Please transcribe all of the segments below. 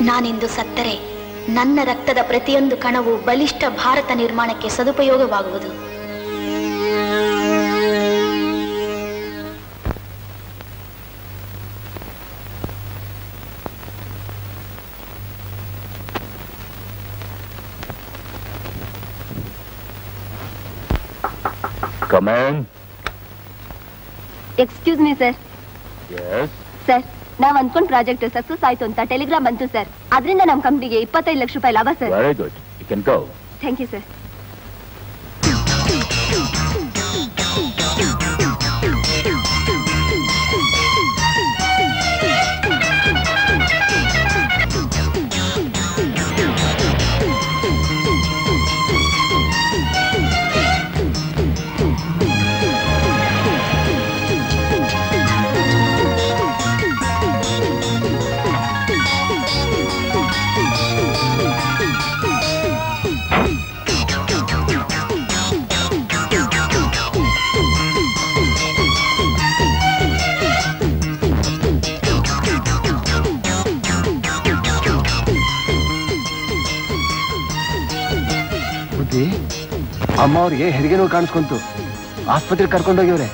ನಾನಿಂದು ಸತ್ತರೆ ನನ್ನ ರಕ್ತದ ಪ್ರತಿಯೊಂದು ಕಣವು ಬಲಿಷ್ಠ ಭಾರತ ನಿರ್ಮಾಣಕ್ಕೆ ಸದುಪಯೋಗವಾಗುವುದು Come in. Excuse me sir Yes. Sir ನಾವ್ ಅನ್ಕೊಂಡ್ ಪ್ರಾಜೆಕ್ಟ್ ಸಕ್ಸಸ್ ಆಯ್ತು ಅಂತ ಟೆಲಿಗ್ರಾಮ್ ಬಂತು ಸರ್ ಅದರಿಂದ ನಮ್ ಕಂಪ್ನಿಗೆ ಇಪ್ಪತ್ತೈದು ಲಕ್ಷ ರೂಪಾಯಿ ಲಾಭ sir Very good. You can go. Thank you sir ಬುದ್ಧಿ ಅಮ್ಮ ಅವ್ರಿಗೆ ಹೆರಿಗೆ ನೋವು ಕಾಣಿಸ್ಕೊಂತು ಆಸ್ಪತ್ರೆಗೆ ಕರ್ಕೊಂಡೋಗ್ಯವ್ರೆ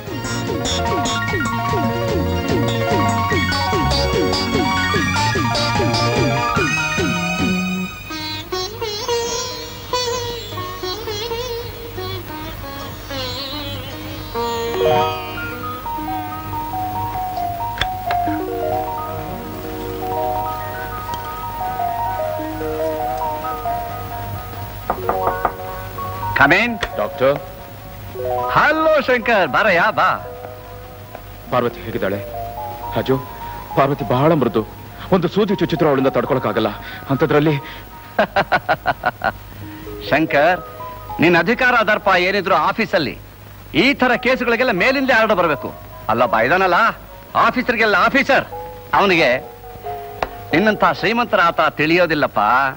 ಕಮೇನ್ ಡಾಕ್ಟರ್ ಹಲೋ ಶಂಕರ್ ಬಾರಯ್ಯ ಬಾ ಪಾರ್ವತಿ ಹೇಗಿದ್ದಾಳೆ ರಾಜು ಪಾರ್ವತಿ ಬಹಳ ಮೃದು ಒಂದು ಸೂಜಿ ಚುಚ್ಚಿದ್ರು ಅವಳಿಂದ ತಡ್ಕೊಳಕ್ಕಾಗಲ್ಲ ಅಂಥದ್ರಲ್ಲಿ ಶಂಕರ್ ನಿನ್ನ ಅಧಿಕಾರ ದರ್ಪ ಏನಿದ್ರು ಆಫೀಸಲ್ಲಿ ಈ ತರ ಕೇಸುಗಳಿಗೆಲ್ಲ ಮೇಲಿಂದಲೇ ಆರ್ಡರ್ ಬರಬೇಕು ಅಲ್ಲ ಇದಾನಲ್ಲ ಆಫೀಸರ್ಗೆಲ್ಲ ಆಫೀಸರ್ ಅವನಿಗೆ ನಿನ್ನಂತ ಶ್ರೀಮಂತರ ಆತ ತಿಳಿಯೋದಿಲ್ಲಪ್ಪ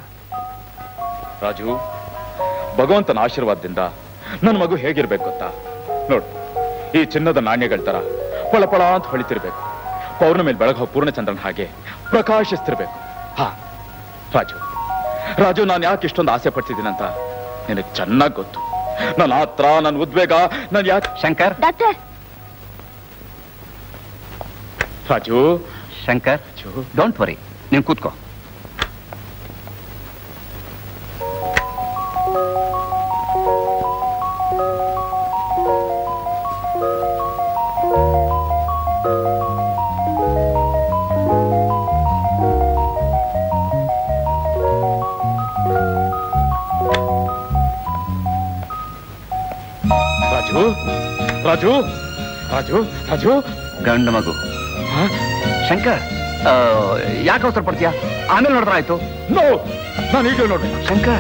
ರಾಜು ಭಗವಂತನ ಆಶೀರ್ವಾದದಿಂದ ನನ್ನ ಮಗು ಹೇಗಿರ್ಬೇಕು ಗೊತ್ತಾ ನೋಡು ಈ ಚಿನ್ನದ ನಾಣ್ಯಗಳ ತರ ಪಳ ಪಳ ಅಂತ ಹೊಳಿತಿರ್ಬೇಕು ಪೌರ್ಣಮಿಲಿ ಬೆಳಗ್ಗೆ ಪೂರ್ಣಚಂದ್ರನ್ ಹಾಗೆ ಪ್ರಕಾಶಿಸ್ತಿರ್ಬೇಕು ಹಾ ರಾಜು ರಾಜು ನಾನು ಯಾಕೆ ಇಷ್ಟೊಂದು ಆಸೆ ಪಡ್ತಿದ್ದೀನಂತ ನಿನಗೆ ಚೆನ್ನಾಗಿ ಗೊತ್ತು ನನ್ನ ಆತ್ರ ನನ್ನ ಉದ್ವೇಗ ನಾನು ಯಾಕೆ Shankar doctor Raju Shankar Raju don't worry ನೀನು ಕೂತ್ಕೋ ರಾಜು ರಾಜು ರಾಜು ರಾಜು ಗಂಡು ಮಗು ಹಾ? ಶಂಕರ್ ಆ, ಯಾಕೆ ಅವಸರ ಪಡ್ತೀಯಾ ಆಮೇಲೆ ನೋಡಿದ್ರೆ ಆಯ್ತು ನೋ ನಾನು ಈಗ ನೋಡಿ ಶಂಕರ್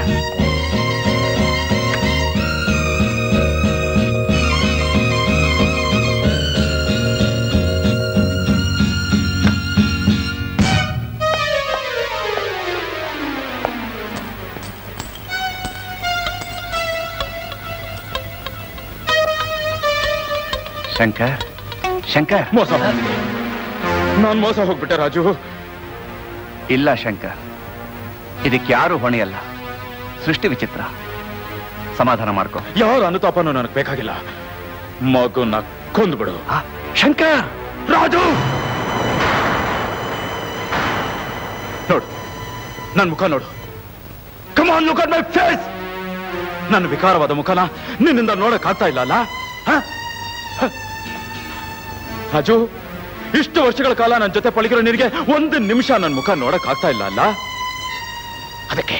ಶಂಕರ್ ಶಂಕರ್ ಮೋಸ ನಾನು ಮೋಸ ಹೋಗ್ಬಿಟ್ಟೆ ರಾಜು ಇಲ್ಲ ಶಂಕರ್ ಇದಕ್ಕೆ ಯಾರು ಹೊಣೆಯಲ್ಲ ಸೃಷ್ಟಿ ವಿಚಿತ್ರ ಸಮಾಧಾನ ಮಾಡ್ಕೋ ಯಾರ ಅನುತಾಪನೂ ನನಗೆ ಬೇಕಾಗಿಲ್ಲ ಮಗುನ ಕೊಂದ್ಬಿಡು ಆ, ಶಂಕರ್ ರಾಜು ನೋಡು ನನ್ನ ಮುಖ ನೋಡು come on look at my face ನನ್ನ ವಿಕಾರವಾದ ಮುಖನ ನಿನ್ನಿಂದ ನೋಡಕ್ ಆಗ್ತಾ ಇಲ್ಲ ಅಲ್ಲ ಹ? ಹ? ರಾಜು ಇಷ್ಟು ವರ್ಷಗಳ ಕಾಲ ನನ್ನ ಜೊತೆ ಪಳಗಿರೋ ನಿನಗೆ ಒಂದು ನಿಮಿಷ ನನ್ನ ಮುಖ ನೋಡಕ್ ಆಗ್ತಾ ಇಲ್ಲ ಅಲ್ಲ ಅದಕ್ಕೆ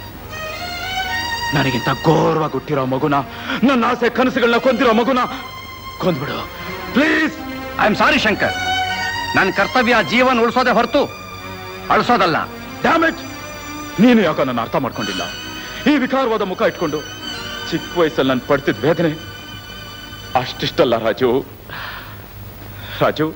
ನನಗಿಂತ ಘೋರವಾಗಿ ಹುಟ್ಟಿರೋ ಮಗುನ ನನ್ನ ಆಸೆ ಕನಸುಗಳನ್ನ ಕೊಂದಿರೋ ಮಗುನ ಕೊಂದ್ಬಿಡು please I am sorry Shankar ನನ್ನ ಕರ್ತವ್ಯ ಜೀವನ ಉಳಿಸೋದೇ ಹೊರತು ಅಳಿಸೋದಲ್ಲ ಡ್ಯಾಮೇಜ್ ನೀನು ಯಾಕೋ ನನ್ನ ಅರ್ಥ ಮಾಡ್ಕೊಂಡಿಲ್ಲ ಈ ವಿಕಾರವಾದ ಮುಖ ಇಟ್ಕೊಂಡು ಚಿಕ್ಕ ವಯಸ್ಸಲ್ಲಿ ನಾನು ಪಡ್ತಿದ್ದ ವೇದನೆ ಅಷ್ಟಿಷ್ಟಲ್ಲ ರಾಜು ರಾಜು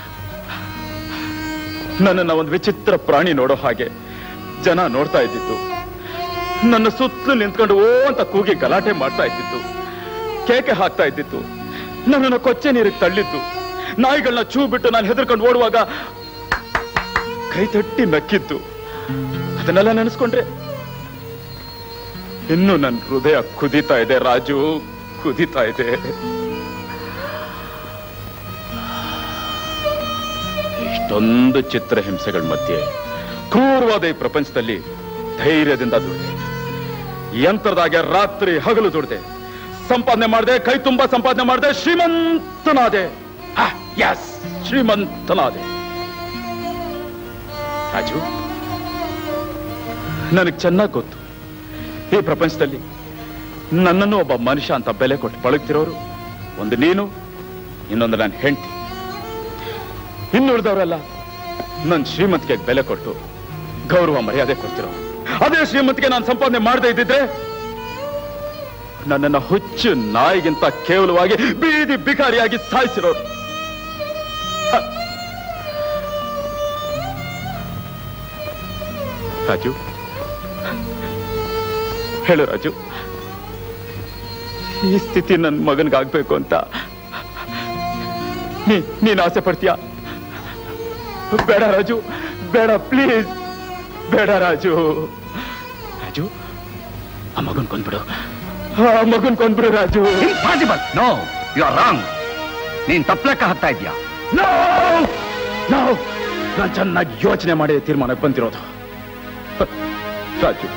ನನ್ನನ್ನ ಒಂದು ವಿಚಿತ್ರ ಪ್ರಾಣಿ ನೋಡೋ ಹಾಗೆ ಜನ ನೋಡ್ತಾ ಇದ್ದಿತ್ತು ನನ್ನ ಸುತ್ತಲೂ ನಿಂತ್ಕೊಂಡು ಓ ಅಂತ ಕೂಗಿ ಗಲಾಟೆ ಮಾಡ್ತಾ ಇದ್ದಿತ್ತು ಕೇಕೆ ಹಾಕ್ತಾ ಇದ್ದಿತ್ತು ನನ್ನನ್ನು ಕೊಚ್ಚೆ ನೀರಿಗೆ ತಳ್ಳಿದ್ದು ನಾಯಿಗಳನ್ನ ಚೂ ಬಿಟ್ಟು ನಾನು ಹೆದರ್ಕೊಂಡು ಓಡುವಾಗ ಕೈ ತಟ್ಟಿ ನಕ್ಕಿದ್ದು ಅದನ್ನೆಲ್ಲ ನೆನೆಸ್ಕೊಂಡ್ರೆ ಇನ್ನು ನನ್ನ ಹೃದಯ ಕುದೀತಾ ಇದೆ ರಾಜು ಕುದೀತಾ ಇದೆ ಇಷ್ಟೊಂದು ಚಿತ್ರಹಿಂಸೆಗಳ ಮಧ್ಯೆ ಕ್ರೂರವಾದ ಈ ಪ್ರಪಂಚದಲ್ಲಿ ಧೈರ್ಯದಿಂದ ದುಡಿದೆ ಯಂತ್ರದಾಗೆ ರಾತ್ರಿ ಹಗಲು ದುಡ್ದೆ ಸಂಪಾದನೆ ಮಾಡಿದೆ ಕೈ ತುಂಬಾ ಸಂಪಾದನೆ ಮಾಡಿದೆ ಶ್ರೀಮಂತನಾದೆ ಎಸ್ ಶ್ರೀಮಂತನಾದೆ ರಾಜು ನನಗೆ ಚೆನ್ನಾಗಿ ಗೊತ್ತು ಈ ಪ್ರಪಂಚದಲ್ಲಿ ನನ್ನನ್ನು ಒಬ್ಬ ಮನುಷ್ಯ ಅಂತ ಬೆಲೆ ಕೊಟ್ಟು ಪಳಗ್ತಿರೋರು ಒಂದು ನೀನು ಇನ್ನೊಂದು ನನ್ನ ಹೆಂಡತಿ ಇನ್ನುಳಿದವರೆಲ್ಲ ನನ್ನ ಶ್ರೀಮಂತಿಗೆ ಬೆಲೆ ಕೊಟ್ಟು ಗೌರವ ಮರ್ಯಾದೆ ಕೊಡ್ತಿರೋ ಅದೇ ಶ್ರೀಮಂತಿಗೆ ನಾನು ಸಂಪಾದನೆ ಮಾಡದೇ ಇದ್ದಿದ್ರೆ ನನ್ನನ್ನ ಹುಚ್ಚು ನಾಯಿಗಿಂತ ಕೇವಲವಾಗಿ ಬೀದಿ ಬಿಕಾರಿಯಾಗಿ ಸಾಯಿಸಿರೋರು ಹ. ರಾಜು ಹೇಳು ರಾಜು ಈ ಸ್ಥಿತಿ ನನ್ನ ಮಗನಿಗಾಗ್ಬೇಕು ಅಂತ ನೀ ನೀನ್ ಆಸೆ ಪಡ್ತೀಯಾ ಬೇಡ ರಾಜು ಬೇಡ ಪ್ಲೀಸ್ ಬೇಡ ರಾಜು ರಾಜು ಆ ಮಗನ್ ಕೊಂದ್ಬಿಡು ಆ ಮಗನ್ ಕೊಂದ್ಬಿಡು Raju impossible no you are wrong ನೀನ್ ತಪ್ಪಲೆಕ್ಕ ಹತ್ತಾ ಇದ್ಯಾ ನೋ ನೋ ನಾನು ಚೆನ್ನಾಗಿ ಯೋಚನೆ ಮಾಡಿ ತೀರ್ಮಾನಕ್ಕೆ ಬಂದಿರೋದು ಹ, ರಾಜು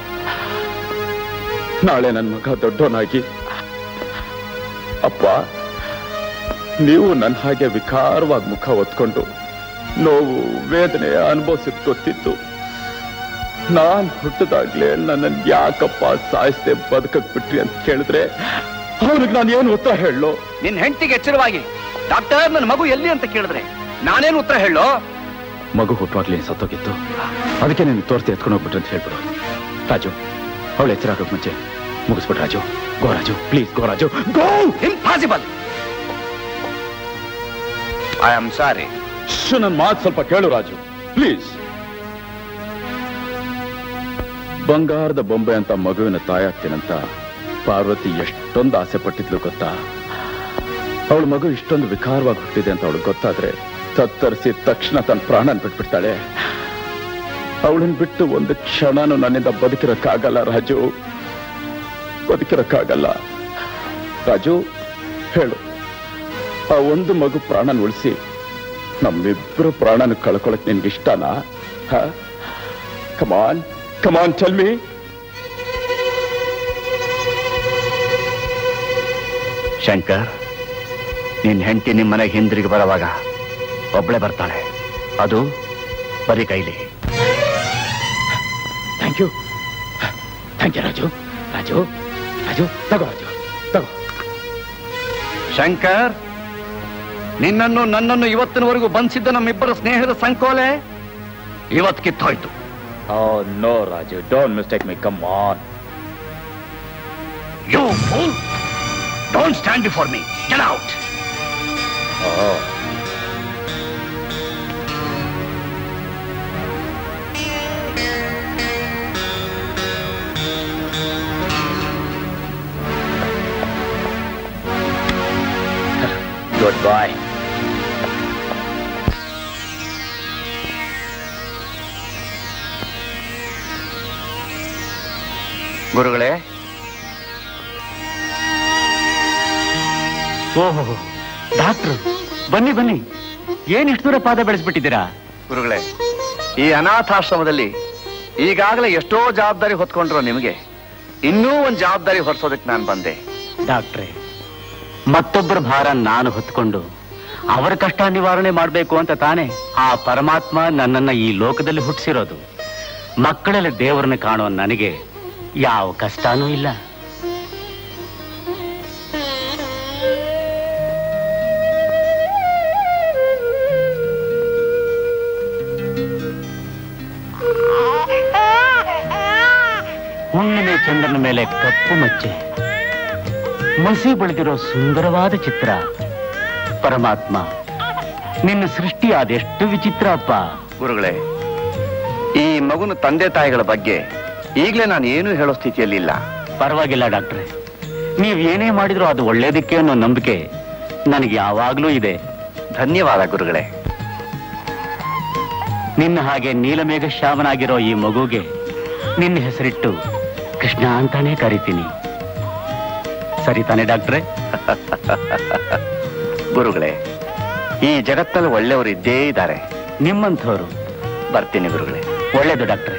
ನಾಳೆ ನನ್ನ ಮಗ ದೊಡ್ಡವನಾಗಿ ಅಪ್ಪ ನೀವು ನನ್ನ ಹಾಗೆ ವಿಕಾರವಾಗಿ ಮುಖ ಹೊತ್ಕೊಂಡು ನೋವು ವೇದನೆ ಅನುಭವಿಸಿದ್ ಗೊತ್ತಿತ್ತು ನಾನ್ ಹುಟ್ಟದಾಗ್ಲೇ ನನ್ನನ್ನು ಯಾಕಪ್ಪ ಸಾಯಿಸ್ದೆ ಬದುಕಕ್ ಬಿಟ್ರಿ ಅಂತ ಕೇಳಿದ್ರೆ ಅವ್ರಿಗೆ ನಾನು ಏನು ಉತ್ತರ ಹೇಳೋ ನಿನ್ ಹೆಂಡತಿಗೆ ಎಚ್ಚರವಾಗಿ ಡಾಕ್ಟರ್ ನನ್ನ ಮಗು ಎಲ್ಲಿ ಅಂತ ಕೇಳಿದ್ರೆ ನಾನೇನು ಉತ್ತರ ಹೇಳೋ ಮಗು ಹುಟ್ಟುವಾಗ್ಲೇ ಸತ್ತೋಗಿತ್ತು ಅದಕ್ಕೆ ನೀನು ತೋರಿಸಿ ಎತ್ಕೊಂಡು ಹೋಗ್ಬಿಟ್ರು ಅಂತ ಹೇಳ್ಬಿಡು ರಾಜು ಅವಳು ಎಚ್ಚರಾಗೋಕ್ ಮುಂಚೆ ಮುಗಿಸ್ಬಿಟ್ಟು Raju go Raju please go Raju go impossible I am sorry ನನ್ನ ಮಾತು ಸ್ವಲ್ಪ ಕೇಳು ರಾಜು ಪ್ಲೀಸ್ ಬಂಗಾರದ ಬೊಂಬೆ ಅಂತ ಮಗುವಿನ ತಾಯಾಗ್ತೀನಂತ ಪಾರ್ವತಿ ಎಷ್ಟೊಂದು ಆಸೆ ಪಟ್ಟಿದ್ಲು ಗೊತ್ತಾ ಅವಳ ಮಗು ಇಷ್ಟೊಂದು ವಿಕಾರವಾಗಿ ಹುಟ್ಟಿದೆ ಅಂತ ಅವಳಿಗೆ ಗೊತ್ತಾದ್ರೆ ತತ್ತರಿಸಿ ತಕ್ಷಣ ತನ್ನ ಪ್ರಾಣನ ಬಿಟ್ಬಿಡ್ತಾಳೆ ಅವಳನ್ನ ಬಿಟ್ಟು ಒಂದು ಕ್ಷಣನೂ ನನ್ನಿಂದ ಬದುಕಿರಕ್ಕಾಗಲ್ಲ ರಾಜು ಬದುಕಿರಕ್ಕಾಗಲ್ಲ ರಾಜು ಹೇಳು ಆ ಒಂದು ಮಗು ಪ್ರಾಣನ ಉಳಿಸಿ ನಮ್ಮಿಬ್ರು ಪ್ರಾಣನ ಕಳ್ಕೊಳಕ್ ನಿನ್ಗೆ ಇಷ್ಟನಾ come on come on tell me Shankar ನಿನ್ ಹೆಂಡತಿ ನಿಮ್ ಮನೆಗೆ ಹಿಂದಿರುಗಿ ಬರುವಾಗ ಒಬ್ಳೆ ಬರ್ತಾಳೆ ಅದು ಬರೀ ಕೈಲಿ thank you thank you Raju Raju Raju ತಗೋ ರಾಜು ತಗೋ ಶಂಕರ್ ನಿನ್ನನ್ನು ನನ್ನನ್ನು ಇವತ್ತಿನವರೆಗೂ ಬಂಧಿಸಿದ್ದ ನಮ್ಮಿಬ್ಬರ ಸ್ನೇಹದ ಸಂಕೋಲೆ ಇವತ್ತು ಕಿತ್ತೋಯ್ತು oh no Raju don't mistake my come on you fool don't stand before me get out goodbye ಗುರುಗಳೇ ಓಹೋ ಡಾಕ್ಟ್ರು ಬನ್ನಿ ಬನ್ನಿ ಏನ್ ಇಷ್ಟು ದೂರ ಪಾದ ಬೆಳೆಸ್ಬಿಟ್ಟಿದ್ದೀರಾ ಗುರುಗಳೇ ಈ ಅನಾಥಾಶ್ರಮದಲ್ಲಿ ಈಗಾಗಲೇ ಎಷ್ಟೋ ಜವಾಬ್ದಾರಿ ಹೊತ್ಕೊಂಡ್ರು ನಿಮಗೆ ಇನ್ನೂ ಒಂದು ಜವಾಬ್ದಾರಿ ಹೊರಿಸೋದಕ್ಕೆ ನಾನು ಬಂದೆ ಡಾಕ್ಟ್ರೆ ಮತ್ತೊಬ್ಬರ ಭಾರ ನಾನು ಹೊತ್ಕೊಂಡು ಅವರ ಕಷ್ಟ ನಿವಾರಣೆ ಮಾಡಬೇಕು ಅಂತ ತಾನೇ ಆ ಪರಮಾತ್ಮ ನನ್ನನ್ನ ಈ ಲೋಕದಲ್ಲಿ ಹುಟ್ಟಿಸಿರೋದು ಮಕ್ಕಳಲ್ಲಿ ದೇವರನ್ನ ಕಾಣೋ ನನಗೆ ಯಾವ ಕಷ್ಟನೂ ಇಲ್ಲ ಹುಣ್ಣಿಮೆ ಚಂದ್ರನ ಮೇಲೆ ಕಪ್ಪು ಮಚ್ಚೆ ಮಸಿ ಬೆಳೆದಿರೋ ಸುಂದರವಾದ ಚಿತ್ರ ಪರಮಾತ್ಮ ನಿನ್ನ ಸೃಷ್ಟಿ ಅದೆಷ್ಟು ವಿಚಿತ್ರ ಅಪ್ಪ ಗುರುಗಳೇ ಈ ಮಗುನ ತಂದೆ ತಾಯಿಗಳ ಬಗ್ಗೆ ಈಗಲೇ ನಾನು ಏನು ಹೇಳೋ ಸ್ಥಿತಿಯಲ್ಲಿಲ್ಲ ಪರವಾಗಿಲ್ಲ ಡಾಕ್ಟ್ರೆ ನೀವ್ ಏನೇ ಮಾಡಿದ್ರೂ ಅದು ಒಳ್ಳೇದಕ್ಕೆ ಅನ್ನೋ ನಂಬಿಕೆ ನನಗೆ ಯಾವಾಗ್ಲೂ ಇದೆ ಧನ್ಯವಾದ ಗುರುಗಳೇ ನಿನ್ನ ಹಾಗೆ ನೀಲಮೇಘ ಶ್ಯಾಮನಾಗಿರೋ ಈ ಮಗುಗೆ ನಿನ್ನ ಹೆಸರಿಟ್ಟು ಕೃಷ್ಣ ಅಂತಾನೆ ಕರಿತೀನಿ ಸರಿ ತಾನೆ ಡಾಕ್ಟ್ರೆ ಗುರುಗಳೇ ಈ ಜಗತ್ತಲ್ಲಿ ಒಳ್ಳೆಯವರು ಇದ್ದೇ ಇದ್ದಾರೆ ನಿಮ್ಮಂಥವ್ರು ಬರ್ತೀನಿ ಗುರುಗಳೇ ಒಳ್ಳೇದು ಡಾಕ್ಟ್ರೆ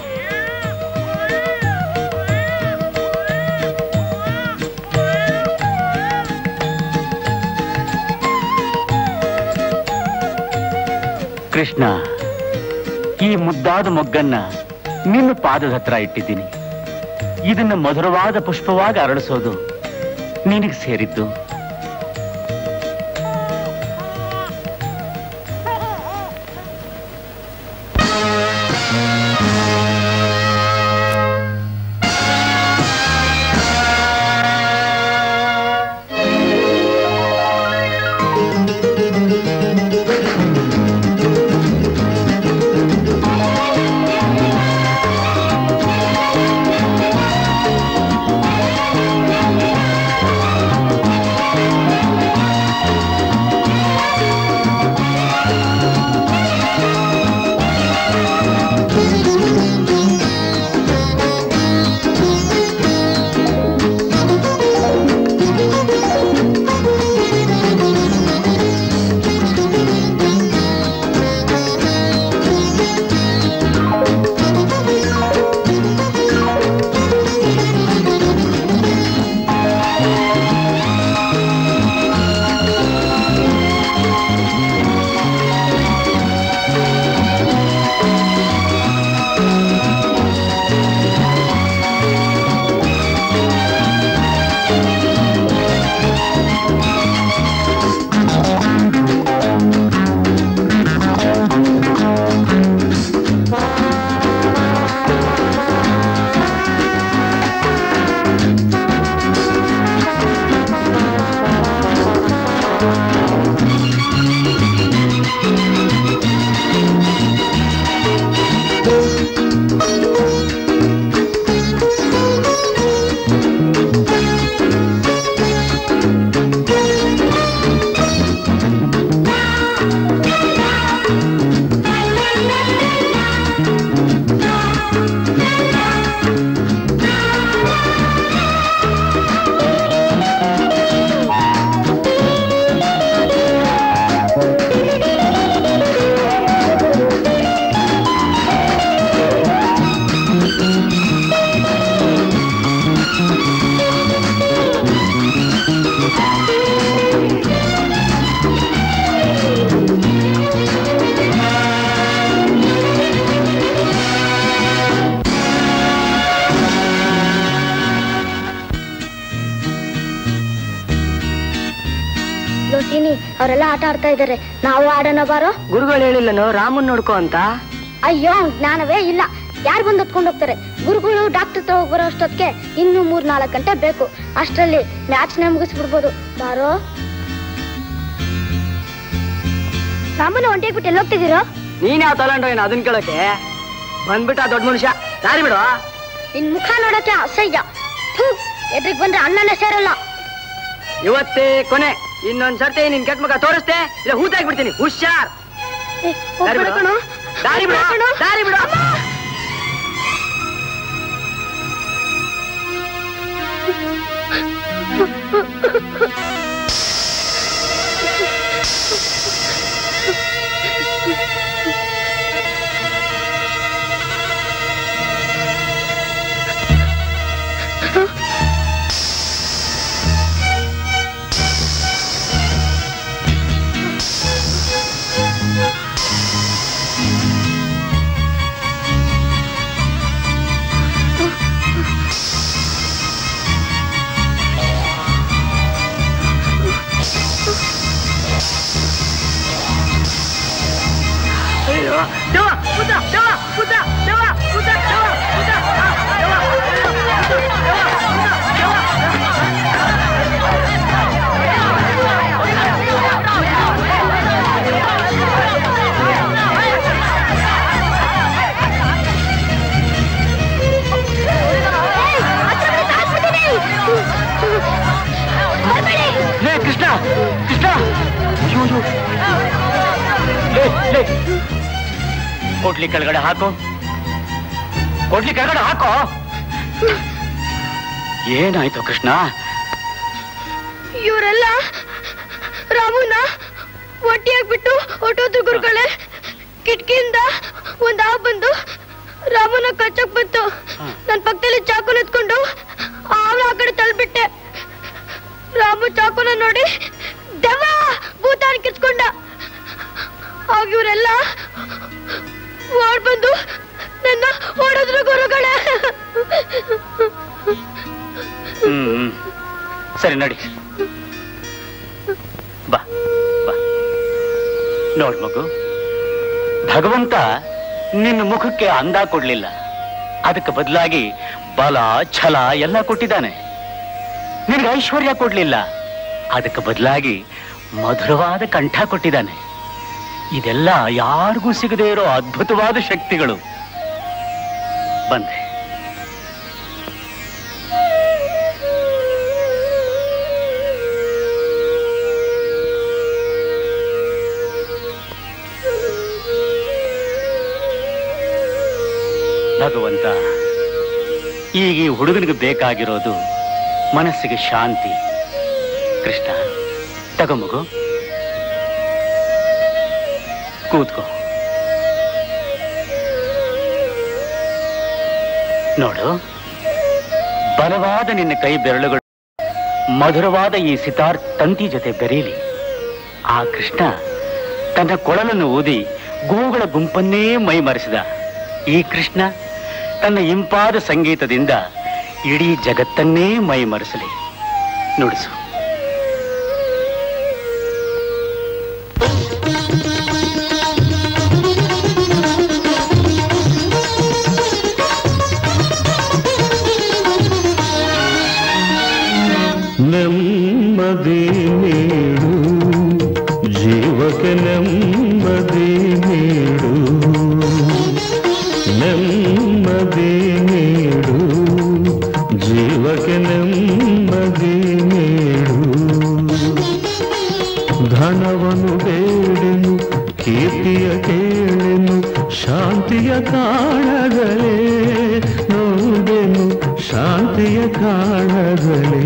ಕೃಷ್ಣ ಈ ಮುದ್ದಾದ ಮೊಗ್ಗನ್ನ ನಿನ್ನ ಪಾದದ ಹತ್ರ ಇಟ್ಟಿದ್ದೀನಿ ಇದನ್ನ ಮಧುರವಾದ ಪುಷ್ಪವಾಗಿ ಅರಳಿಸೋದು ನಿನಗೆ ಸೇರಿದ್ದು ಲೋಟಿನಿ ಅವರೆಲ್ಲ ಆಟ ಆಡ್ತಾ ಇದ್ದಾರೆ ನಾವು ಆಡೋಣ ಬಾರೋ ಗುರುಗಳು ಹೇಳಿಲ್ಲನೋ ರಾಮನ್ ನೋಡ್ಕೋ ಅಂತ ಅಯ್ಯೋ ಅವ್ನ್ ಜ್ಞಾನವೇ ಇಲ್ಲ ಯಾರು ಬಂದು ಹೊತ್ಕೊಂಡು ಹೋಗ್ತಾರೆ ಗುರುಗಳು ಡಾಕ್ಟರ್ ಹತ್ರ ಹೋಗಿ ಬರೋ ಅಷ್ಟೊತ್ತಿಗೆ ಇನ್ನು ಮೂರ್ ನಾಲ್ಕು ಗಂಟೆ ಬೇಕು ಅಷ್ಟರಲ್ಲಿ ಮ್ಯಾಚ್ನ ಮುಗಿಸ್ಬಿಡ್ಬೋದು ಬಾರೋ ರಾಮನ ಹೊಂಟೇಗ್ಬಿಟ್ಟು ಎಲ್ಲಿ ಹೋಗ್ತಿದ್ದೀರೋ ನೀನ್ ಯಾವ ತಗೊಂಡು ಏನು ಅದನ್ ಕೇಳಕ್ಕೆ ಬಂದ್ಬಿಟ್ಟ ದೊಡ್ಡ ಮನುಷ್ಯ ದಾರಿ ಬಿಡು ನಿನ್ ಮುಖ ನೋಡಕ್ಕೆ ಅಸಹ್ಯ ಎದ್ರಿಗೆ ಬಂದ್ರೆ ಅಣ್ಣನೇ ಸೇರಲ್ಲ ಇವತ್ತೇ ಕೊನೆ ಇನ್ನೊಂದ್ ಸರ್ತಿ ನಿನ್ ಕೆಟ್ಟ ಮಗ ತೋರಿಸ್ತೆ ಇಲ್ಲ ಹೂತಾಗ್ಬಿಡ್ತೀನಿ ಹುಷಾರ್ ಏ, ದಾರಿ ಹೋಗ್ಬೇಡ ಬಿಡು ಕಣೋ. ದಾರಿ ಬಿಡು ಹೋಗ್ಬೇಡ ಕಣೋ. ದಾರಿ ಬಿಡು ಅಯ್ಯೋ ದೇವ ಪುಟ ದೇವ ಪುಟ ದೇವ ಪುಟ ದೇವ ಪುಟ ದೇವ ಲೇ ಕೃಷ್ಣ ಕೃಷ್ಣ ಅಯ್ಯೋ, ಅಯ್ಯೋ. ಲೇ, ಲೇ. ಹೋಟ್ಲಿ ಕೆಳಗಡೆ ಹಾಕು ಕೊಡ್ಲಿ ಕೆಳಗಡೆ ಹಾಕೋ ಏನಾಯ್ತು ಕೃಷ್ಣ ಇವರೆಲ್ಲ ರಾಮುನ ಒಟ್ಟಿಯಾಗ್ಬಿಟ್ಟು ಹೊಟ್ಟೋದ್ರು ಗುರುಗಳೇ ಕಿಟಕಿಯಿಂದ ಒಂದ್ ಹಾವು ಬಂದು ರಾಮುನ ಕಚ್ಚಕ್ ಬಂತು ನನ್ ಪಕ್ಕದಲ್ಲಿ ಚಾಕುನ ಎತ್ಕೊಂಡು ಆವ ಆ ಕಡೆ ತಳ್ಬಿಟ್ಟೆ ರಾಮು ಚಾಕುನ ನೋಡಿ ದೆವ್ವ ಭೂತ ಕಿಚ್ಕೊಂಡ ಆಗ ಇವರೆಲ್ಲ ಓಡ್ ಬಂದು ನನ್ನ ಓಡಿದ್ರು ಗುರುಗಳೇ ಹ್ಮ್ ಹ್ಮ್. ಸರಿ ನಡಿ ಬಾ ಬಾ ನೋಡ್ ಮಗು ಭಗವಂತ ನಿನ್ನ ಮುಖಕ್ಕೆ ಅಂದ ಕೊಡ್ಲಿಲ್ಲ ಅದಕ್ಕೆ ಬದಲಾಗಿ ಬಲ ಛಲ ಎಲ್ಲ ಕೊಟ್ಟಿದ್ದಾನೆ ನಿನಗೆ ಐಶ್ವರ್ಯ ಕೊಡ್ಲಿಲ್ಲ ಅದಕ್ಕೆ ಬದಲಾಗಿ ಮಧುರವಾದ ಕಂಠ ಕೊಟ್ಟಿದ್ದಾನೆ ಇದೆಲ್ಲ ಯಾರಿಗೂ ಸಿಗದೇ ಇರೋ ಅದ್ಭುತವಾದ ಶಕ್ತಿಗಳು ಬಂದೆ ಭಗವಂತ ಈಗ ಈ ಹುಡುಗನಿಗೆ ಬೇಕಾಗಿರೋದು ಮನಸ್ಸಿಗೆ ಶಾಂತಿ ಕೃಷ್ಣ ತಗೋ ಮಗು ಕೂತ್ಕೋ ನೋಡು ಬಲವಾದ ನಿನ್ನ ಕೈ ಬೆರಳುಗಳು ಮಧುರವಾದ ಈ ಸಿತಾರ್ ತಂತಿ ಜೊತೆ ಬೆರೀಲಿ ಆ ಕೃಷ್ಣ ತನ್ನ ಕೊಳಲನ್ನು ಊದಿ ಗೋವುಗಳ ಗುಂಪನ್ನೇ ಮೈಮರೆಸಿದ ಈ ಕೃಷ್ಣ ತನ್ನ ಇಂಪಾದ ಸಂಗೀತದಿಂದ ಇಡೀ ಜಗತ್ತನ್ನೇ ಮೈಮರೆಸಲಿ ನುಡಿಸು ನೆಮ್ಮದಿ ನೀಡು ಜೀವಕ್ಕೆ ನೆಮ್ಮದಿ ನೀಡು ನೆಮ್ಮದಿ ನೀಡು ಜೀವಕ್ಕೆ ನೆಮ್ಮದಿ ನೀಡು ಧನವನ್ನು ಬೇಡೆನು ಕೀರ್ತಿಯ ಕೇಳೆನು ಶಾಂತಿಯ ಕಾಣಗಲೇ ನೋಡೆನು ಶಾಂತಿಯ ಕಾಣಗಲೇ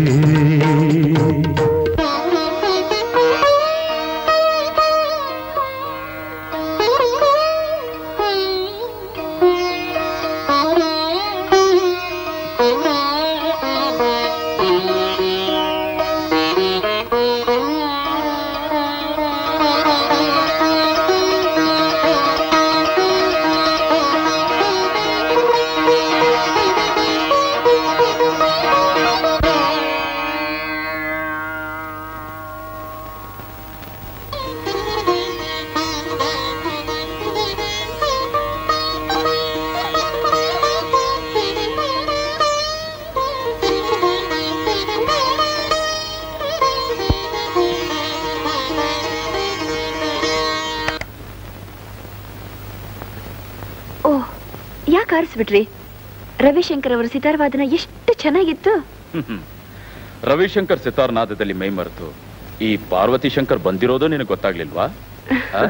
ಓ ಯಾಕೆ ಆರಿಸ್ಬಿಟ್ರಿ ರವಿಶಂಕರ್ ಅವರ ಸಿತಾರವಾದನ ಎಷ್ಟು ಚೆನ್ನಾಗಿತ್ತು ಹ್ಮ್. ರವಿಶಂಕರ್ ಸಿತಾರ್ ನಾದದಲ್ಲಿ ಮೈ ಮರೆತು ಈ ಪಾರ್ವತಿ ಶಂಕರ್ ಬಂದಿರೋದು ನಿನಗೆ ಗೊತ್ತಾಗ್ಲಿಲ್ವಾ ಆ?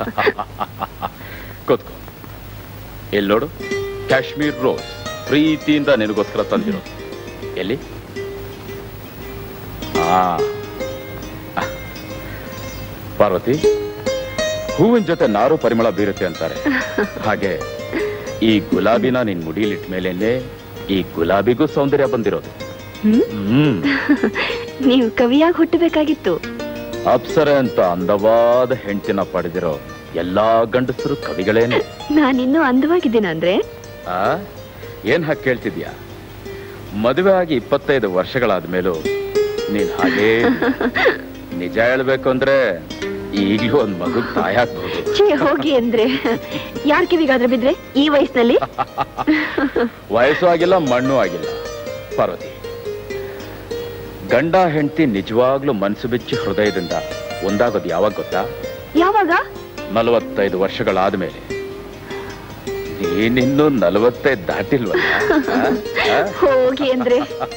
ಕೂತ್ಕೋ ಎಲ್ಲಿ ನೋಡು ಕಾಶ್ಮೀರ್ ರೋಸ್ ಪ್ರೀತಿಯಿಂದ ನಿನಗೋಸ್ಕರ ತಂದಿರೋದು ಎಲ್ಲಿ ಆ ಪಾರ್ವತಿ ಹೂವಿನ ಜೊತೆ ನಾರು ಪರಿಮಳ ಬೀರುತ್ತೆ ಅಂತಾರೆ ಹಾಗೆ ಈ ಗುಲಾಬಿನ ನಿನ್ ಮುಡಿಲಿಟ್ಟ ಮೇಲೇನೆ ಈ ಗುಲಾಬಿಗೂ ಸೌಂದರ್ಯ ಬಂದಿರೋದು ಹ್ಮ್ ನೀವು ಕವಿಯಾಗಿ ಹುಟ್ಟಬೇಕಾಗಿತ್ತು ಅಪ್ಸರೆ ಅಂತ ಅಂದವಾದ ಹೆಂಡತಿನ ಪಡೆದಿರೋ ಎಲ್ಲಾ ಗಂಡಸರು ಕವಿಗಳೇನೆ ನಾನಿನ್ನೂ ಅಂದವಾಗಿದ್ದೀನ ಅಂದ್ರೆ ಆ ಏನ್ ಹಾಗೆ ಕೇಳ್ತಿದ್ಯಾ ಮದುವೆ ಆಗಿ ಇಪ್ಪತ್ತೈದು ವರ್ಷಗಳಾದ ಮೇಲೂ ನೀನ್ ಹಾಗೇ ನಿಜ ಹೇಳ್ಬೇಕು ಅಂದ್ರೆ ಈಗ್ಲೂ ಒಂದ್ ಮಗು ತಾಯಾಗ್ಬಹುದು ಛೀ ಹೋಗಿ ಅಂದ್ರೆ ಯಾರ್ ಕಿವಿಗಾದ್ರೆ ಬಿದ್ರೆ ಈ ವಯಸ್ಸಿನಲ್ಲಿ ವಯಸ್ಸು ಆಗಿಲ್ಲ ಮಣ್ಣು ಆಗಿಲ್ಲ ಪಾರ್ವತಿ ಗಂಡ ಹೆಂಡತಿ ನಿಜವಾಗ್ಲೂ ಮನಸ್ಸು ಬಿಚ್ಚಿ ಹೃದಯದಿಂದ ಒಂದಾಗೋದು ಯಾವಾಗ ಗೊತ್ತಾ ಯಾವಾಗ ನಲವತ್ತೈದು ವರ್ಷಗಳಾದ್ಮೇಲೆ ನೀನಿನ್ನೂ ನಲವತ್ತೈದು ದಾಟಿಲ್ವಲ್ಲ ಆ? ಆ? ಹೋಗಿ ಅಂದ್ರೆ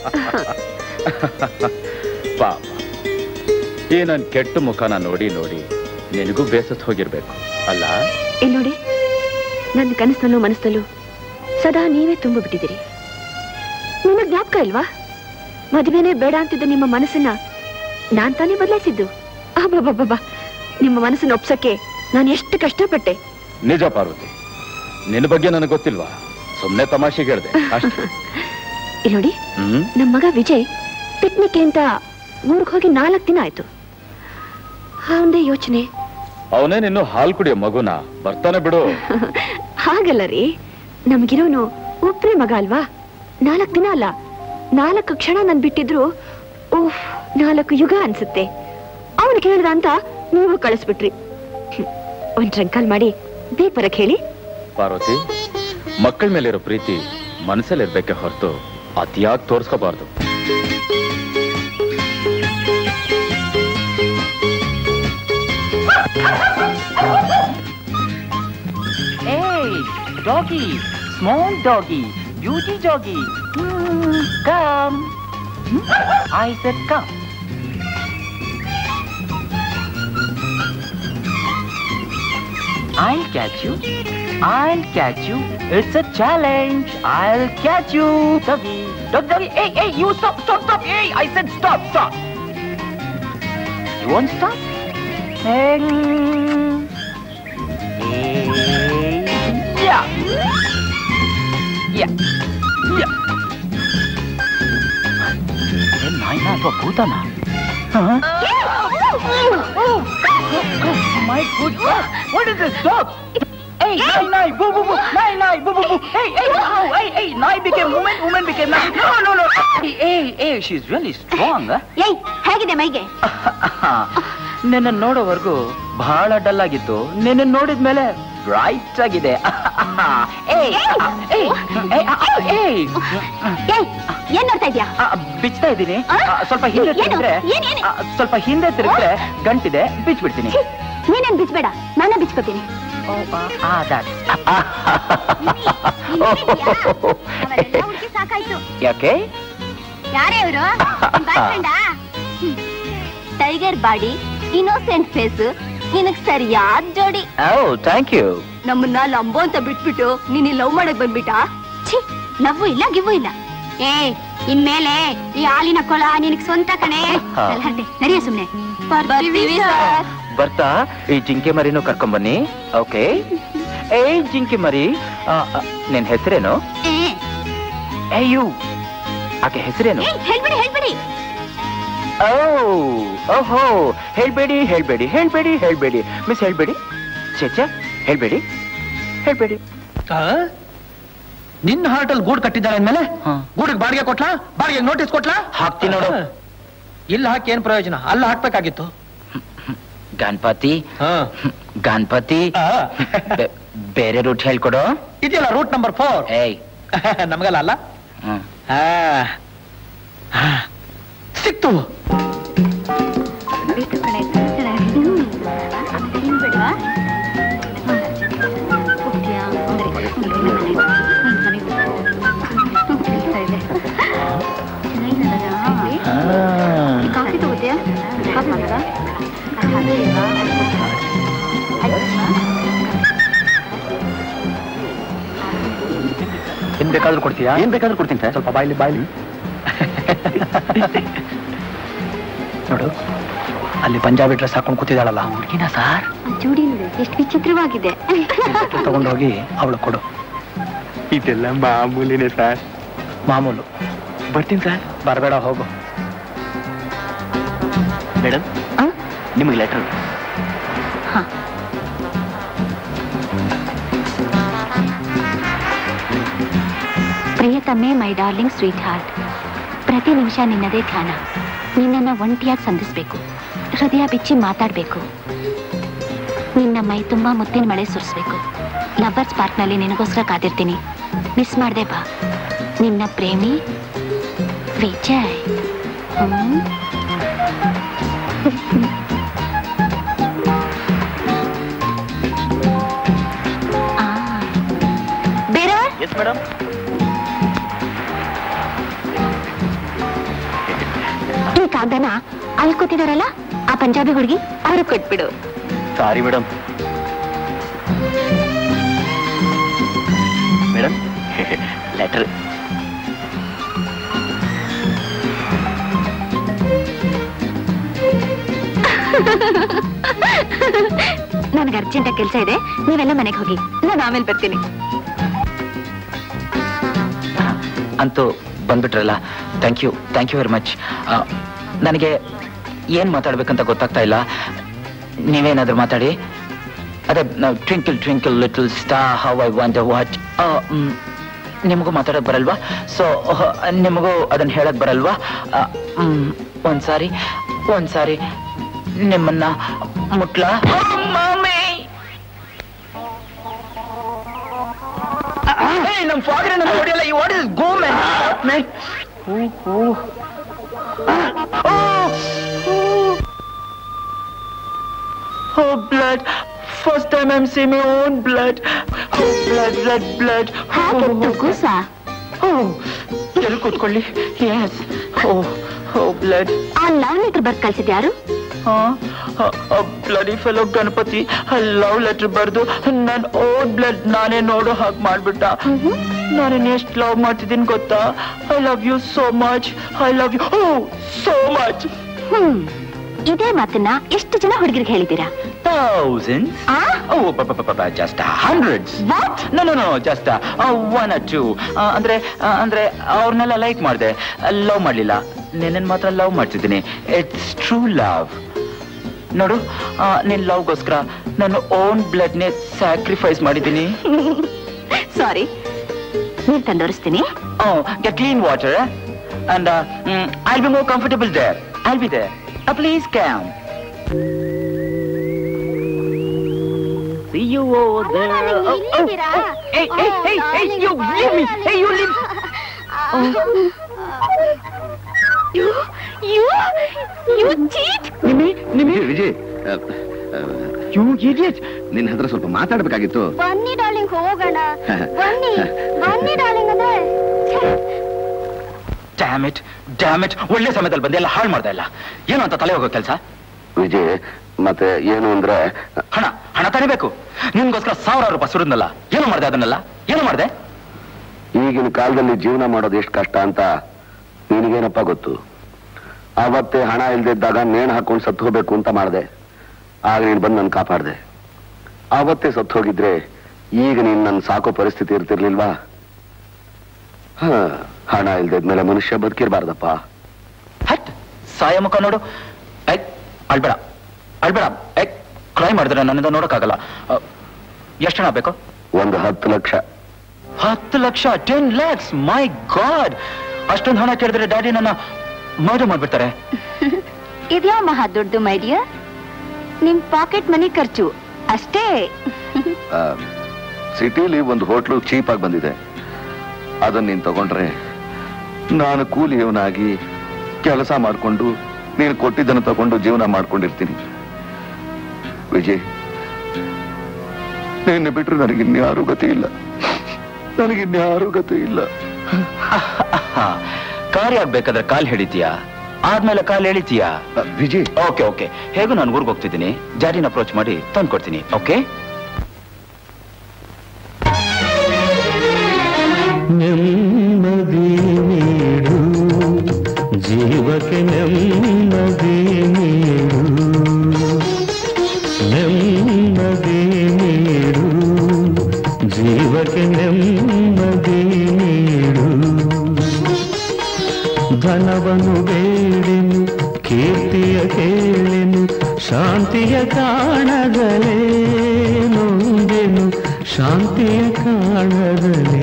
ಪಾಪ ಈ ನನ್ ಕೆಟ್ಟ ಮುಖನ ನೋಡಿ ನೋಡಿ ನಿನಗೂ ಬೇಸತ್ ಹೋಗಿರ್ಬೇಕು ಅಲ್ಲ ಇಲ್ಲಿ ನೋಡಿ ನನ್ನ ಕನಸಿನಲ್ಲೂ ಮನಸ್ಸಲ್ಲೂ ಸದಾ ನೀವೇ ತುಂಬ ಬಿಟ್ಟಿದ್ದೀರಿ ನಿಮ್ಮ ಜ್ಞಾಪಕ ಇಲ್ವಾ ಮದುವೆನೇ ಬೇಡ ಅಂತಿದ್ದ ನಿಮ್ಮ ಮನಸ್ಸನ್ನ ನಾನ್ ತಾನೇ ಬದಲಾಯಿಸಿದ್ದು ಅಬ್ಬಬ್ಬಬ್ಬಾ ನಿಮ್ಮ ಮನಸ್ಸನ್ನ ಒಪ್ಸಕ್ಕೆ ನಾನು ಎಷ್ಟು ಕಷ್ಟಪಟ್ಟೆ ನಿಜ ಪಾರ್ವತಿ ನಿನ್ನ ಬಗ್ಗೆ ನನಗೆ ಗೊತ್ತಿಲ್ವಾ ಸುಮ್ಮನೆ ತಮಾಷೆಗೆ ಹೇಳ್ದೆ ಅಷ್ಟೇ ಇಲ್ಲಿ ನೋಡಿ ಹ್ಮ್ ನಮ್ಮ ಮಗ ವಿಜಯ್ ಪಿಕ್ನಿಕ್ ಅಂತ ಊರಿಗೆ ಹೋಗಿ ನಾಲ್ಕು ದಿನ ಆಯ್ತು ಅವನದೇ ಯೋಚನೆ ಅವನೇ ನಿನ್ನು ಹಾಲು ಕುಡಿಯೋ ಮಗುನ ಬರ್ತಾನೆ ಬಿಡು ಹಾಗಲ್ಲ ರೀ ನಮ್ಗಿರೋನು ಒಬ್ಬರೇ ಮಗ ಅಲ್ವಾ ನಾಲ್ಕು ದಿನ ಅಲ್ಲ ನಾಲ್ಕು ಕ್ಷಣ ನನ್ ಬಿಟ್ಟಿದ್ರು ಓಹ್ ನಾಲ್ಕು ಯುಗ ಅನ್ಸುತ್ತೆ ಅವನು ಕೇಳ್ದ ಅಂತ ನೀವು ಕಳಿಸ್ಬಿಟ್ರಿ ಹ್ಮ್. ಒಂದ್ ಟ್ರಂಕಾಲ್ ಮಾಡಿ ಬೇಗ ಬರಕ್ ಹೇಳಿ ಪಾರ್ವತಿ ಮಕ್ಕಳ ಮೇಲಿರೋ ಪ್ರೀತಿ ಮನಸ್ಸಲ್ಲಿರ್ಬೇಕೆ ಹೊರತು ಅತಿಯಾಗಿ ತೋರ್ಸ್ಕೋಬಾರ್ದು Hey, doggy, small doggy, beauty doggy. Hmm, come. Hmm? I said come. I'll catch you. I'll catch you. It's a challenge. I'll catch you. Doggy, dog, doggy. Hey, hey, you stop, stop, stop. Hey, I said stop, stop. You won't stop? Hey. Hey. Yeah. Yeah. Yeah. ಏ ನಾಯಿನ ಅಥವಾ ಭೂತನ my god what is this dog Hey, nai, nai, boo, boo, boo, nai, nai, boo, boo, boo. Hey, hey, wow, hey, hey, nai became woman, woman became nai. No, no, no. Hey, hey, hey, she's really strong. Huh? ಏಯ್ ಹೇಗಿದೆ ಮೈಗೆ ನಿನ್ನ ನೋಡೋವರೆಗೂ ಬಹಳ dull ಆಗಿತ್ತು ನಿನ್ನ ನೋಡಿದ್ಮೇಲೆ bright ಆಗಿದೆ ಏಯ್, ಏಯ್, ಏಯ್, ಏಯ್, ಏಯ್ ಏನ್ ನೋಡ್ತಾ ಇದ್ಯಾ ಆ, ಬಿಚ್ತಾ ಇದ್ದೀನಿ ಆ? ಆ, ಸ್ವಲ್ಪ ಹಿಂದೆ ಏನು? ತಿರುಗಿದ್ರೆ ಏನ್, ಏನ್? ಆ, ಸ್ವಲ್ಪ ಹಿಂದೆ ತಿರುಗಿದ್ರೆ ಗಂಟಿದೆ ಬಿಚ್ಬಿಡ್ತೀನಿ ಛೀ, ನೀನೇನ್ ಬಿಚ್ಬೇಡ ನಾನೇ ಬಿಚ್ಕೋತೀನಿ ಆ, that. ಸಾಕಾಯ್ತು ಯಾಕೆ ಯಾರೇ ಇವರು ಟೈಗರ್ ಬಾಡಿ ಇನ್ನೋಸೆಂಟ್ ಫೇಸ್ ನಿನಗ್ ಸರಿಯಾದ ಜೋಡಿ ಓ ಥ್ಯಾಂಕ್ ಯು ನಮ್ಮನ್ನ ಲಂಬೋ ಅಂತ ಬಿಟ್ಬಿಟ್ಟು ನೀನ್ ಲವ್ ಮಾಡಕ್ ಬಂದ್ಬಿಟ್ಟ ಛೀ ಲವ್ ಇಲ್ಲ ಗಿವ್ ಇಲ್ಲ ಏ ಇನ್ಮೇಲೆ ಈ ಹಾಲಿನ ಕೊಳ ನಿನಗ್ ಸ್ವಂತ ಕಣೆ ಹಾ. ನಡಿಯ ಸುಮ್ನೆ ಬರ್ತಾ ಈ ಜಿಂಕೆ ಮರಿನೂ ಕರ್ಕೊಂಬನ್ನಿ ಓಕೆ ಏ ಜಿಂಕೆ ಮರಿ ಆ, ಆ, ನಿನ್ ಹೆಸರೇನು ಏ ಯು ಆಕೆ ಹೆಸರೇನು ಹೇಳ್ಬಿಡಿ ಹೇಳ್ಬಿಡಿ ಓ ಓಹೋ ಹೇಳ್ಬೇಡಿ ಹೇಳ್ಬೇಡಿ ಹೇಳ್ಬೇಡಿ ಹೇಳ್ಬೇಡಿ ಮಿಸ್ ಹೇಳ್ಬೇಡಿ ಚೇಚ ಹೇಳ್ಬೇಡಿ ಹೇಳ್ಬೇಡಿ ನಿನ್ನ ಹಾರ್ಟಲ್ ಗೂಡ್ ಕಟ್ಟಿದ್ದಾರೆ ಅಂದ್ಮೇಲೆ ಹಾ. ಗೂಡಿಗೆ ಬಾಡಿಗೆ ಕೊಟ್ಲಾ ಬಾಡಿಗೆ ನೋಟಿಸ್ ಕೊಟ್ಲಾ ಹಾಕ್ತೀನಿ ನೋಡು. ಇಲ್ಲಿ ಹಾಕಿ ಏನ್ ಪ್ರಯೋಜನ ಅಲ್ಲ ಹಾಕ್ಬೇಕಾಗಿತ್ತು ಗಣಪತಿ ಹಾ ಗಣಪತಿ ಆ. ಬೆ- ಬೇರೆ ರೂಟ್ ಹೇಳ್ಕೊಡು ಇದೆಯಲ್ಲ ರೂಟ್ ನಂಬರ್ ಫೋರ್ ಏಯ್ ನಮಗಲ್ಲ ಅಲ್ಲ ಹ್ಮ್. ಆ. ಆ. ಸಿಕ್ತು ಕಾಫಿ ತಗೋತೀಯಾ ಕಾಫಿ ಮಾಡೋದಾ? ಏನ್ ಬೇಕಾದ್ರೂ ಕೊಡ್ತೀಯಾ ಏನ್ ಬೇಕಾದ್ರೂ ಕೊಡ್ತೀನಿ ಸರ್ ಸ್ವಲ್ಪ ಬಾಯ್ಲಿ ಬಾಯ್ಲಿ ನೋಡು ಅಲ್ಲಿ ಪಂಜಾಬಿ ಡ್ರೆಸ್ ಹಾಕೊಂಡು ಕೂತಿದ್ದಾಳಲ್ಲ ಹುಡುಗಿನ ಸಾರ್ ಜೋಡಿ ನೋಡು ಎಷ್ಟು ವಿಚಿತ್ರವಾಗಿದೆ ತಗೊಂಡೋಗಿ ಅವಳು ಕೊಡು ಇದೆಲ್ಲ ಮಾಮೂಲಿನೇ ಸರ್ ಮಾಮೂಲು ಬರ್ತೀನಿ ಸರ್ ಬರಬೇಡ ಹೋಗು ಮೇಡಮ್ ನಿಮಗೆ ಲೆಟರ್ ಪ್ರಿಯತಮೆ ಮೈ ಡಾರ್ಲಿಂಗ್ ಸ್ವೀಟ್ ಹಾರ್ಟ್ ಪ್ರತಿ ನಿಮಿಷ ನಿನ್ನದೇ ಧ್ಯಾನ ನಿನ್ನನ್ನು ಒಂಟಿಯಾಗಿ ಸಂಧಿಸ್ಬೇಕು ಹೃದಯ ಬಿಚ್ಚಿ ಮಾತಾಡಬೇಕು ನಿನ್ನ ಮೈ ತುಂಬಾ ಮುತ್ತಿನ ಮಳೆ ಸುರಿಸ್ಬೇಕು ಲಬ್ಬರ್ಸ್ ಪಾರ್ಕ್ನಲ್ಲಿ ನಿನಗೋಸ್ಕರ ಕಾದಿರ್ತೀನಿ ಮಿಸ್ ಮಾಡದೆ ಬಾ ನಿನ್ನ ಪ್ರೇಮಿ ವಿಜಯ್ ಹ್ಮ್ ಆ. ಬೇರೆ ಎಸ್ ಮೇಡಮ್ ಈ ಕಾಗದನ ಅಲ್ಲಿ ಕೂತಿದಾರಲ್ಲ ಆ ಪಂಜಾಬಿ ಹುಡುಗಿ ಅವ್ರಿಗೆ ಕೊಟ್ಬಿಡು ಸಾರಿ ಮೇಡಮ್ ಮೇಡಮ್ ಲೆಟರ್ ನನಗೆ ಅರ್ಜೆಂಟಾಗಿ ಕೆಲಸ ಇದೆ ನೀವೆಲ್ಲ ಮನೆಗೆ ಹೋಗಿ ನಾನು ಆಮೇಲೆ ಬರ್ತೀನಿ ಅಂತೂ ಬಂದ್ಬಿಟ್ರಲ್ಲ thank you thank you very much ನನಗೆ ಏನು ಮಾತಾಡ್ಬೇಕಂತ ಗೊತ್ತಾಗ್ತಾ ಇಲ್ಲ ನೀವೇನಾದ್ರೂ ಮಾತಾಡಿ ಅದೇ twinkle twinkle little star how I want watch ನಿಮಗೂ ಮಾತಾಡೋಕೆ ಬರಲ್ವಾ ಸೊ ನಿಮಗೂ ಅದನ್ನ ಹೇಳಕ್ ಬರಲ್ವಾ ಆ, ಮ್, ಒಂದ್ಸಾರಿ ಒಂದ್ಸಾರಿ ನಿಮ್ಮನ್ನ ಮುಟ್ಲಾ ನಮ್ ಫಾದರ್ ನಮ್ಮ ಹೊಡಿಯಲ್ಲ ಈ what is go man Oh, blood. First time I'm seeing my own blood. Oh, blood, blood, blood. ಹಾಗೆತ್ತು ಕೂಸ Oh, ಎಲ್ಲಿ ಕೂತ್ಕೊಳ್ಳಿ ಎಸ್ ಓ ಓ ಬ್ಲಡ್ ಆ ಲವ್ ಲೆಟರ್ ಬರ್ದ್ ಕಳ್ಸಿದ್ಯಾರು bloody fellow Ganapati love letter ಬರೆದು ನನ್ನ ಓನ್ ಬ್ಲಡ್ ನಾನೇ ನೋಡೋ ಹಾಗೆ ಮಾಡ್ಬಿಟ್ಟ ನಾನು ಎಷ್ಟು ಲವ್ ಮಾಡ್ತಿದ್ದೀನಿ ಗೊತ್ತಾ I love you so much I love you oh so much hmm ಇದೇ ಮಾತನ್ನ ಎಷ್ಟು ಜನ ಹುಡುಗರಿಗೆ ಹೇಳಿದ್ದೀರಾ ಥೌಸಂಡ್ ಆ oh just hundreds what no no no just one or two ಅಂದ್ರೆ ಆ, ಅಂದ್ರೆ ಅವ್ರನ್ನೆಲ್ಲ ಲೈಕ್ ಮಾಡಿದೆ ಲವ್ ಮಾಡಲಿಲ್ಲ ನಿನ್ನ ಮಾತ್ರ ಲವ್ ಮಾಡ್ತಿದ್ದೀನಿ ಇಟ್ಸ್ ಟ್ರೂ ಲವ್ ನೋಡು ಆ, ನಿನ್ ಲವ್ಗೋಸ್ಕರ ನನ್ನ ಓನ್ ಬ್ಲಡ್ನೇ ಸ್ಯಾಕ್ರಿಫೈಸ್ ಮಾಡಿದ್ದೀನಿ ಸಾರಿ ನೀರ್ ತಂದೋರಿಸ್ತೀನಿ get clean water and I be more comfortable there I be there please come See you over there. Oh, oh, oh. Hey, hey, hey, hey, you leave me. Hey, you leave. You, you, you cheat! Nimmi Nimmi Vijay you idiot ನಿನ್ನ ಹತ್ರ ಸ್ವಲ್ಪ ಮಾತಾಡ್ಬೇಕಾಗಿತ್ತು ಬನ್ನಿ darling ಹೋಗೋಣ ಬನ್ನಿ ಬನ್ನಿ darling ಅಂದ್ರೆ dam it dam it ಒಳ್ಳೆ ಸಮಯದಲ್ಲಿ ಬಂದು ಎಲ್ಲ ಹಾಳು ಮಾಡ್ತಾ ಇಲ್ಲ ಏನು ಅಂತ ತಲೆ ಹೋಗೋ ಕೆಲಸ ವಿಜಯ್ ಮತ್ತೆ ಏನು ಅಂದ್ರೆ ಹಣ ಹಣ ತಡಿಬೇಕು ನಿನ್ಗೋಸ್ಕರ ಸಾವಿರಾರು ರೂಪಾಯಿ ಸುರಿದ್ನಲ್ಲ ಏನು ಮಾಡ್ದೆ ಅದನ್ನೆಲ್ಲ ಏನು ಮಾಡ್ದೆ ಈಗಿನ ಕಾಲದಲ್ಲಿ ಜೀವನ ಮಾಡೋದು ಎಷ್ಟು ಕಷ್ಟ ಅಂತ ನಿನಗೇನಪ್ಪ ಗೊತ್ತು ಆವತ್ತೇ ಹಣ ಇಲ್ದಿದ್ದಾಗ ನೇಣು ಹಾಕೊಂಡು ಸತ್ತು ಹೋಗ್ಬೇಕು ಅಂತ ಮಾಡಿದೆ ಆಗ ನೀನು ಬಂದು ನನ್ನ ಕಾಪಾಡ್ದೆ ಆವತ್ತೇ ಸತ್ತು ಹೋಗಿದ್ರೆ ಈಗ ನೀನ್ ನನ್ನ ಸಾಕೋ ಪರಿಸ್ಥಿತಿ ಇರ್ತಿರ್ಲಿಲ್ವಾ ಹ ಹಣ ಇಲ್ದಿದ್ಮೇಲೆ ಮನುಷ್ಯ ಬದುಕಿರ್ಬಾರ್ದಪ್ಪ ಹಟ್ ಸಾಯ ಮುಖ ನೋಡು ಐ ಅಳ್ಬೇಡ ಅಳ್ಬೇಡ ಐ ಕ್ರೈ ಮಾಡಿದ್ರೆ ನನ್ನಿಂದ ನೋಡಕ್ಕಾಗಲ್ಲ ಎಷ್ಟು ಹಣ ಬೇಕು ಒಂದು ಹತ್ತು ಲಕ್ಷ ಹತ್ತು ಲಕ್ಷ ಟೆನ್ ಲ್ಯಾಕ್ಸ್ ಮೈ ಗಾಡ್ ಅಷ್ಟೊಂದು ಹಣ ಕೇಳಿದ್ರೆ ಡ್ಯಾಡಿ ನನ್ನ ಮರ್ಡರ್ ಮಾಡ್ಬಿಡ್ತಾರೆ ಇದ್ಯಾವ ಮಹಾ ದೊಡ್ಡದು ಮೈಡಿಯ ನಿಮ್ ಪಾಕೆಟ್ ಮನಿ ಖರ್ಚು ಅಷ್ಟೇ ಸಿಟಿಲಿ ಒಂದು ಹೋಟ್ಲು ಚೀಪ್ ಆಗಿ ಬಂದಿದೆ ಅದನ್ನ ನೀನ್ ತಗೊಂಡ್ರೆ ನಾನು ಕೂಲಿಯವನಾಗಿ ಕೆಲಸ ಮಾಡಿಕೊಂಡು ನೀನು ಕೊಟ್ಟಿದ್ದನ್ನು ತಗೊಂಡು ಜೀವನ ಮಾಡ್ಕೊಂಡಿರ್ತೀನಿ ವಿಜಯ್ ನಿನ್ನ ಬಿಟ್ರೆ ನನಗಿನ್ಯಾರೂ ಗತಿ ಇಲ್ಲ ನನಗಿನ್ಯಾರೂ ಗತಿ ಇಲ್ಲ ಕಾರ್ಯ ಆಗ್ಬೇಕಾದ್ರೆ ಕಾಲ್ ಹಿಡಿತೀಯಾ ಆದ್ಮೇಲೆ ಕಾಲ್ ಎಳಿತೀಯಾ ಅ, ವಿಜಯ್ ಓಕೆ ಓಕೆ ಹೇಗೂ ನಾನು ಊರಿಗೆ ಹೋಗ್ತಿದ್ದೀನಿ ಜಾರಿನ ಅಪ್ರೋಚ್ ಮಾಡಿ ತಂದು ಕೊಡ್ತೀನಿ ಓಕೆ ನೆಮ್ಮದಿ ನೀಡು ಜೀವಕ್ಕೆ ನೆಮ್ಮದಿ ನೀಡು ನೆಮ್ಮದಿ ನೀಡು ಜೀವಕ್ಕೆ ನೆಮ್ಮದಿ ನೀಡು ಧನವನ್ನು ಬೇಡೆನು ಕೀರ್ತಿಯ ಕೇಳೆನು ಶಾಂತಿಯ ಕಾಣದಲೇ ನೊಂದೆನು ಶಾಂತಿಯ ಕಾಣದಲೇ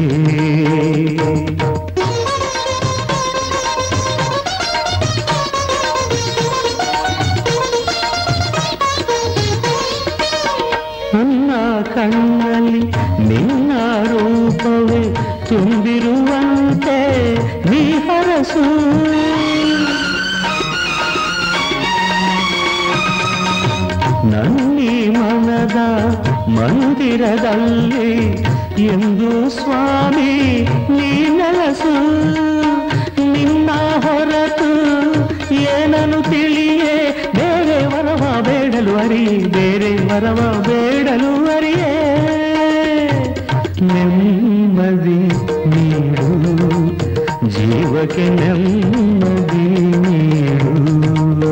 ನನ್ನ ಕಣ್ಣಲ್ಲಿ ನಿನ್ನ ರೂಪವೇ ತುಂಬಿರುವಂತೆ ನೀ ಹರಸು ನನ್ನಿ ಮನದ ಮಂದಿರದಲ್ಲಿ ಎಂದು ಸ್ವಾಮಿ ನೀ ನೆಲಸು ನಿನ್ನ ಹೊರತು ಏನನು ತಿಳಿಯೇ ಬೇರೆ ವರವ ಬೇಡಲು ಅರಿಯೇ ಬೇರೆ ವರವ ಬೇಡಲು ಅರಿಯೇ ನೆಮ್ಮದಿ ಜೀವಕ್ಕೆ ನೆಮ್ಮದಿ ನೀಡು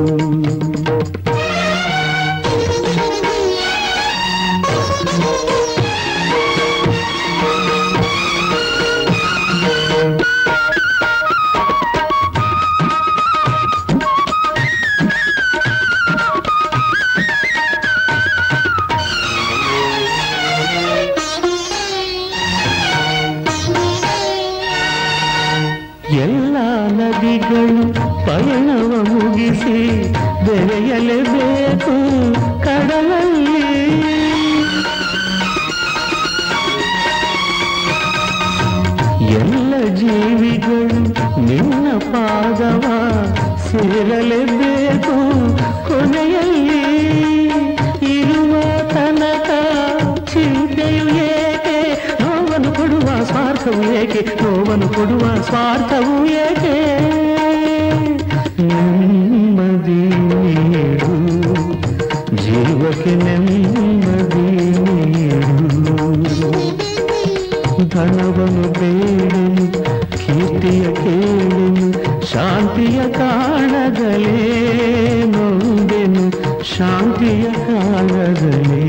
ಎಲ್ಲ ನದಿಗಳು ಪಯಣವ ಮುಗಿಸಿ ಬೆರೆಯಲೇಬೇಕು ಕಡಲಲ್ಲಿ ಎಲ್ಲ ಜೀವಿಗಳು ನಿನ್ನ ಪಾದವ ಸೇರಲೇಬೇಕು ಕೊನೆಯಲ್ಲಿ ಇರುವ ತನಕ ಚಿಂತೆಯು ಏಕೆ ನೋವನ್ನು ಕೊಡುವ ಸ್ವಾರ್ಥವು ಏಕೆ ನೋವನ್ನು ಕೊಡುವ ಸ್ವಾರ್ಥವು ಏಕೆ ನೆಮ್ಮದಿ ನೀಡು ಜೀವಕ್ಕೆ ನೆಮ್ಮದಿ ನೀಡು ಧನವನ್ನು ಬೇಡನು ಕೀರ್ತಿಯ ಕೇಳನು ಶಾಂತಿಯ ಕಾಣದಲೇ ನೊಂದೆನು ಶಾಂತಿಯ ಕಾಣದಲೇ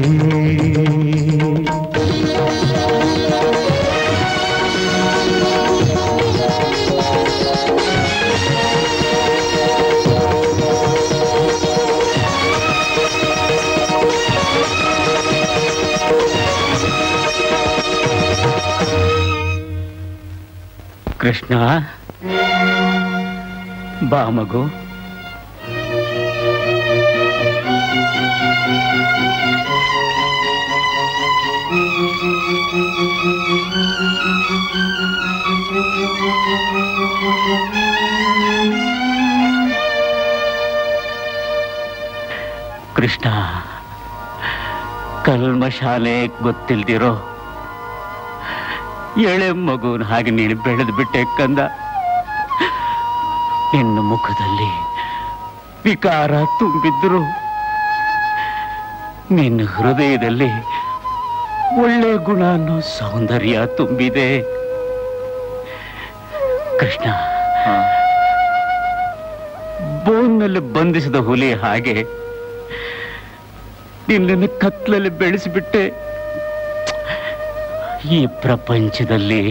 ಕೃಷ್ಣ ಬಾ ಮಗು ಕೃಷ್ಣ ಕಲ್ಮಶಾಲೆ ಗೊತ್ತಿಲ್ದಿರೋ ಎಳೆ ಮಗುನ ಹಾಗೆ ನೀನು ಬೆಳೆದು ಬಿಟ್ಟೆ ಕಂದ ನಿನ್ನ ಮುಖದಲ್ಲಿ ವಿಕಾರ ತುಂಬಿದ್ರು ನಿನ್ನ ಹೃದಯದಲ್ಲಿ ಒಳ್ಳೆ ಗುಣ ಅನ್ನೋ ಸೌಂದರ್ಯ ತುಂಬಿದೆ ಕೃಷ್ಣ ಬೋನ್ನಲ್ಲಿ ಬಂಧಿಸಿದ ಹುಲಿ ಹಾಗೆ ನಿನ್ನನ್ನು ಕತ್ಲಲ್ಲಿ ಬೆಳೆಸಿಬಿಟ್ಟೆ ಈ ಪ್ರಪಂಚದಲ್ಲಿ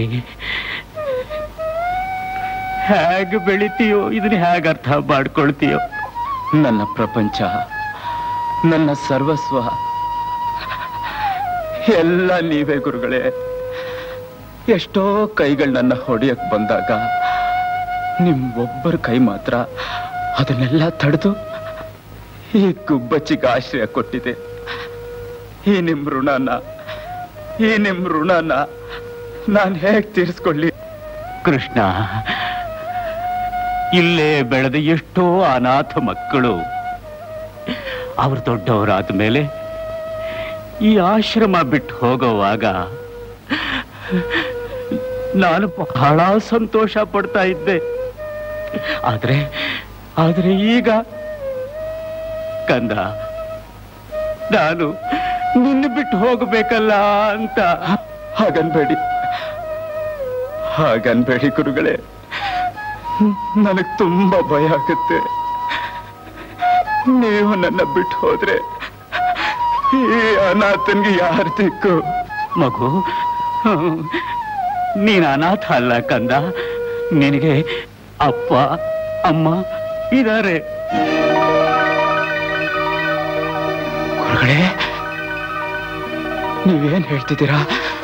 ಹೇಗೆ ಬೆಳಿತೀಯೋ ಇದನ್ನ ಹೇಗೆ ಅರ್ಥ ಮಾಡ್ಕೊಳ್ತೀಯೋ ನನ್ನ ಪ್ರಪಂಚ ನನ್ನ ಸರ್ವಸ್ವ ಎಲ್ಲ ನೀವೇ ಗುರುಗಳೇ ಎಷ್ಟೋ ಕೈಗಳು ನನ್ನ ಹೊಡೆಯಕ್ ಬಂದಾಗ ನಿಮ್ ಒಬ್ಬರ ಕೈ ಮಾತ್ರ ಅದನ್ನೆಲ್ಲ ತಡೆದು ಈ ಗುಬ್ಬಚ್ಚಿಗೆ ಆಶ್ರಯ ಕೊಟ್ಟಿದೆ ಈ ನಿಮ್ ಋಣನ ಈ ನಿಮ್ ಋಣನ ನಾನು ಹೇಗ್ ತೀರಿಸ್ಕೊಳ್ಳಿ ಕೃಷ್ಣ ಇಲ್ಲೇ ಬೆಳೆದ ಎಷ್ಟೋ ಅನಾಥ ಮಕ್ಕಳು ಅವರು ದೊಡ್ಡವರಾದ ಮೇಲೆ ಈ ಆಶ್ರಮ ಬಿಟ್ಟು ಹೋಗೋವಾಗ ನಾನು ಬಹಳ ಸಂತೋಷ ಪಡ್ತಾ ಇದ್ದೆ ಆದ್ರೆ ಆದ್ರೆ ಈಗ ಕಂದ ನಾನು ನಿನ್ನ ಬಿಟ್ಟು ಹೋಗಬೇಕಲ್ಲ ಅಂತ ಹಾಗನ್ಬೇಡಿ ಹಾಗನ್ಬೇಡಿ ಗುರುಗಳೇ ನನಗ್ ತುಂಬಾ ಭಯ ಆಗುತ್ತೆ ನೀವು ನನ್ನ ಬಿಟ್ಟು ಹೋದ್ರೆ ಈ ಅನಾಥನ್ಗೆ ಯಾರ ದಿಕ್ಕು ಮಗು ನೀನು ಅನಾಥ ಅಲ್ಲ ಕಂದ ನಿನಗೆ ಅಪ್ಪ ಅಮ್ಮ ಇದ್ದಾರೆ ಗುರುಗಳೇ ನೀವೇನ್ ಹೇಳ್ತಿದ್ದೀರಾ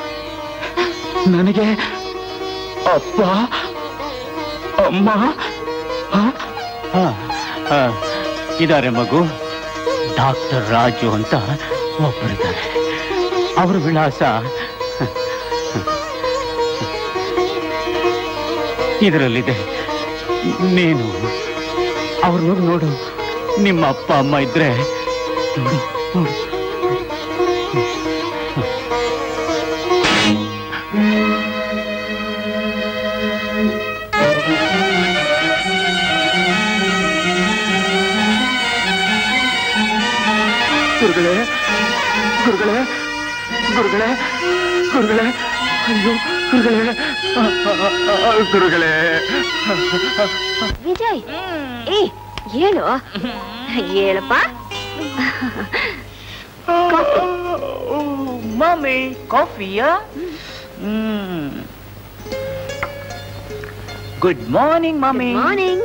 ನನಗೆ ಅಪ್ಪ ಅಮ್ಮ ಆ? ಇದ್ದಾರೆ ಮಗು ಡಾಕ್ಟರ್ ರಾಜು ಅಂತ ಒಬ್ಬರಿದ್ದಾರೆ ಅವ್ರ ವಿಳಾಸ ಇದರಲ್ಲಿದೆ ನೀನು ಅವ್ರನ್ನ ನೋಡು ನಿಮ್ಮ ಅಪ್ಪ ಅಮ್ಮ ಇದ್ರೆ ನೋಡು ನೋಡು ಗುರುಗಳೇ ಗುರುಗಳೇ ಗುರುಗಳೇ ಗುರುಗಳೇ ಅಯ್ಯೋ ಗುರುಗಳೇ ವಿಜಯ್ ಏ ಹೇಳು ಹೇಳಪ್ಪ ಮಮ್ಮಿ ಕಾಫಿಯಾ good morning mummy morning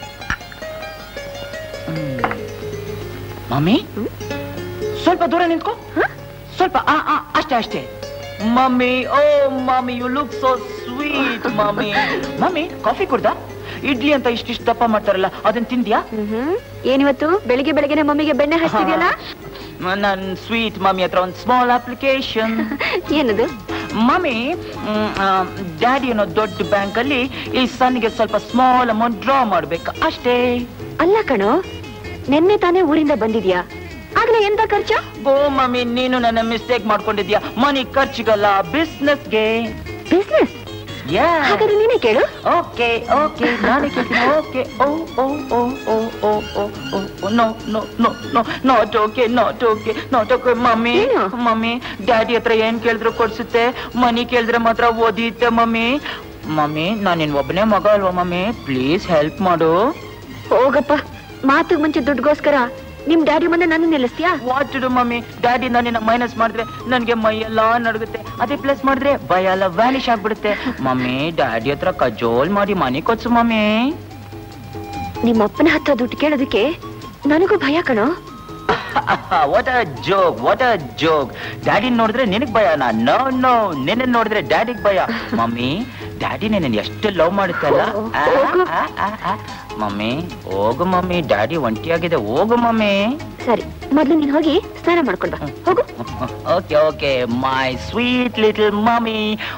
mummy ಸ್ವಲ್ಪ ದೂರ ನಿಂತ್ಕೋ ಸ್ವಲ್ಪ ಆ, ಆ, ಅಷ್ಟೇ ಅಷ್ಟೇ mummy oh mummy you look so sweet mummy mummy coffee ಕುಡ್ದ ಇಡ್ಲಿ ಅಂತ ಇಷ್ಟಿಷ್ಟು ದಪ್ಪ ಮಾಡ್ತಾರಲ್ಲ ಅದನ್ನ ತಿಂದ್ಯಾ ಹ್ಮ್ ಏನಿವತ್ತು ಬೆಳಿಗ್ಗೆ ಬೆಳಗ್ಗೆನೆ ಮಮ್ಮಿಗೆ ಬೆಣ್ಣೆ ಹಚ್ತಿದ್ಯಲ್ಲ ನನ್ ಸ್ವೀಟ್ ಮಮ್ಮಿ ಹತ್ರ ಒಂದು ಸ್ಮಾಲ್ ಅಪ್ಲಿಕೇಶನ್ ಏನದು ಮಮ್ಮಿ ಡ್ಯಾಡಿ ಅನ್ನೋ ದೊಡ್ಡ ಬ್ಯಾಂಕ್ ಅಲ್ಲಿ ಈ ಸನ್ಗೆ ಸ್ವಲ್ಪ ಸ್ಮಾಲ್ ಅಮೌಂಟ್ ಡ್ರಾ ಮಾಡ್ಬೇಕು ಅಷ್ಟೇ ಅಲ್ಲ ಕಣೋ ನೆನ್ನೆ ತಾನೇ ಊರಿಂದ ಬಂದಿದ್ಯಾ ಆಗ್ಲೇ ಎಂತ ಖರ್ಚು ಓ ಮಮ್ಮಿ ನೀನು ನನ್ನ ಮಿಸ್ಟೇಕ್ ಮಾಡ್ಕೊಂಡಿದ್ಯಾ ಮನಿ ಖರ್ಚಿಗಲ್ಲ ಬಿಸ್ನೆಸ್ಗೆ ಬಿಸ್ನೆಸ್ ಹಾಗಾದ್ರೆ ನೀನೇ ಕೇಳು ಓಕೆ ಓಕೆ ನಾನೇ ಕೇಳ್ತೀನಿ okay oh oh oh oh oh oh oh no no no no not okay not okay not okay mummy ಏನು? ಮಮ್ಮಿ ಡ್ಯಾಡಿ ಹತ್ರ ಏನ್ ಕೇಳಿದ್ರು ಕೊಡ್ಸುತ್ತೆ ಮನಿ ಕೇಳಿದ್ರೆ ಮಾತ್ರ ಓದಿತ್ತೆ ಮಮ್ಮಿ ಮಮ್ಮಿ ನಾನು ನಿನ್ ಒಬ್ಬನೇ ಮಗ ಅಲ್ವಾ ಮಮ್ಮಿ ಪ್ಲೀಸ್ ಹೆಲ್ಪ್ ಮಾಡು ಹೋಗಪ್ಪ ಮಾತಿಗೆ ಮುಂಚೆ ದುಡ್ಗೋಸ್ಕರ ನಿಮ್ ಡ್ಯಾಡಿ ಮುಂದೆ ನನ್ನ ನಿಲ್ಲಿಸ್ತೀಯಾ ವಾಟ್ ಟು ಮಮ್ಮಿ ಡ್ಯಾಡಿ ನನ್ನಿನ್ನ ಮೈನಸ್ ಮಾಡಿದ್ರೆ ನನ್ಗೆ ಮೈ ಎಲ್ಲ ನಡುಗುತ್ತೆ ಅದೇ ಪ್ಲಸ್ ಮಾಡಿದ್ರೆ ಭಯ ಎಲ್ಲ ವ್ಯಾನಿಶ್ ಆಗ್ಬಿಡುತ್ತೆ ಮಮ್ಮಿ ಡ್ಯಾಡಿ ಹತ್ರ ಕಜೋಲ್ ಮಾಡಿ ಮನೆ ಕೊಡ್ಸು ಮಮ್ಮಿ ನಿಮ್ಮ ಅಪ್ಪನ ಹತ್ರ ದುಡ್ಡು ಕೇಳೋದಕ್ಕೆ ನನಗೂ ಭಯ ಕಣೋ what a joke what a joke daddy ನೋಡಿದ್ರೆ ನಿನಗ್ ಭಯನಾ ನೋ ನೋ ನಿನ್ನ ನೋಡಿದ್ರೆ ಡ್ಯಾಡಿಗ್ ಭಯ ಮಮ್ಮಿ ಡ್ಯಾಡಿ ನಿನ್ನ ಎಷ್ಟು ಲವ್ ಮಾಡುತ್ತಲ್ಲ ಆ, ಆ, ಆ, ಆ. ಮಮ್ಮಿ ಹೋಗು ಮಮ್ಮಿ ಡ್ಯಾಡಿ ಒಂಟಿಯಾಗಿದೆ ಹೋಗು ಮಮ್ಮಿ ಸರಿ ಮೊದ್ಲು ನೀನ್ ಹೋಗಿ ಸ್ನಾನ ಮಾಡ್ಕೊಂಡ್ ಬಾ ಹೋಗು okay okay my sweet little mummy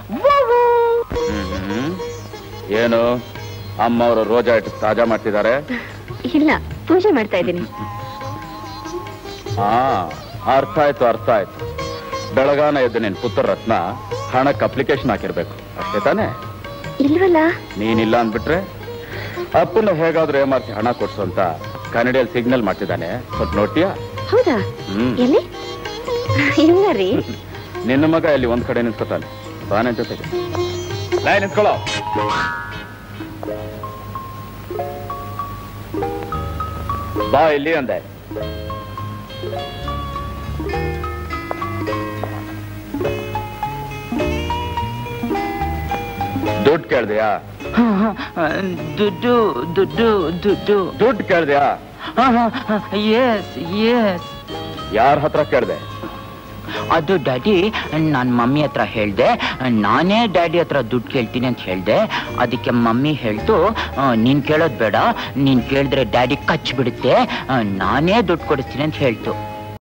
hmm. ಏನು ಅಮ್ಮ ಅವರು ರೋಜಾ ಇಟ್ಟು ತಾಜಾ ಮಾಡ್ತಿದ್ದಾರೆ ಇಲ್ಲ ಪೂಜೆ ಮಾಡ್ತಾ ಇದ್ದೀನಿ ಹಾ ಅರ್ಥ ಆಯ್ತು ಅರ್ಥ ಆಯ್ತು ಬೆಳಗಾನ ಎದ್ದು ನಿನ್ ಪುತ್ರ ರತ್ನ ಹಣಕ್ಕೆ ಅಪ್ಲಿಕೇಶನ್ ಹಾಕಿರ್ಬೇಕು ಅಷ್ಟೇ ತಾನೇ ಇಲ್ವಲ್ಲ ನೀನಿಲ್ಲ ಅಂದ್ಬಿಟ್ರೆ ಅಪ್ಪನ ಹೇಗಾದ್ರೂ ಏಮಾರ್ಸಿ ಹಣ ಕೊಡ್ಸು ಅಂತ ಕನ್ನಡಿಯಲ್ಲಿ ಸಿಗ್ನಲ್ ಮಾಡ್ತಿದ್ದಾನೆ ಸ್ವಲ್ಪ ನೋಡ್ತೀಯಾ ಹೌದಾ ಹ್ಮ್ ಎಲ್ಲಿ ಇಲ್ಲ ರೀ ನಿನ್ನ ಮಗ ಇಲ್ಲಿ ಒಂದ್ ಕಡೆ ನಿಂತ್ಕೊತಾನೆ ಬಾ ನನ್ ಜೊತೆಗೆ ಲೈ ನಿಂತ್ಕೊಳ್ಳೋ ಬಾ ಇಲ್ಲಿ ಅಂದೆ ದುಡ್ಡು ಕೇಳ್ದೆಯಾ ದುಡ್ಡು ದುಡ್ಡು ದುಡ್ಡು ದುಡ್ಡು ಕೇಳ್ದೆಯಾ ಎಸ್ ಎಸ್ ಯಾರ ಹತ್ರ ಕೇಳ್ದೆ ಅದು ಡ್ಯಾಡಿ ನಾನು ಮಮ್ಮಿ ಹತ್ರ ಹೇಳ್ದೆ ನಾನೇ ಡ್ಯಾಡಿ ಹತ್ರ ದುಡ್ಡು ಕೇಳ್ತೀನಿ ಅಂತ ಹೇಳ್ದೆ ಅದಕ್ಕೆ ಮಮ್ಮಿ ಹೇಳ್ತು ಆ, ನೀನ್ ಕೇಳೋದ್ ಬೇಡ ನೀನ್ ಕೇಳಿದ್ರೆ ಡ್ಯಾಡಿ ಕಚ್ ಬಿಡುತ್ತೆ ಆ, ನಾನೇ ದುಡ್ಡು ಕೊಡಿಸ್ತೀನಿ ಅಂತ ಹೇಳ್ತು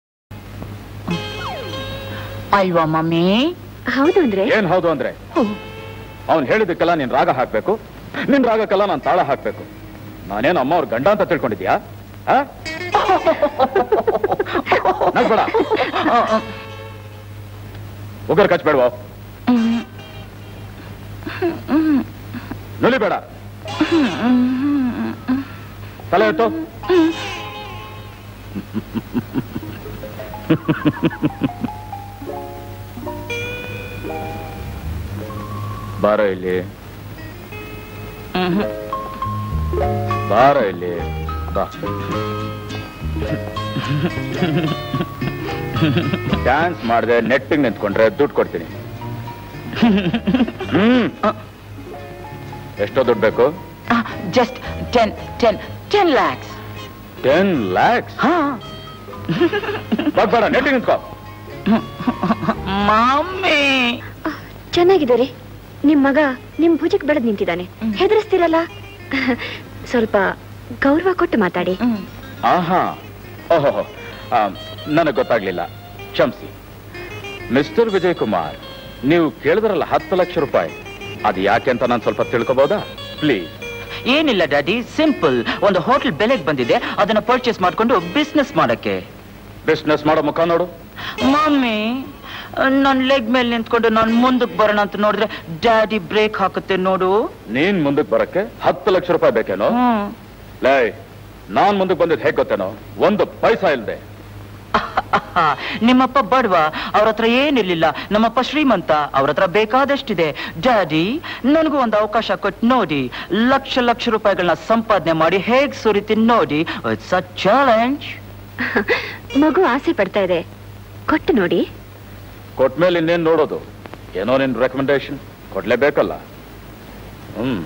ಅಲ್ವಾ ಮಮ್ಮಿ ಹೌದು ಅಂದ್ರೆ ಏನ್ ಹೌದು ಅಂದ್ರೆ ಅವ್ನ್ ಹೇಳಿದಕ್ಕೆಲ್ಲ ನೀನ್ ರಾಗ ಹಾಕ್ಬೇಕು ನಿನ್ ರಾಗಕ್ಕೆಲ್ಲ ನಾನ್ ತಾಳ ಹಾಕ್ಬೇಕು ನಾನೇನು ಅಮ್ಮ ಅವ್ರ ಗಂಡ ಅಂತ ತಿಳ್ಕೊಂಡಿದ್ಯಾ ಆ? ನಗ್ಬೇಡ ಉಗರ್ ಕಚ್ಬೇಡ್ವ ನುಲಿಬೇಡ ತಲೆ ಎತ್ತು ಬಾರ ಇಲ್ಲಿ ಬಾರ ಇಲ್ಲಿ ಬಾ ಡ್ಯಾನ್ಸ್ ಮಾಡಿದೆ ನೆಟ್ಟಿಗೆ ನಿಂತ್ಕೊಂಡ್ರೆ ದುಡ್ಡು ಕೊಡ್ತೀನಿ ಹ್ಮ್ ಎಷ್ಟೋ ದುಡ್ಡು ಬೇಕು just ten ten ten lakhs ten lakhs ಹಾ ಬೇಡ ನೆಟ್ಟಿಗೆ ನಿಂತ್ಕೋ ಮಮ್ಮಿ ಚೆನ್ನಾಗಿದೆ ರೀ ನಿಮ್ ಮಗ ನಿಮ್ ಭುಜಕ್ ಬೆಳೆದ್ ನಿಂತಿದ್ದಾನೆ ಹೆದರಿಸ್ತಿರಲ್ಲ ಸ್ವಲ್ಪ ಗೌರವ ಕೊಟ್ಟು ಮಾತಾಡಿ ಆಹಾ ಓಹೋ ನನಗೆ ಗೊತ್ತಾಗ್ಲಿಲ್ಲ ಕ್ಷಮಿಸಿ ಮಿಸ್ಟರ್ ವಿಜಯ್ ಕುಮಾರ್ ನೀವು ಕೇಳಿದ್ರಲ್ಲ ಹತ್ತು ಲಕ್ಷ ರೂಪಾಯಿ ಅದು ಯಾಕೆ ಅಂತ ನಾನು ಸ್ವಲ್ಪ ತಿಳ್ಕೊಬೋದಾ ಪ್ಲೀಸ್ ಏನಿಲ್ಲ ಡ್ಯಾಡಿ ಸಿಂಪಲ್ ಒಂದು ಹೋಟೆಲ್ ಬೆಲೆಗೆ ಬಂದಿದೆ ಅದನ್ನ ಪರ್ಚೇಸ್ ಮಾಡ್ಕೊಂಡು ಬಿಸ್ನೆಸ್ ಮಾಡಕ್ಕೆ ಬಿಸ್ನೆಸ್ ಮಾಡೋ ಮುಖ ನೋಡು ಮಮ್ಮಿ ನನ್ ಲೆಗ್ ಮೇಲೆ ನಿಂತ್ಕೊಂಡು ನಾನು ಮುಂದಕ್ಕೆ ಬರೋಣ ಅಂತ ನೋಡಿದ್ರೆ ಡ್ಯಾಡಿ ಬ್ರೇಕ್ ಹಾಕುತ್ತೆ ನೋಡು ನೀನ್ ಮುಂದಕ್ಕೆ ಬರಕ್ಕೆ ಹತ್ತು ಲಕ್ಷ ರೂಪಾಯಿ ಬೇಕೇನೋ ಹ್ಮ್ ಲೈ ನಾನ್ ಮುಂದಕ್ಕೆ ಬಂದಿದ್ದು ಹೇಗೆ ಗೊತ್ತೇನೋ ಒಂದು ಪೈಸಾ ಇಲ್ದೆ ನಿಮ್ಮಪ್ಪ ಬಡವ ಅವ್ರ ಹತ್ರ ಏನಿರ್ಲಿಲ್ಲ ನಮ್ಮಪ್ಪ ಶ್ರೀಮಂತ ಅವ್ರ ಹತ್ರ ಬೇಕಾದಷ್ಟಿದೆ ಡ್ಯಾಡಿ ನನಗೂ ಒಂದು ಅವಕಾಶ ಕೊಟ್ಟು ನೋಡಿ ಲಕ್ಷ ಲಕ್ಷ ರೂಪಾಯಿಗಳನ್ನ ಸಂಪಾದನೆ ಮಾಡಿ ಹೇಗ್ ಸುರಿತೀನಿ ನೋಡಿ ಇಟ್ಸ್ ಅ ಚಾಲೆಂಜ್ ಮಗು ಆಸೆ ಪಡ್ತಾ ಇದೆ ಕೊಟ್ಟು ನೋಡಿ ಕೊಟ್ಮೇಲೆ ಇನ್ನೇನ್ ನೋಡೋದು ಏನೋ ನಿನ್ ರೆಕಮೆಂಡೇಶನ್ ಕೊಡ್ಲೇಬೇಕಲ್ಲ ಹ್ಮ್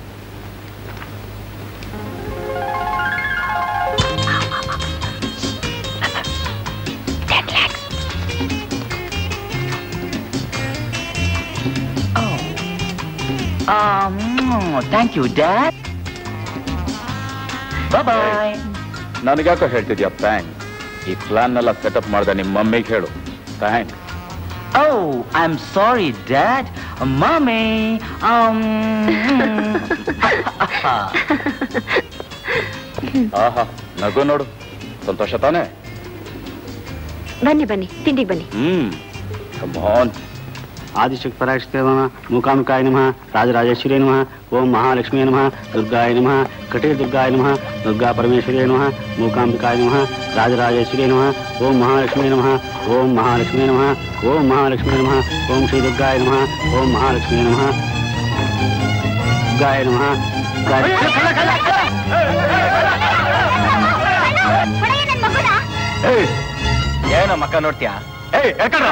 ಥ್ಯಾಂಕ್ ಯು ಡ್ಯಾಡ್ ಬಾಯ್ ನನಗ್ಯಾಕೋ ಹೇಳ್ತಿದ್ಯಾ ಥ್ಯಾಂಕ್ಸ್ ಈ ಪ್ಲಾನ್ ಎಲ್ಲ ಸೆಟಪ್ ಮಾಡ್ದೆ ನಿಮ್ಮ ಮಮ್ಮಿಗೆ ಹೇಳು thanks Oh, I'm sorry, Dad. Mommy, um. ಆಹಾ ನಗು ನೋಡು ಸಂತೋಷ ತಾನೇ ಬನ್ನಿ ಬನ್ನಿ ತಿಂಡಿಗೆ ಬನ್ನಿ ಹ್ಮ್ ಕಮಾನ್ ಆದಿಶಕ್ತಿ ಪರಾಶಕ್ತಿ ನಮಃ ಮೂಕಾಂಬಿಕಾಯ ನಮಃ ರಾಜರಾಜೇಶ್ವರಿ ನಮಃ ಓಂ ಮಹಾಲಕ್ಷ್ಮೀ ನಮಃ ದುರ್ಗಾಯ ನಮಃ ಕಟೀರ್ ದುರ್ಗಾಯ ನಮಃ ದುರ್ಗಾ ಪರಮೇಶ್ವರಿ ನಮಃ ಮೂಕಾಂಬಿಕಾಯ ನಮಃ ರಾಜರಾಜೇಶ್ವರಿ ನಮಃ ಓಂ ಮಹಾಲಕ್ಷ್ಮೀ ನಮಃ ಓಂ ಮಹಾಲಕ್ಷ್ಮೀ ನಮಃ ಓಂ ಮಹಾಲಕ್ಷ್ಮೀ ನಮಃ ಓಂ ಶ್ರೀ ದುರ್ಗಾಯ ನಮಃ ಓಂ ಮಹಾಲಕ್ಷ್ಮೀ ನಮಃ ಗಾಯ ನಮಃ ಗಾಯ ಏನೋ ಮಕ್ಕ ನೋಡ್ತೀಯಾ ಏಯ್ ಎಳ್ಕಡ್ರ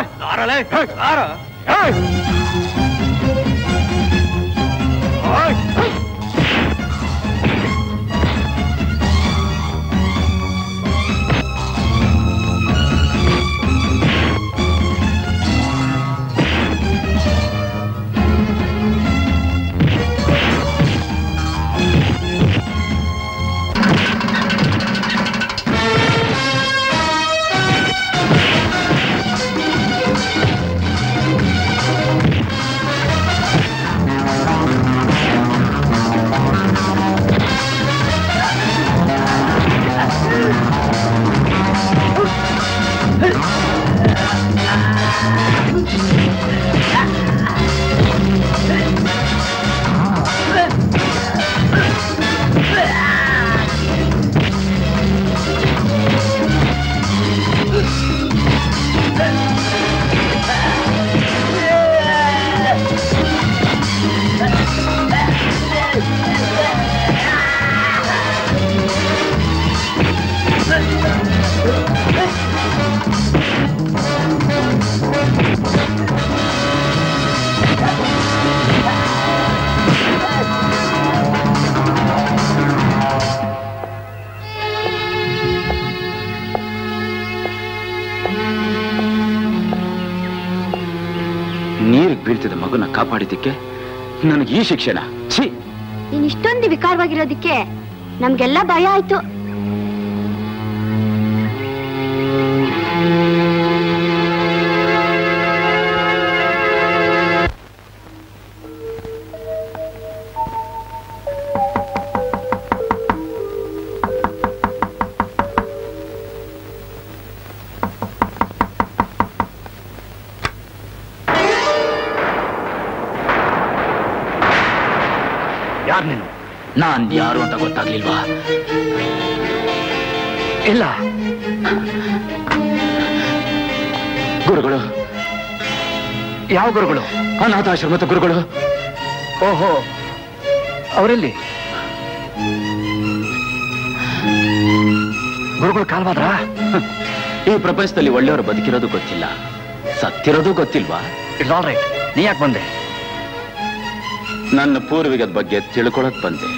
ನೀರಿಗೆ ಬೀಳ್ತಿದ್ದ ಮಗುನ ಕಾಪಾಡಿದ್ದಕ್ಕೆ ನನಗೆ ಈ ಶಿಕ್ಷಣ ಛೀ ನೀನ್ ಇಷ್ಟೊಂದು ವಿಕಾರವಾಗಿರೋದಕ್ಕೆ ನಮ್ಗೆಲ್ಲ ಭಯ ಆಯ್ತು ಯಾರು ನೀನು ನಾನ್ ಯಾರು ಅಂತ ಗೊತ್ತಾಗ್ಲಿಲ್ವಾ ಇಲ್ಲ ಗುರುಗಳು ಯಾವ ಗುರುಗಳು ಅನಾಥಾಶ್ರಮದ ಗುರುಗಳು ಓಹೋ ಅವರೆಲ್ಲಿ ಗುರುಗಳು ಕಾಲ್ವಾದ್ರಾ ಈ ಪ್ರಪಂಚದಲ್ಲಿ ಒಳ್ಳೆಯವರು ಬದುಕಿರೋದು ಗೊತ್ತಿಲ್ಲ ಸತ್ತಿರೋದು ಗೊತ್ತಿಲ್ವಾ ಇಟ್ಸ್ ಆಲ್ ರೈಟ್ ನೀ ಯಾಕೆ ಬಂದೆ ನನ್ನ ಪೂರ್ವಿಕದ ಬಗ್ಗೆ ತಿಳ್ಕೊಳಕ್ ಬಂದೆ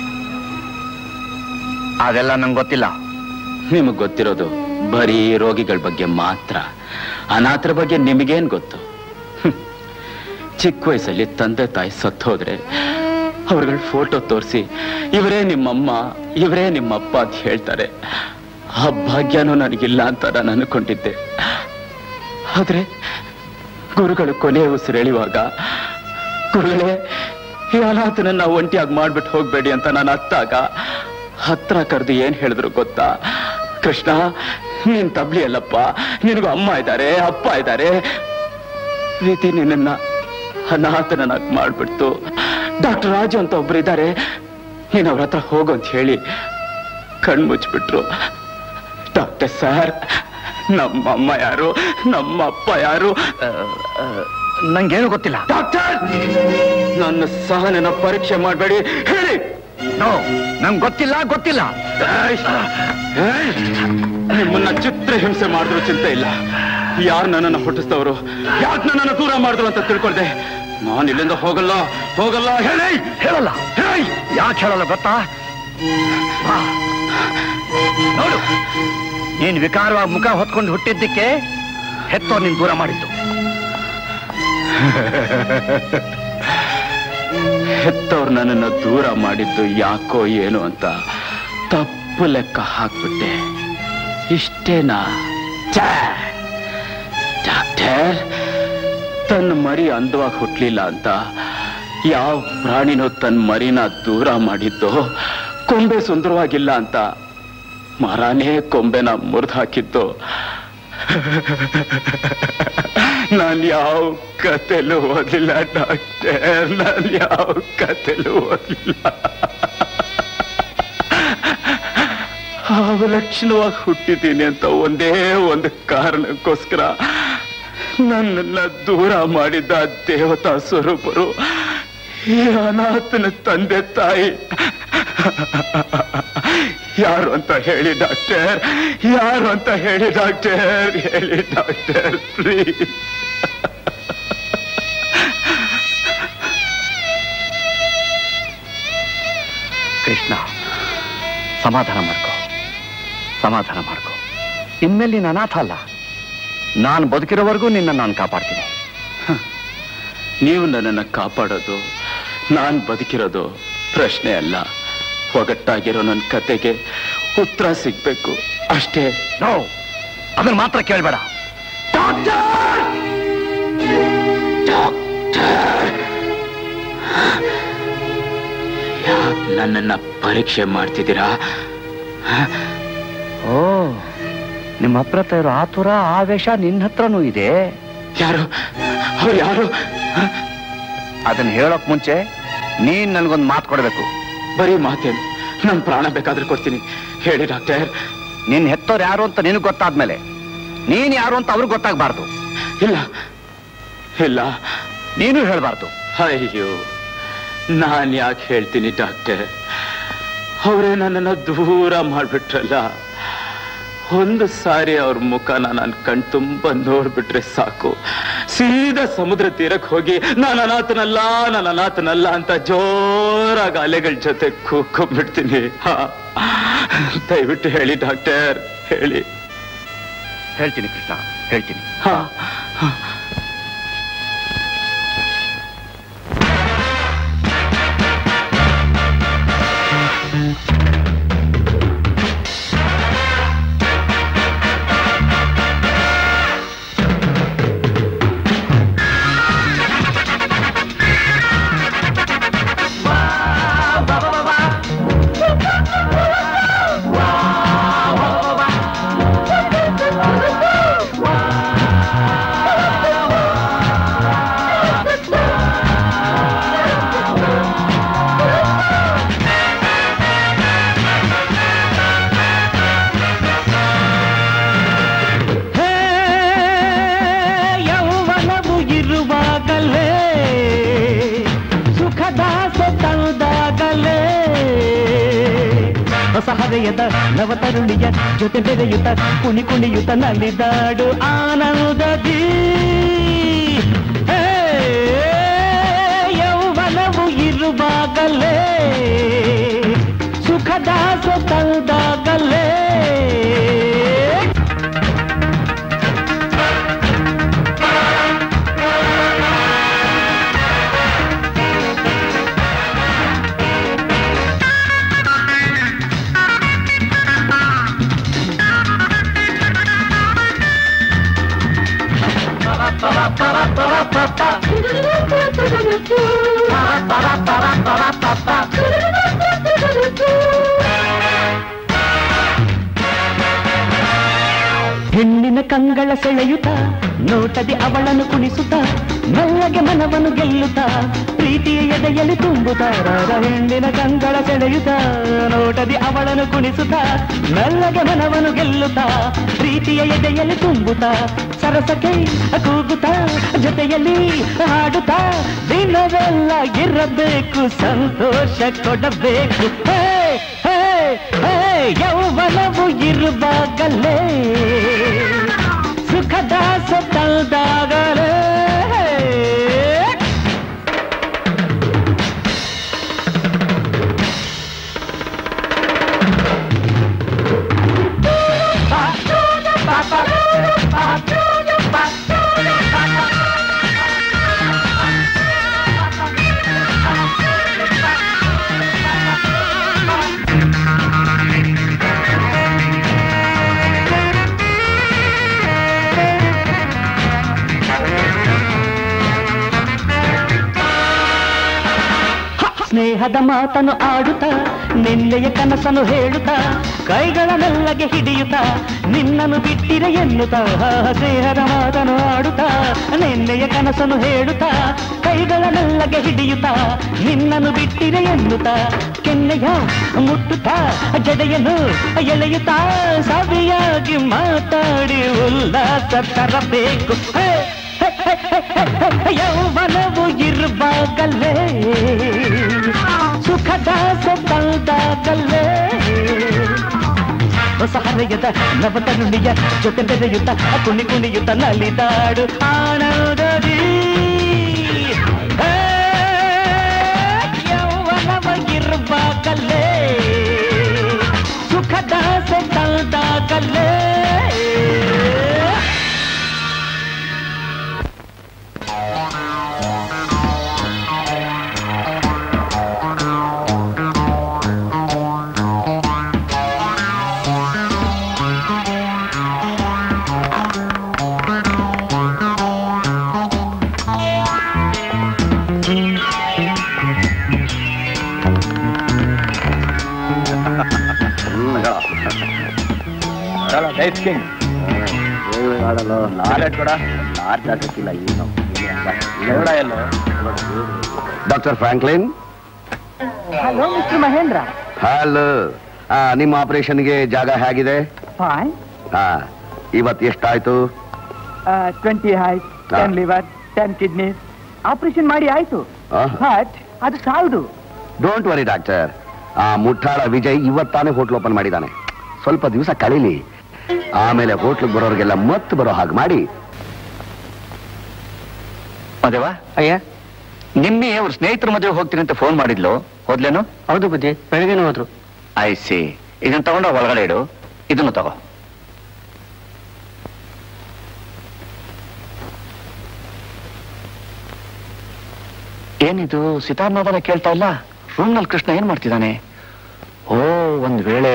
ಅದೆಲ್ಲ ನಂಗೆ ಗೊತ್ತಿಲ್ಲ ನಿಮಗ್ ಗೊತ್ತಿರೋದು ಬರೀ ರೋಗಿಗಳ ಬಗ್ಗೆ ಮಾತ್ರ ಅನಾಥರ ಬಗ್ಗೆ ನಿಮಗೇನ್ ಗೊತ್ತು ಹ್ಮ್. ಚಿಕ್ಕ ವಯಸ್ಸಲ್ಲಿ ತಂದೆ ತಾಯಿ ಸತ್ತೋದ್ರೆ ಅವ್ರಗಳ ಫೋಟೋ ತೋರಿಸಿ ಇವರೇ ನಿಮ್ಮಮ್ಮ ಇವರೇ ನಿಮ್ಮಪ್ಪ ಅಂತ ಹೇಳ್ತಾರೆ ಆ ಭಾಗ್ಯನೂ ನನಗಿಲ್ಲ ಅಂತ ನಾನು ಅನ್ಕೊಂಡಿದ್ದೆ ಆದ್ರೆ ಗುರುಗಳು ಕೊನೆಯ ಉಸಿರೆಳೆಯುವಾಗ ಗುರುಗಳೇ ಈ ಅನಾಥನನ್ನ ಒಂಟಿಯಾಗಿ ಮಾಡ್ಬಿಟ್ಟು ಹೋಗ್ಬೇಡಿ ಅಂತ ನಾನು ಅತ್ತಾಗ ಹತ್ರ ಕರೆದು ಏನ್ ಹೇಳಿದ್ರು ಗೊತ್ತಾ ಕೃಷ್ಣ ನೀನ್ ತಬ್ಲಿ ಅಲ್ಲಪ್ಪ ನಿನಗೂ ಅಮ್ಮ ಇದ್ದಾರೆ ಅಪ್ಪ ಇದ್ದಾರೆ ಪ್ರೀತಿ ನಿನ್ನ ಅನಾಥನನ್ನಾಗಿ ಮಾಡ್ಬಿಡ್ತು ಡಾಕ್ಟರ್ ರಾಜು ಅಂತ ಒಬ್ರು ಇದ್ದಾರೆ ನೀನ್ ಅವ್ರ ಹತ್ರ ಹೋಗು ಅಂತ ಹೇಳಿ ಕಣ್ ಮುಚ್ಬಿಟ್ರು ಡಾಕ್ಟರ್ ಸರ್ ನಮ್ಮಮ್ಮ ಯಾರು ನಮ್ಮ ಅಪ್ಪ ಯಾರು ನಂಗೇನು ಗೊತ್ತಿಲ್ಲ ಡಾಕ್ಟರ್ ನನ್ನ ಸಹನೆನ ಪರೀಕ್ಷೆ ಮಾಡಬೇಡಿ ಹೇಳಿ ನೋ ನಂಗೆ ಗೊತ್ತಿಲ್ಲ ಗೊತ್ತಿಲ್ಲ ಏಯ್! ಏಯ್! ನಿಮ್ಮನ್ನ ಚಿತ್ರ ಹಿಂಸೆ ಮಾಡಿದ್ರು ಚಿಂತೆ ಇಲ್ಲ ಯಾರು ನನ್ನನ್ನು ಹುಟ್ಟಿಸ್ತವರು ಯಾಕೆ ನನ್ನನ್ನು ದೂರ ಮಾಡಿದ್ರು ಅಂತ ತಿಳ್ಕೊಳ್ದೆ ನಾನು ಇಲ್ಲಿಂದ ಹೋಗಲ್ಲ ಹೋಗಲ್ಲ ಹೇಳಿ ಹೇಳಲ್ಲ ಹೇಳಿ ಯಾಕೆ ಹೇಳಲ್ಲ ಗೊತ್ತಾ ಬಾ. ನೋಡು ನೀನ್ ವಿಕಾರವಾಗಿ ಮುಖ ಹೊತ್ಕೊಂಡು ಹುಟ್ಟಿದ್ದಕ್ಕೆ ಹೆತ್ತೋ ನೀನ್ ದೂರ ಮಾಡಿದ್ದು ಹೆತ್ತವ್ರು ನನ್ನನ್ನು ದೂರ ಮಾಡಿದ್ದು ಯಾಕೋ ಏನು ಅಂತ ತಪ್ಪು ಲೆಕ್ಕ ಹಾಕ್ಬಿಟ್ಟೆ ಇಷ್ಟೇನಾ ಛೇ! ಡಾಕ್ಟರ್ ತನ್ನ ಮರಿ ಅಂದವಾಗಿ ಹುಟ್ಲಿಲ್ಲ ಅಂತ ಯಾವ ಪ್ರಾಣಿನೂ ತನ್ನ ಮರಿನ ದೂರ ಮಾಡಿದ್ದು ಕೊಂಬೆ ಸುಂದರವಾಗಿಲ್ಲ ಅಂತ ಮರನೇ ಕೊಂಬೆನ ಮುರಿದು ಹಾಕಿದ್ದು ನಾನು ಯಾವ ಕತೆಲು ಓದಿಲ್ಲ ಡಾಕ್ಟರ್ ನಾನು ಯಾವ ಕತೆಲು ಓದಿಲ್ಲ ಅವಲಕ್ಷಣವಾಗಿ ಹುಟ್ಟಿದ್ದೀನಿ ಅಂತ ಒಂದೇ ಒಂದು ಕಾರಣಕ್ಕೋಸ್ಕರ ನನ್ನನ್ನ ದೂರ ಮಾಡಿದ್ದ ದೇವತಾ ಸ್ವರೂಪರು ಈ ಅನಾಥನ ತಂದೆ ತಾಯಿ ಯಾರು ಅಂತ ಹೇಳಿ ಡಾಕ್ಟರ್ ಯಾರು ಅಂತ ಹೇಳಿ ಡಾಕ್ಟರ್ ಹೇಳಿ ಡಾಕ್ಟರ್ ಪ್ಲೀಸ್ ಕೃಷ್ಣ ಸಮಾಧಾನ ಮಾಡ್ಕೋ ಸಮಾಧಾನ ಮಾಡ್ಕೋ ಇನ್ಮೇಲೆ ನೀನು ಅನಾಥ ಅಲ್ಲ ನಾನು ಬದುಕಿರೋವರೆಗೂ ನಿನ್ನ ನಾನು ಕಾಪಾಡ್ತೀನಿ ನೀವು ನನ್ನನ್ನು ಕಾಪಾಡೋದು ನಾನು ಬದುಕಿರೋದು ಪ್ರಶ್ನೆ ಅಲ್ಲ ಒಗಟ್ಟಾಗಿರೋ ನನ್ನ ಕತೆಗೆ ಉತ್ತರ ಸಿಗ್ಬೇಕು ಅಷ್ಟೇ ನೋ ಅದನ್ನ ಮಾತ್ರ ಕೇಳಬೇಡ ಯಾಕೆ ನನ್ನನ್ನ ಪರೀಕ್ಷೆ ಮಾಡ್ತಿದ್ದೀರಾ ಓ ನಿಮ್ಮ ಹತ್ರ ಇರೋ ಆತುರ ಆವೇಶ ನಿನ್ನ ಹತ್ರನೂ ಇದೆ ಯಾರು ಅವ್ರು ಯಾರು ಅದನ್ನ ಹೇಳೋಕ್ ಮುಂಚೆ ನೀನ್ ನನ್ಗೊಂದು ಮಾತು ಕೊಡ್ಬೇಕು ಬರೀ ಮಾತೇನು ನನ್ನ ಪ್ರಾಣ ಬೇಕಾದ್ರೆ ಕೊಡ್ತೀನಿ ಹೇಳಿ ಡಾಕ್ಟರ್ ನಿನ್ ಹೆತ್ತೋರ್ ಯಾರು ಅಂತ ನಿನಗ್ ಗೊತ್ತಾದ್ಮೇಲೆ ನೀನ್ ಯಾರು ಅಂತ ಅವ್ರಿಗೆ ಗೊತ್ತಾಗ್ಬಾರ್ದು ಇಲ್ಲ ಇಲ್ಲ ನೀನು ಹೇಳ್ಬಾರ್ದು ಅಯ್ಯೋ ನಾನ್ ಯಾಕೆ ಹೇಳ್ತೀನಿ ಡಾಕ್ಟರ್ ಅವರೇ ನನ್ನನ್ನು ದೂರ ಮಾಡ್ಬಿಟ್ರಲ್ಲ ಒಂದು ಸಾರಿ ಅವ್ರ ಮುಖನ ನಾನು ಕಣ್ ತುಂಬ ನೋಡ್ಬಿಟ್ರೆ ಸಾಕು ಸೀದಾ ಸಮುದ್ರ ತೀರಕ್ಕೆ ಹೋಗಿ ನಾನು ಅನಾಥನಲ್ಲ ನಾನು ಅನಾಥನಲ್ಲ ಅಂತ ಜೋರಾಗಿ ಅಲೆಗಳ ಜೊತೆ ಕೂಕೊಂಡ್ಬಿಡ್ತೀನಿ ಹಾ ದಯವಿಟ್ಟು ಹೇಳಿ ಡಾಕ್ಟರ್ ಹೇಳಿ ಹೇಳ್ತೀನಿ ಕೃಷ್ಣ ಹೇಳ್ತೀನಿ ಹಾ ಹೇ ಯೌವನವು ಇರುವಾಗಲೇ ಸುಖದಾಸ ತಂದಾಗಲೇ ಹೊಸ ಹರೆಯದ ನವತರುಣಿಯ ಜೊತೆ ಬೆರೆಯುತ್ತ ಕುಣಿ ಕುಣಿಯುತ್ತ ನಲಿದಾಡು ಆನಂದದಿ ಹೇ ಯೌವನವು ಇರುವಾಗಲೇ ಸುಖದಾಸ ತಂದಾಗಲೇ ಹೆಣ್ಣಿನ ಕಂಗಳ ಸೆಳೆಯುತ್ತ ನೋಟದಿ ಅವಳನ್ನು ಕುಣಿಸುತ್ತ ಮೆಲ್ಲಗೆ ಮನವನ್ನು ಗೆಲ್ಲುತ್ತ ಪ್ರೀತಿಯ ಎದೆಯಲ್ಲಿ ತುಂಬುತ್ತ ರಾರ ಹೆಣ್ಣಿನ ಕಂಗಳ ಸೆಳೆಯುತ್ತ ನೋಟದಿ ಅವಳನ್ನು ಕುಣಿಸುತ್ತ ಮೆಲ್ಲಗೆ ಮನವನ್ನು ಗೆಲ್ಲುತ್ತ ಪ್ರೀತಿಯ ಎದೆಯಲ್ಲಿ ತುಂಬುತ್ತ ಸರಸಕ್ಕೆ ಕೂಗುತ್ತ ಜೊತೆಯಲ್ಲಿ ಹಾಡುತ್ತ ದಿನವೆಲ್ಲ ಇರಬೇಕು ಸಂತೋಷ ಕೊಡಬೇಕು ಹೇ ಹೇ ಹೇ ಯೌವನವು ಇರುವಾಗಲೇ ಸುಖದ ಸತ್ತಲ್ದಾಗಲೇ ಸ್ನೇಹದ ಮಾತನ್ನು ಆಡುತ್ತ ನಿನ್ನೆಯ ಕನಸನ್ನು ಹೇಳುತ್ತ ಕೈಗಳ ಮೆಲ್ಲಗೆ ಹಿಡಿಯುತ್ತ ನಿನ್ನನ್ನು ಬಿಟ್ಟಿರೆ ಎನ್ನುತ್ತ ಸ್ನೇಹದ ಮಾತನ್ನು ಆಡುತ್ತ ನಿನ್ನೆಯ ಕನಸನ್ನು ಹೇಳುತ್ತ ಕೈಗಳ ಮೆಲ್ಲಗೆ ಹಿಡಿಯುತ್ತ ನಿನ್ನನ್ನು ಬಿಟ್ಟಿರೆ ಎನ್ನುತ್ತ ಕೆನ್ನೆಯ ಮುಟ್ಟುತ್ತ ಜಡೆಯನ್ನು ಎಳೆಯುತ್ತ ಸವಿಯಾಗಿ ಮಾತಾಡಿ ಉಲ್ಲಾಸ ತರಬೇಕು ಹೇ ಹೇ, ಹೇ, ಹೇ, ಹೇ, ಹೇ, ಯೌವನವು ಇರುವಾಗಲೇ ಸುಖದ ಸತ್ತಾಗಲೇ ಹೊಸ ಹರೆಯದ ನವತರುಣಿಯ ಜೊತೆ ಬೆರೆಯುತ್ತ ಕುಣಿ ಕುಣಿಯುತ್ತ ನಲಿದಾಡು ಆನಂದದಿ ಹೇ, ಯೌವನವ ಇರುವಾಗಲೇ ಸುಖದ ಸತ್ತಾಗಲೇ doctor Franklin hello mister Mahendra hello ನಿಮ್ಮ ಆಪರೇಷನ್ಗೆ ಜಾಗ ಹೇಗಿದೆ ಫೈನ್ ಹಾ ಇವತ್ತು ಎಷ್ಟಾಯ್ತು twenty eight ten liver ten kidney operation ಮಾಡಿ ಆಯ್ತು ಬಟ್ ಅದು ಸಾಲದು ಡೋಂಟ್ ವರಿ ಡಾಕ್ಟರ್ ಆ ಮುಠಾಳ ವಿಜಯ್ ಇವತ್ತಾನೆ ಹೋಟ್ಲ್ ಓಪನ್ ಮಾಡಿದ್ದಾನೆ ಸ್ವಲ್ಪ ದಿವಸ ಕಳೀಲಿ ಆಮೇಲೆ ಹೋಟ್ಲಿಗೆ ಬರೋರಿಗೆಲ್ಲ ಮತ್ತೆ ಬರೋ ಹಾಗೆ ಮಾಡಿ ಮದೇವ ಅಯ್ಯ ನಿನ್ನೆ ಅವ್ರ ಸ್ನೇಹಿತರ ಮದುವೆ ಹೋಗ್ತೀನಿ ಅಂತ ಫೋನ್ ಮಾಡಿದ್ಲು ಹೋದ್ಲೇನು ಹೌದು ಬುದ್ಧಿ ಬೆಳಗ್ಗೆನೂ ಹೋದ್ರು ಐ ಸಿ ಇದನ್ನ ತಗೊಂಡು ಒಳಗಡೆ ಇಡು ಇದನ್ನು ತಗೋ ಏನಿದು ಸಿತಾರ್ನಾದನ ಕೇಳ್ತಾ ಇಲ್ಲ ರೂಮ್ನಲ್ಲಿ ಕೃಷ್ಣ ಏನ್ ಮಾಡ್ತಿದ್ದಾನೆ ಓ ಒಂದ್ ವೇಳೆ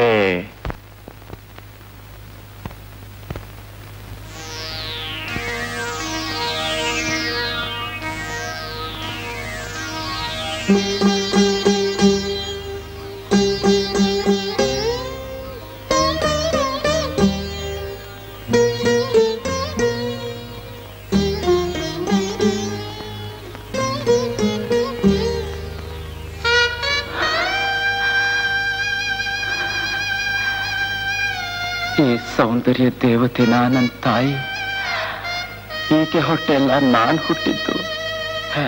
ಈ ಸೌಂದರ್ಯ ದೇವತೆನ ನನ್ನ ತಾಯಿ ಈಕೆ ಹೊಟ್ಟೆಲ್ಲ ನಾನ್ ಹುಟ್ಟಿದ್ದು ಹೇ.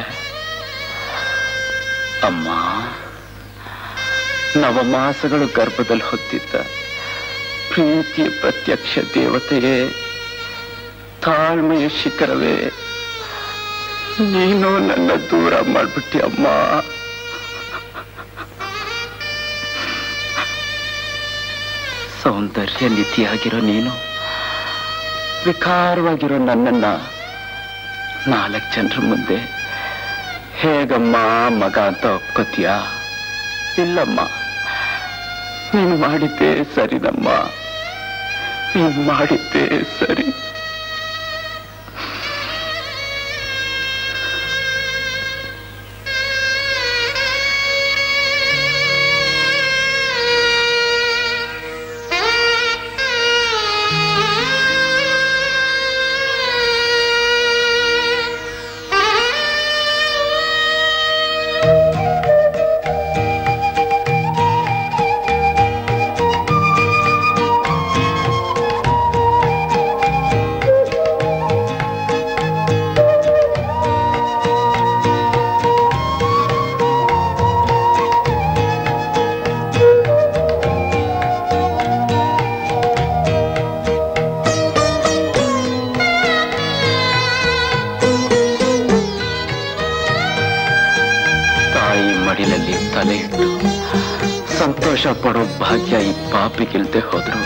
ಅಮ್ಮ ನವಮಾಸಗಳು ಗರ್ಭದಲ್ಲಿ ಹೊತ್ತಿದ್ದ ಪ್ರೀತಿಯ ಪ್ರತ್ಯಕ್ಷ ದೇವತೆಯೇ ತಾಳ್ಮೆಯ ಶಿಖರವೇ ನೀನು ನನ್ನ ದೂರ ಮಾಡ್ಬಿಟ್ಟಿ ಅಮ್ಮ ಸೌಂದರ್ಯ ನಿಧಿಯಾಗಿರೋ ನೀನು ವಿಕಾರವಾಗಿರೋ ನನ್ನನ್ನ ನಾಲ್ಕು ಜನರ ಮುಂದೆ ಹೇಗಮ್ಮ ಮಗ ಅಂತ ಒಪ್ಕೋತೀಯ ಇಲ್ಲಮ್ಮ ನೀನು ಮಾಡಿದ್ದೇ ಸರಿನಮ್ಮ ನೀನು ಮಾಡಿದ್ದೇ ಸರಿ ಪಡೋ ಭಾಗ್ಯ ಈ ಪಾಪಿಗಿಲ್ದೆ ಹೋದ್ರು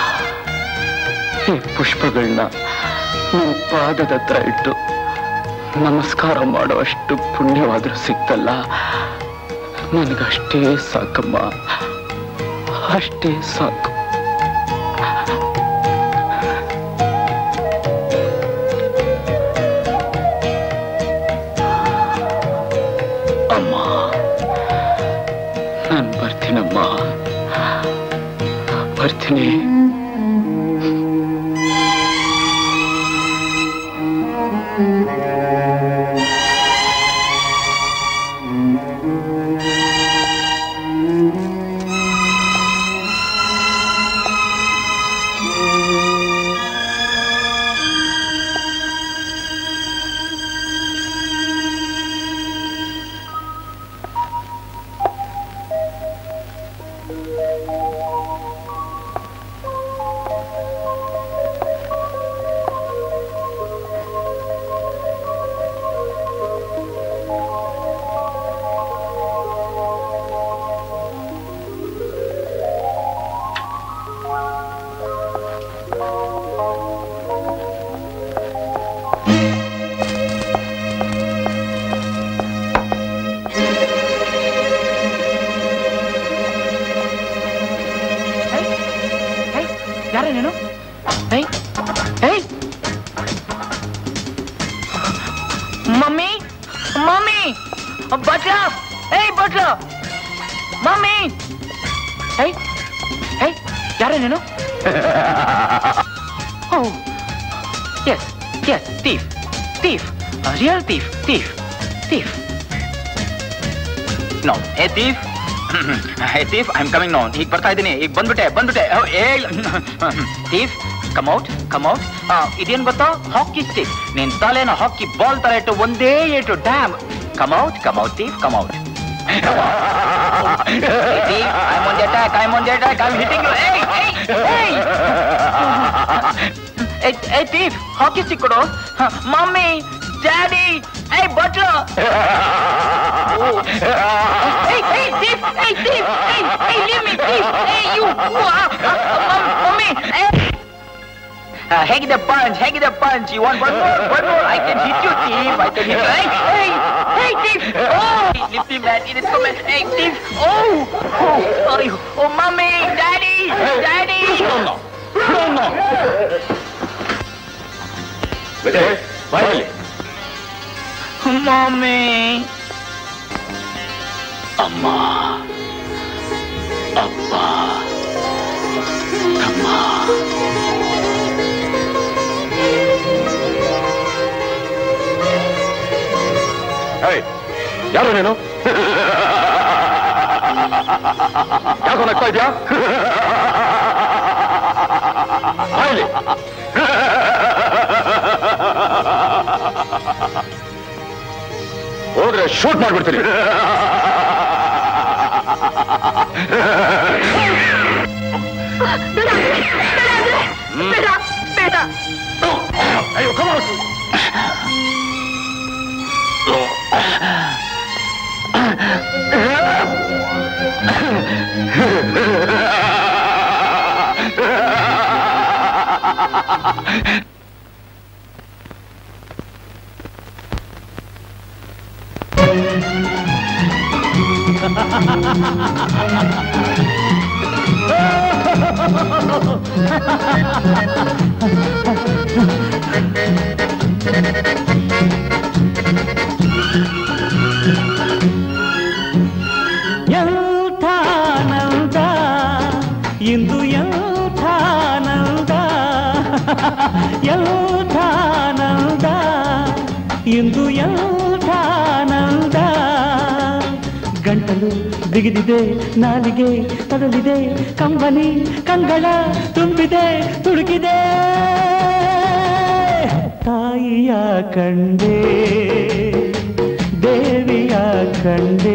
ಈ ಪುಷ್ಪಗಳನ್ನ ನಿನ್ ಪಾದದ ಹತ್ರ ಇಟ್ಟು ನಮಸ್ಕಾರ ಮಾಡುವಷ್ಟು ಪುಣ್ಯವಾದ್ರೂ ಸಿಕ್ತಲ್ಲ ನನಗಷ್ಟೇ ಸಾಕಮ್ಮ ಅಷ್ಟೇ ಸಾಕು ಅಮ್ಮ ನಾನು ಬರ್ತೀನಮ್ಮ ಬರ್ತೀನಿ ಯಾರೇ ನೀನು ಏಯ್ ಏಯ್ ಮಮ್ಮಿ ಮಮ್ಮಿ ಬಟ್ಲ ಏಯ್ ಬಟ್ಲ ಮಮ್ಮಿ ಏಯ್ ಏಯ್ ಯಾರೇ ನೀನು oh yes yes thief thief real thief thief thief no ಏ thief hey thief I am coming now ಈಗ ಬರ್ತಾ ಇದ್ದೀನಿ ಈಗ ಬಂದ್ಬಿಟ್ಟೆ ಬಂದ್ಬಿಟ್ಟೆ ಓ, ಏ ಥೀಫ್ ಕಮೌಟ್ ಕಮೌಟ್ ಇದೇನ್ ಗೊತ್ತಾ ಹಾಕಿ ಸ್ಟಿಕ್ ನಿನ್ ತಲೆನ ಹಾಕಿ ಬಾಲ್ ತರ ಇಟ್ಟು ಒಂದೇ ಏಟು damn come out come out thief come out I'm on the attack, I'm on the attack, I'm hitting you. Hey, hey, hey! hey, hey, thief, hockey stick ಕೊಡು. Mommy, daddy, hey, butler. Oh. Hey, hey, thief, hey, thief, hey, hey, leave me, thief. Hey, you. Ah, ah, mom, mommy, hey. Uh, ಹೇಗಿದೆ punch, ಹೇಗಿದೆ punch. You want one more, one more? I can hit you, thief. I can hit you. Hey, hey, hey, thief. Oh, lift him, man. It is coming. Hey, thief. Oh, oh, oh, oh, mommy, daddy, daddy. ಬಾಯಲ್ಲಿ Mommy. ಅಮ್ಮ ಅಪ್ಪ ತಮ್ಮ ಏಯ್ ಯಾರು ನೀನು ಯಾಕೋ ನಗ್ತಾ ಇದ್ಯಾ ಬಾಯಲ್ಲಿ ಹೋದ್ರೆ ಶೂಟ್ ಮಾಡ್ಬಿಡ್ತೀನಿ ಬೇಡ ಬೇಡ ಅಯ್ಯೋ ಕಮಾನ್ ಎಂಥಾನಂದ ಇಂದು ಎಂಥಾನಂದ ಎಂಥಾನಂದ ಇಂದು ಎಂಥಾನಂದ ಗಂಟಲು ಬಿಗಿದಿದೆ ನಾಲಿಗೆ ತಡಲಿದೆ ಕಂಬನಿ ಕಂಗಳ ತುಂಬಿದೆ ತುಡುಕಿದೆ ತಾಯಿಯ ಕಂಡೆ ದೇವಿಯ ಕಂಡೆ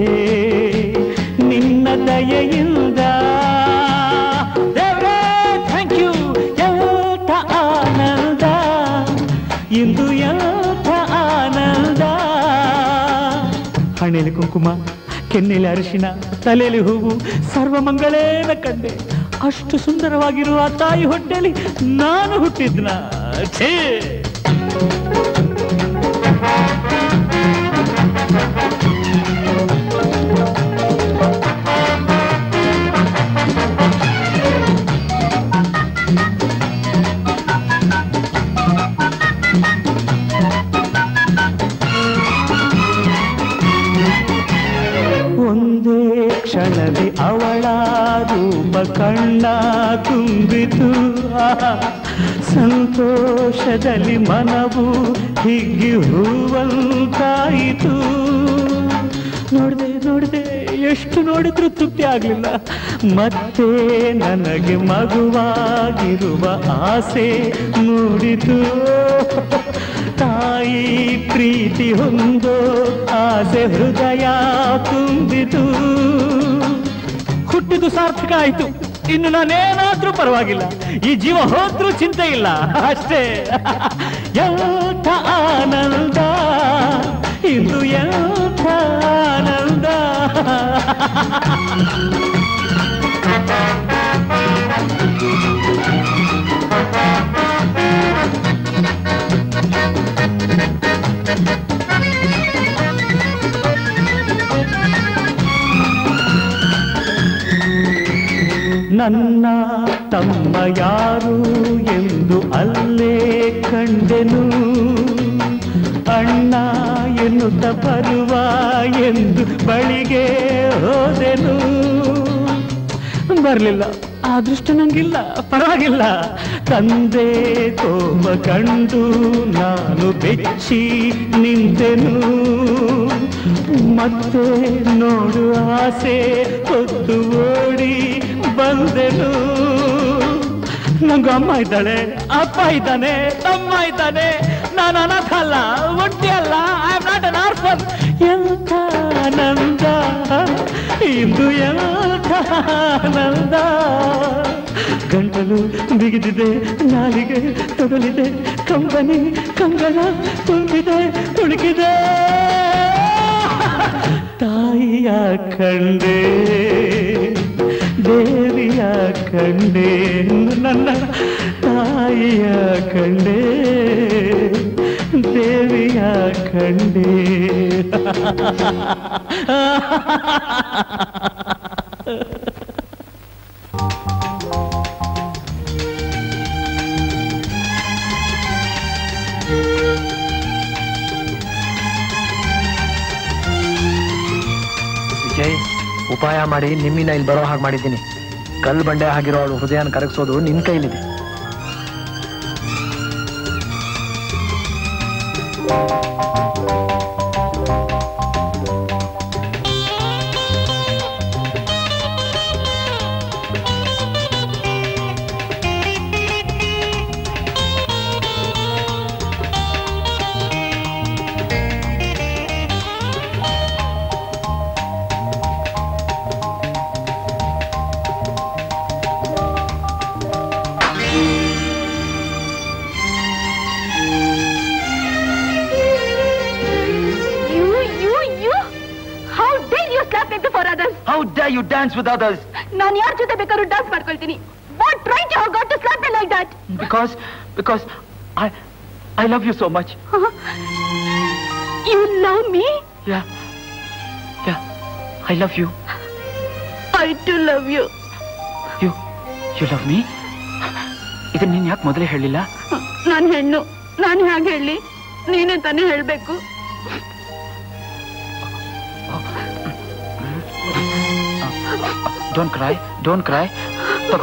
ನಿನ್ನ ದಯೆಯಿಂದ ದೇವ್ರೇ ಥ್ಯಾಂಕ್ ಯು ಎಂಥ ಆನಂದ ಇಂದು ಎಂಥ ಆನಂದ ಹಣೆಯಲ್ಲಿ ಕುಂಕುಮ ಕೆನ್ನೆಲೆ ಅರಿಶಿನ ತಲೆಯಲ್ಲಿ ಹೂವು ಸರ್ವಮಂಗಳೇನ ಕಂಡೆ ಅಷ್ಟು ಸುಂದರವಾಗಿರುವ ಆ ತಾಯಿ ಹೊಟ್ಟೆಲಿ ನಾನು ಹುಟ್ಟಿದ್ನ ಛೇ ಒಂದೇ ಕ್ಷಣದಿ ಅವಳ ರೂಪ ಕಣ್ಣ ತುಂಬಿತು ಆಹಾ, ಸಂತೋಷದಲ್ಲಿ ಮನವು ಹಿಗ್ಗಿ ಹೂವಂತಾಯಿತು ನೋಡ್ದೆ ನೋಡ್ದೆ ಎಷ್ಟು ನೋಡಿದ್ರು ತೃಪ್ತಿ ಆಗ್ಲಿಲ್ಲ ಮತ್ತೆ ನನಗೆ ಮಗುವಾಗಿರುವ ಆಸೆ ಮೂಡಿತು ತಾಯಿ ಪ್ರೀತಿ ಹೊಂದೋ ಆಸೆ ಹೃದಯ ತುಂಬಿತು ಹುಟ್ಟಿದು ಸಾರ್ಥಕ ಆಯ್ತು ಇನ್ನು ನಾನೇನಾದ್ರೂ ಪರವಾಗಿಲ್ಲ ಈ ಜೀವ ಹೋದ್ರೂ ಚಿಂತೆ ಇಲ್ಲ ಅಷ್ಟೇ ಎಂಥ ಆನಂದ ಇದು ಎಂಥ ಆನಂದ ನನ್ನ ತಮ್ಮ ಯಾರು ಎಂದು ಅಲ್ಲೇ ಕಂಡೆನು ಅಣ್ಣ ಎನ್ನುತ್ತ ಬರುವ ಎಂದು ಬಳಿಗೆ ಹೋದೆನು ಬರಲಿಲ್ಲ ಆ ದೃಷ್ಟ ನಂಗಿಲ್ಲ ಪರವಾಗಿಲ್ಲ ತಂದೆ ತೋಮ ಕಂಡು ನಾನು ಬೆಚ್ಚಿ ನಿಂತೆನು ಮತ್ತೆ ನೋಡು ಆಸೆ ಹೊತ್ತು ಓಡಿ ಬಂದೆನು ನಂಗೂ ಅಮ್ಮ ಇದ್ದಾಳೆ ಅಪ್ಪ ಇದ್ದಾನೆ ತಮ್ಮ ಇದ್ದಾನೆ ನಾನು ಅನಾಥ ಅಲ್ಲ ಒಂಟಿ ಅಲ್ಲ I am not an orphan ಎಂಥ ಆನಂದ ಇಂದು ಎಂಥ ಆನಂದ ಗಂಟಲು ಬಿಗಿದಿದೆ ನಾಲಿಗೆ ತೊಡಲಿದೆ ಕಂಬನಿ ಕಂಗಣ ತುಂಬಿದೆ ತುಳುಕಿದೆ ತಾಯಿಯ ಕಂಡೆ ದೇವಿಯ ಕಂಡೆ ನನ್ನ ತಾಯಿಯ ಕಂಡೆ ದೇವಿಯ ಕಂಡೆ ವಿಜಯ್ ಉಪಾಯ ಮಾಡಿ ನಿಮ್ಮಿನ ಇಲ್ಲಿ ಬರೋ ಹಾಗೆ ಮಾಡಿದ್ದೀನಿ ಕಲ್ಲು ಬಂಡೆ ಆಗಿರೋ ಅವಳು ಹೃದಯನ ಕರಗಿಸೋದು ನಿನ್ ಕೈಲಿದೆ You, you, you! How dare you slap me before others? How dare you dance with others? ನಾನು ಯಾರ ಜೊತೆ ಬೇಕಾದ್ರೂ ಡಾನ್ಸ್ ಮಾಡ್ಕೊಳ್ತೀನಿ what right you got to slap me like that Because, because I, I love you so much. You love me Yeah, yeah, I love you. I too love you You, you love me? ಇದನ್ನ ನೀನ್ ಯಾಕೆ ಮೊದಲೇ ಹೇಳಿಲ್ಲ ನಾನು ಹೆಣ್ಣು ನಾನು ಹೇಗೆ ಹೇಳಿ ನೀನೇ ತಾನೇ ಹೇಳ್ಬೇಕು ಡೋಂಟ್ ಕ್ರೈ ಡೋಂಟ್ ಕ್ರೈ ತಗೋ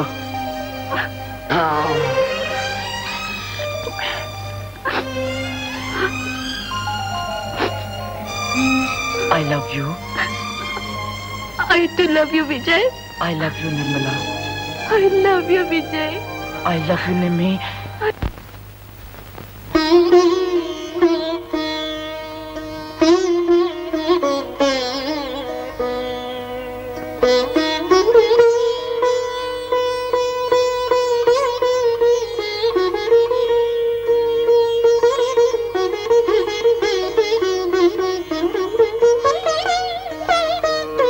I love you I too love you Vijay I love you Nirmala I love you Vijay I love you Nimmi Thank you.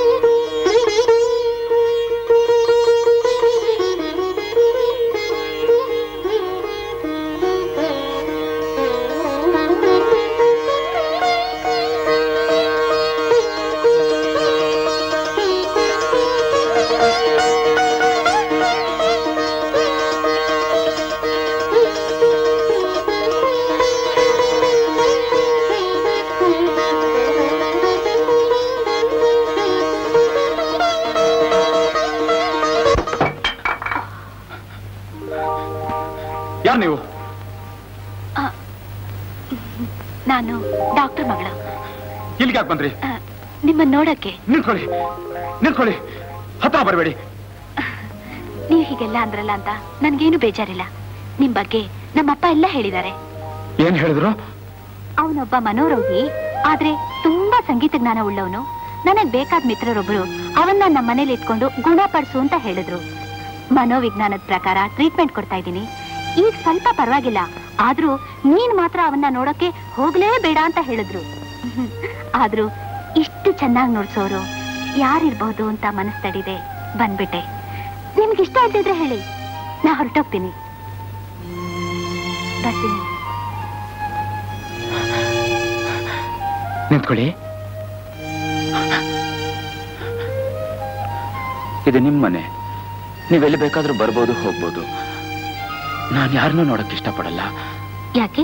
ಯಾರು ನೀವು ನಾನು ಡಾಕ್ಟರ್ ಮಗಳ ಇಲ್ಲಿಗೆ ಯಾಕೆ ಬಂದ್ರಿ ಆ, ನಿಮ್ಮನ್ನ ನೋಡಕ್ಕೆ ನಿಂತ್ಕೊಳ್ಳಿ ನಿಂತ್ಕೊಳ್ಳಿ ಹತ್ರ ಬರಬೇಡಿ ನೀವು ಹೀಗೆಲ್ಲ ಅಂದ್ರಲ್ಲ ಅಂತ ನನ್ಗೇನು ಬೇಜಾರಿಲ್ಲ ನಿಮ್ ಬಗ್ಗೆ ನಮ್ಮಪ್ಪ ಎಲ್ಲ ಹೇಳಿದ್ದಾರೆ ಏನ್ ಹೇಳಿದ್ರು ಅವನೊಬ್ಬ ಮನೋರೋಗಿ ಆದ್ರೆ ತುಂಬಾ ಸಂಗೀತ ಜ್ಞಾನ ಉಳ್ಳವನು ನನಗ್ ಬೇಕಾದ ಮಿತ್ರರೊಬ್ರು ಅವನ್ನ ನಮ್ಮ ಮನೇಲಿ ಇಟ್ಕೊಂಡು ಗುಣಪಡಿಸು ಅಂತ ಹೇಳಿದ್ರು ಮನೋವಿಜ್ಞಾನದ ಪ್ರಕಾರ ಟ್ರೀಟ್ಮೆಂಟ್ ಕೊಡ್ತಾ ಇದ್ದೀನಿ ಈಗ ಸ್ವಲ್ಪ ಪರವಾಗಿಲ್ಲ ಆದ್ರೂ ನೀನ್ ಮಾತ್ರ ಅವನ್ನ ನೋಡಕ್ಕೆ ಹೋಗ್ಲೇಬೇಡ ಅಂತ ಹೇಳಿದ್ರು ಆದ್ರೂ ಇಷ್ಟು ಚೆನ್ನಾಗಿ ನೋಡ್ಸೋರು ಯಾರಿರ್ಬಹುದು ಅಂತ ಮನಸ್ ತಡಿದೆ ಬಂದ್ಬಿಟ್ಟೆ ನಿಮ್ಗೆ ಇಷ್ಟ ಇದ್ದಿದ್ರೆ ಹೇಳಿ ನಾ ಹೊರಟೋಗ್ತೀನಿ ಬರ್ತೀನಿ ನಿಂತ್ಕೊಳ್ಳಿ ಇದು ನಿಮ್ಮ ಮನೆ ನೀವೆಲ್ಲಿ ಬೇಕಾದ್ರೂ ಬರ್ಬೋದು ಹೋಗ್ಬೋದು ನಾನು ಯಾರನ್ನೂ ನೋಡಕ್ ಇಷ್ಟಪಡಲ್ಲ ಯಾಕೆ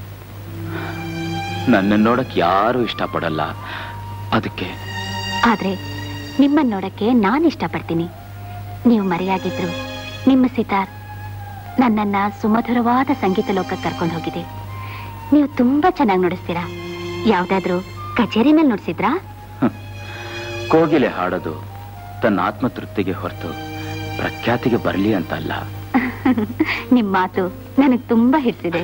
ನನ್ನ ನೋಡಕ್ ಯಾರು ಇಷ್ಟಪಡಲ್ಲ ಅದಕ್ಕೆ ಆದ್ರೆ ನಿಮ್ಮನ್ನ ನೋಡಕ್ಕೆ ನಾನು ಇಷ್ಟಪಡ್ತೀನಿ ನೀವು ಮರೆಯಾಗಿದ್ರು ನಿಮ್ಮ ಸಿತಾರ್ ನನ್ನನ್ನ ಸುಮಧುರವಾದ ಸಂಗೀತ ಲೋಕಕ್ಕೆ ಕರ್ಕೊಂಡು ಹೋಗಿದೆ ನೀವು ತುಂಬಾ ಚೆನ್ನಾಗಿ ನುಡಿಸ್ತೀರಾ ಯಾವ್ದಾದ್ರೂ ಕಚೇರಿ ಮೇಲೆ ನುಡಿಸಿದ್ರಾ ಕೋಗಿಲೆ ಹಾಡೋದು ತನ್ನ ಆತ್ಮತೃಪ್ತಿಗೆ ಹೊರತು ಪ್ರಖ್ಯಾತಿಗೆ ಬರಲಿ ಅಂತ ಅಲ್ಲ ನಿಮ್ ಮಾತು ನನಗ್ ತುಂಬಾ ಹಿಡ್ಸಿದೆ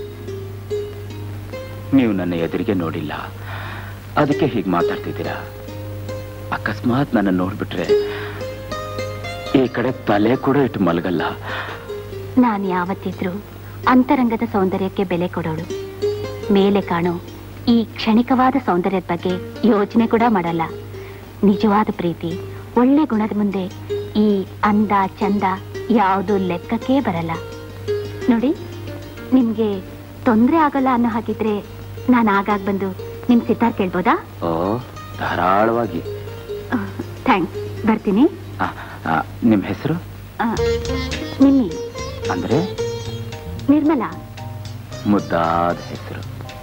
ನೀವು ನನ್ನ ಎದುರಿಗೆ ನೋಡಿಲ್ಲ ಅದಕ್ಕೆ ಹೀಗೆ ಮಾತಾಡ್ತಿದ್ದೀರಾ ಅಕಸ್ಮಾತ್ ನನ್ನ ನೋಡ್ಬಿಟ್ರೆ ಈ ಕಡೆ ತಲೆ ಕೂಡ ಇಟ್ಟು ಮಲಗಲ್ಲ ನಾನು ಯಾವತ್ತಿದ್ರೂ ಅಂತರಂಗದ ಸೌಂದರ್ಯಕ್ಕೆ ಬೆಲೆ ಕೊಡೋಳು ಮೇಲೆ ಕಾಣೋ ಈ ಕ್ಷಣಿಕವಾದ ಸೌಂದರ್ಯದ ಬಗ್ಗೆ ಯೋಚನೆ ಕೂಡ ಮಾಡಲ್ಲ ನಿಜವಾದ ಪ್ರೀತಿ ಒಳ್ಳೆ ಗುಣದ ಮುಂದೆ ಈ ಅಂದ ಚಂದ ಯಾವುದು ಲೆಕ್ಕಕ್ಕೆ ಬರಲ್ಲ ನೋಡಿ ನಿಮ್ಗೆ ತೊಂದ್ರೆ ಆಗಲ್ಲ ಅನ್ನೋ ಹಾಗಿದ್ರೆ ನಾನು ಆಗಾಗ್ ಬಂದು ನಿಮ್ ಸಿತಾರ್ ಕೇಳ್ಬೋದಾ ಓ ಧಾರಾಳವಾಗಿ ಥ್ಯಾಂಕ್ಸ್ ಬರ್ತೀನಿ ಆ, ಆ, ನಿಮ್ ಹೆಸರು ಆ, ನಿಮ್ಮಿ ಅಂದ್ರೆ ನಿರ್ಮಲಾ ಮುದ್ದಾದ ಹೆಸರು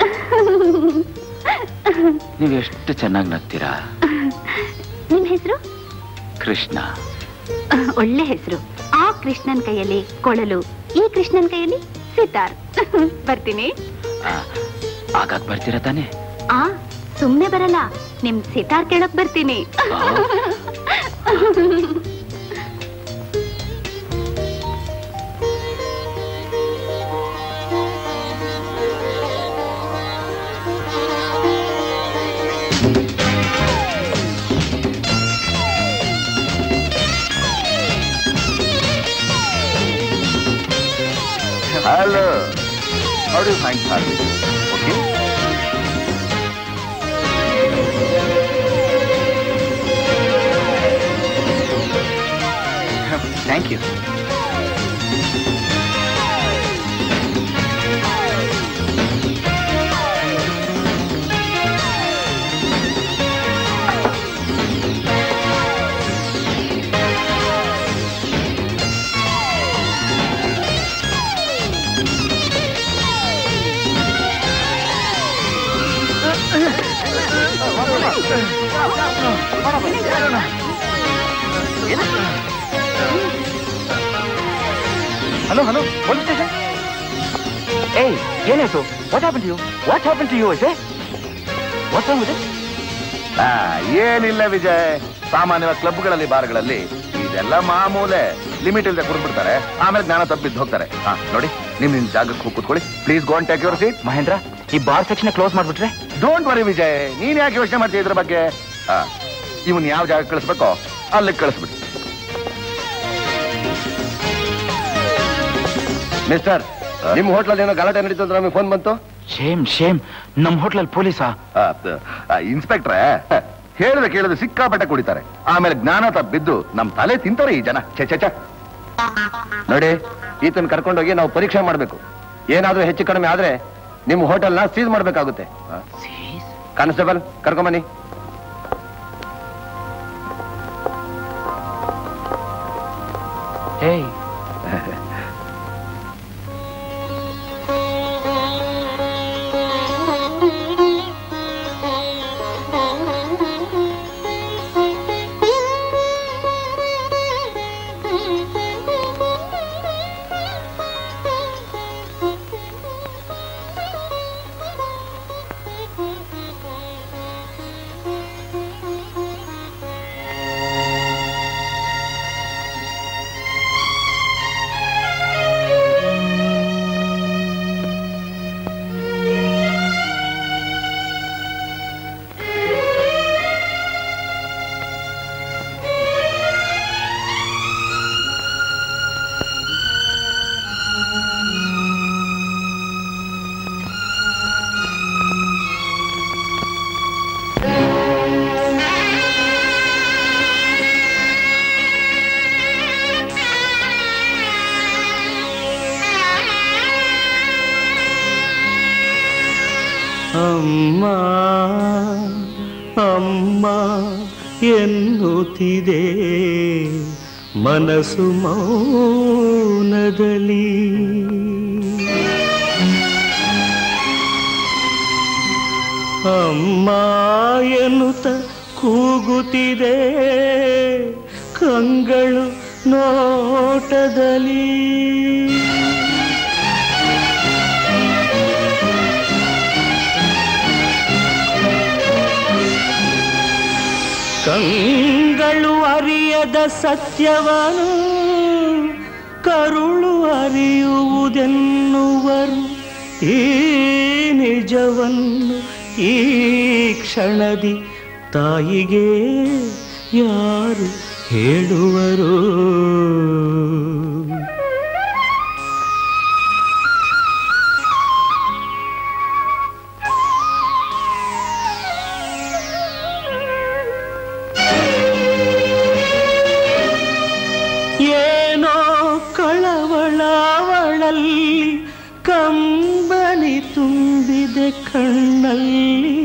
ನೀವು ಎಷ್ಟು ಚೆನ್ನಾಗಿ ನಗ್ತೀರಾ ನಿಮ್ ಹೆಸರು ಕೃಷ್ಣ ಒಳ್ಳೆ ಹೆಸರು ಆ ಕೃಷ್ಣನ್ ಕೈಯಲ್ಲಿ ಕೊಳಲು ಈ ಕೃಷ್ಣನ್ ಕೈಯಲ್ಲಿ ಸಿತಾರ್ ಬರ್ತೀನಿ ಆಗಾಗ ಬರ್ತೀರಾ ತಾನೇ ಆ ಸುಮ್ನೆ ಬರಲ್ಲ ನಿಮ್ ಸಿತಾರ್ ಕೇಳಕ್ ಬರ್ತೀನಿ Hello. How do you find service? Okay? Thank you hello hello police station ಏಯ್ ಏನಾಯ್ತು what happen to you what happen to you is what wrong with ಆ, ಏನಿಲ್ಲ ವಿಜಯ್ ಸಾಮಾನ್ಯವಾಗಿ ಕ್ಲಬ್ಗಳಲ್ಲಿ ಬಾರ್ಗಳಲ್ಲಿ ಇದೆಲ್ಲ ಮಾಮೂಲೆ ಲಿಮಿಟ್ ಇಲ್ಲದೆ ಕುಡ್ಬಿಡ್ತಾರೆ ಆಮೇಲೆ ಜ್ಞಾನ ತಪ್ಪಿದ್ದು ಹೋಗ್ತಾರೆ ಹಾ ನೋಡಿ ನಿಮ್ ನಿಮ್ ಜಾಗಕ್ಕೆ ಹೋಗಿ ಕೂತ್ಕೊಳ್ಳಿ please gone take your seat Mahendra ಈ ಬಾರ್ ಸೆಕ್ಷನ್ ಕ್ಲೋಸ್ ಮಾಡ್ಬಿಟ್ರೆ ಡೋಂಟ್ ವರಿ ವಿಜಯ್ ನೀನ್ ಯಾಕೆ ಯೋಚನೆ ಮಾಡ್ತೀಯ ಇದ್ರ ಬಗ್ಗೆ ಆ, ಇವನ್ ಯಾವ ಜಾಗ ಕಳಿಸ್ಬೇಕೋ ಅಲ್ಲಿಗೆ ಕಳಿಸ್ಬಿಡಿ ಮಿಸ್ಟರ್ ನಿಮ್ ಹೋಟ್ಲಲ್ಲಿ ಏನೋ ಗಲಾಟೆ ನಡೀತು ಅಂತ ನಮಗೆ ಫೋನ್ ಬಂತು ಶೇಮ್ ಶೇಮ್ ನಮ್ ಹೋಟ್ಲಲ್ಲಿ ಪೊಲೀಸಾ ಇನ್ಸ್ಪೆಕ್ಟ್ರೆ ಹೇಳಿದ್ರೆ ಕೇಳಿದ್ರೆ ಸಿಕ್ಕಾಪಟ್ಟೆ ಕುಡಿತಾರೆ ಆಮೇಲೆ ಜ್ಞಾನ ತಪ್ಪಿದ್ದು ನಮ್ ತಲೆ ತಿಂತಾರೆ ಈ ಜನ ಛೆ ಛೆ ಛೆ. ನೋಡಿ ಈತನ್ ಕರ್ಕೊಂಡೋಗಿ ನಾವು ಪರೀಕ್ಷೆ ಮಾಡ್ಬೇಕು ಏನಾದ್ರೂ ಹೆಚ್ಚು ಕಡಿಮೆ ಆದ್ರೆ ನಿಮ್ ಹೋಟೆಲ್ನ ಸೀಸ್ ಮಾಡ್ಬೇಕಾಗುತ್ತೆ ಕಾನ್ಸ್ಟೇಬಲ್ ಕರ್ಕೊಂಬನ್ನಿ ಏಯ್ ಅಮ್ಮ ಅಮ್ಮ ಎನ್ನುತ್ತಿದೆ ಮನಸ್ಸು ಮೌನದಲ್ಲಿ ಅಮ್ಮ ಎನ್ನುತ್ತ ಕೂಗುತ್ತಿದೆ ಕಂಗಳು ನೋಟದಲ್ಲಿ ಕಂಗಳು ಅರಿಯದ ಸತ್ಯವನು ಕರುಳು ಅರಿಯುವುದೆನ್ನುವರು ಈ ನಿಜವನ್ನು ಈ ಕ್ಷಣದಿ ತಾಯಿಗೆ ಯಾರು ಹೇಳುವರು ಏನೋ ಕಳವಳ ಅವಳಲ್ಲಿ ಕಂಬನಿ ತುಂಬಿದೆ ಕಣ್ಣಲ್ಲಿ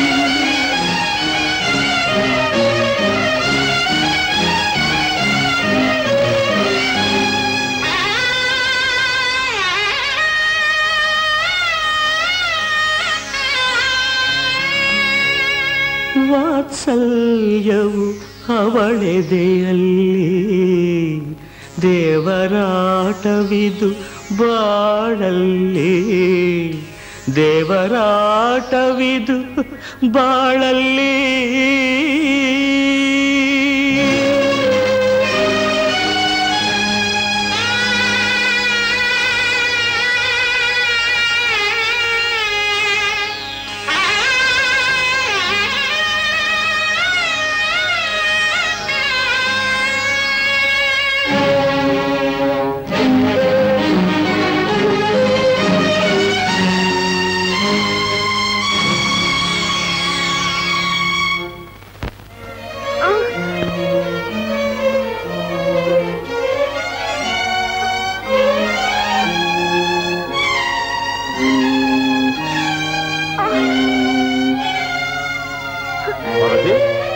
ವಾತ್ಸಲ್ಯವು ಅವಳೆದೆಯಲ್ಲಿ ದೇವರಾಟವಿದು ಬಾಳಲ್ಲಿ ದೇವರಾಟವಿದು ಬಾಳಲ್ಲಿ ಪಾರ್ವತಿ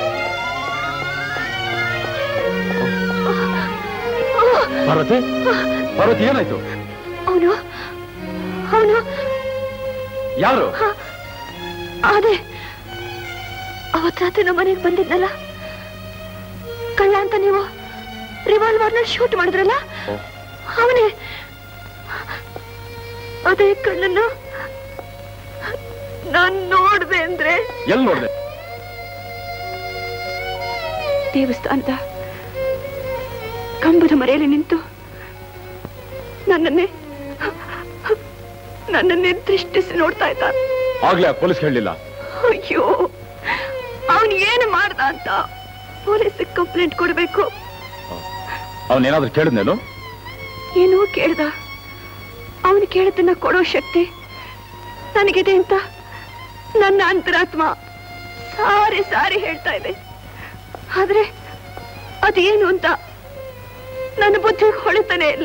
ಪಾರ್ವತಿ ಪಾರ್ವತಿ ಏನಾಯ್ತು ಅವನು ಅವನು ಯಾರು ಅದೇ ಅವತ್ ರಾತ್ರಿ ನಮ್ಮ ಮನೆಗೆ ಬಂದಿದ್ನಲ್ಲ ಕಳ್ಳ ಅಂತ ನೀವು ರಿವಾಲ್ವರ್ನ ಶೂಟ್ ಮಾಡಿದ್ರಲ್ಲ ಅವನೇ ಅದೇ ಕಣ್ಣನ್ನು ನಾನ್ ನೋಡ್ದೆ ಅಂದ್ರೆ ಎಲ್ಲಿ ನೋಡ್ದೆ ದೇವಸ್ಥಾನದ ಕಂಬದ ಮರೆಯಲ್ಲಿ ನಿಂತು ನನ್ನನ್ನೇ ನನ್ನನ್ನೇ ದೃಷ್ಟಿಸಿ ನೋಡ್ತಾ ಇದ್ದ ಆಗ್ಲೇ ಆ ಪೊಲೀಸ್ ಹೇಳಲಿಲ್ಲ ಅಯ್ಯೋ ಅವನು ಏನು ಮಾಡ್ದ ಅಂತ ಪೊಲೀಸ್ ಕಂಪ್ಲೇಂಟ್ ಕೊಡ್ಬೇಕು ಅವನೇನಾದ್ರೂ ಕೇಳಿದ್ನೇನು ಏನೋ ಕೇಳ್ದ ಅವನು ಕೇಳಿದ್ದನ್ನ ಕೊಡೋ ಶಕ್ತಿ ನನಗಿದೆ ಅಂತ ನನ್ನ ಅಂತರಾತ್ಮ ಸಾರಿ ಸಾರಿ ಹೇಳ್ತಾ ಇದೆ ಆದ್ರೆ ಅದೇನು ಅಂತ ನನ್ನ ಬುದ್ಧಿ ಹೊಳಿತಾನೆ ಇಲ್ಲ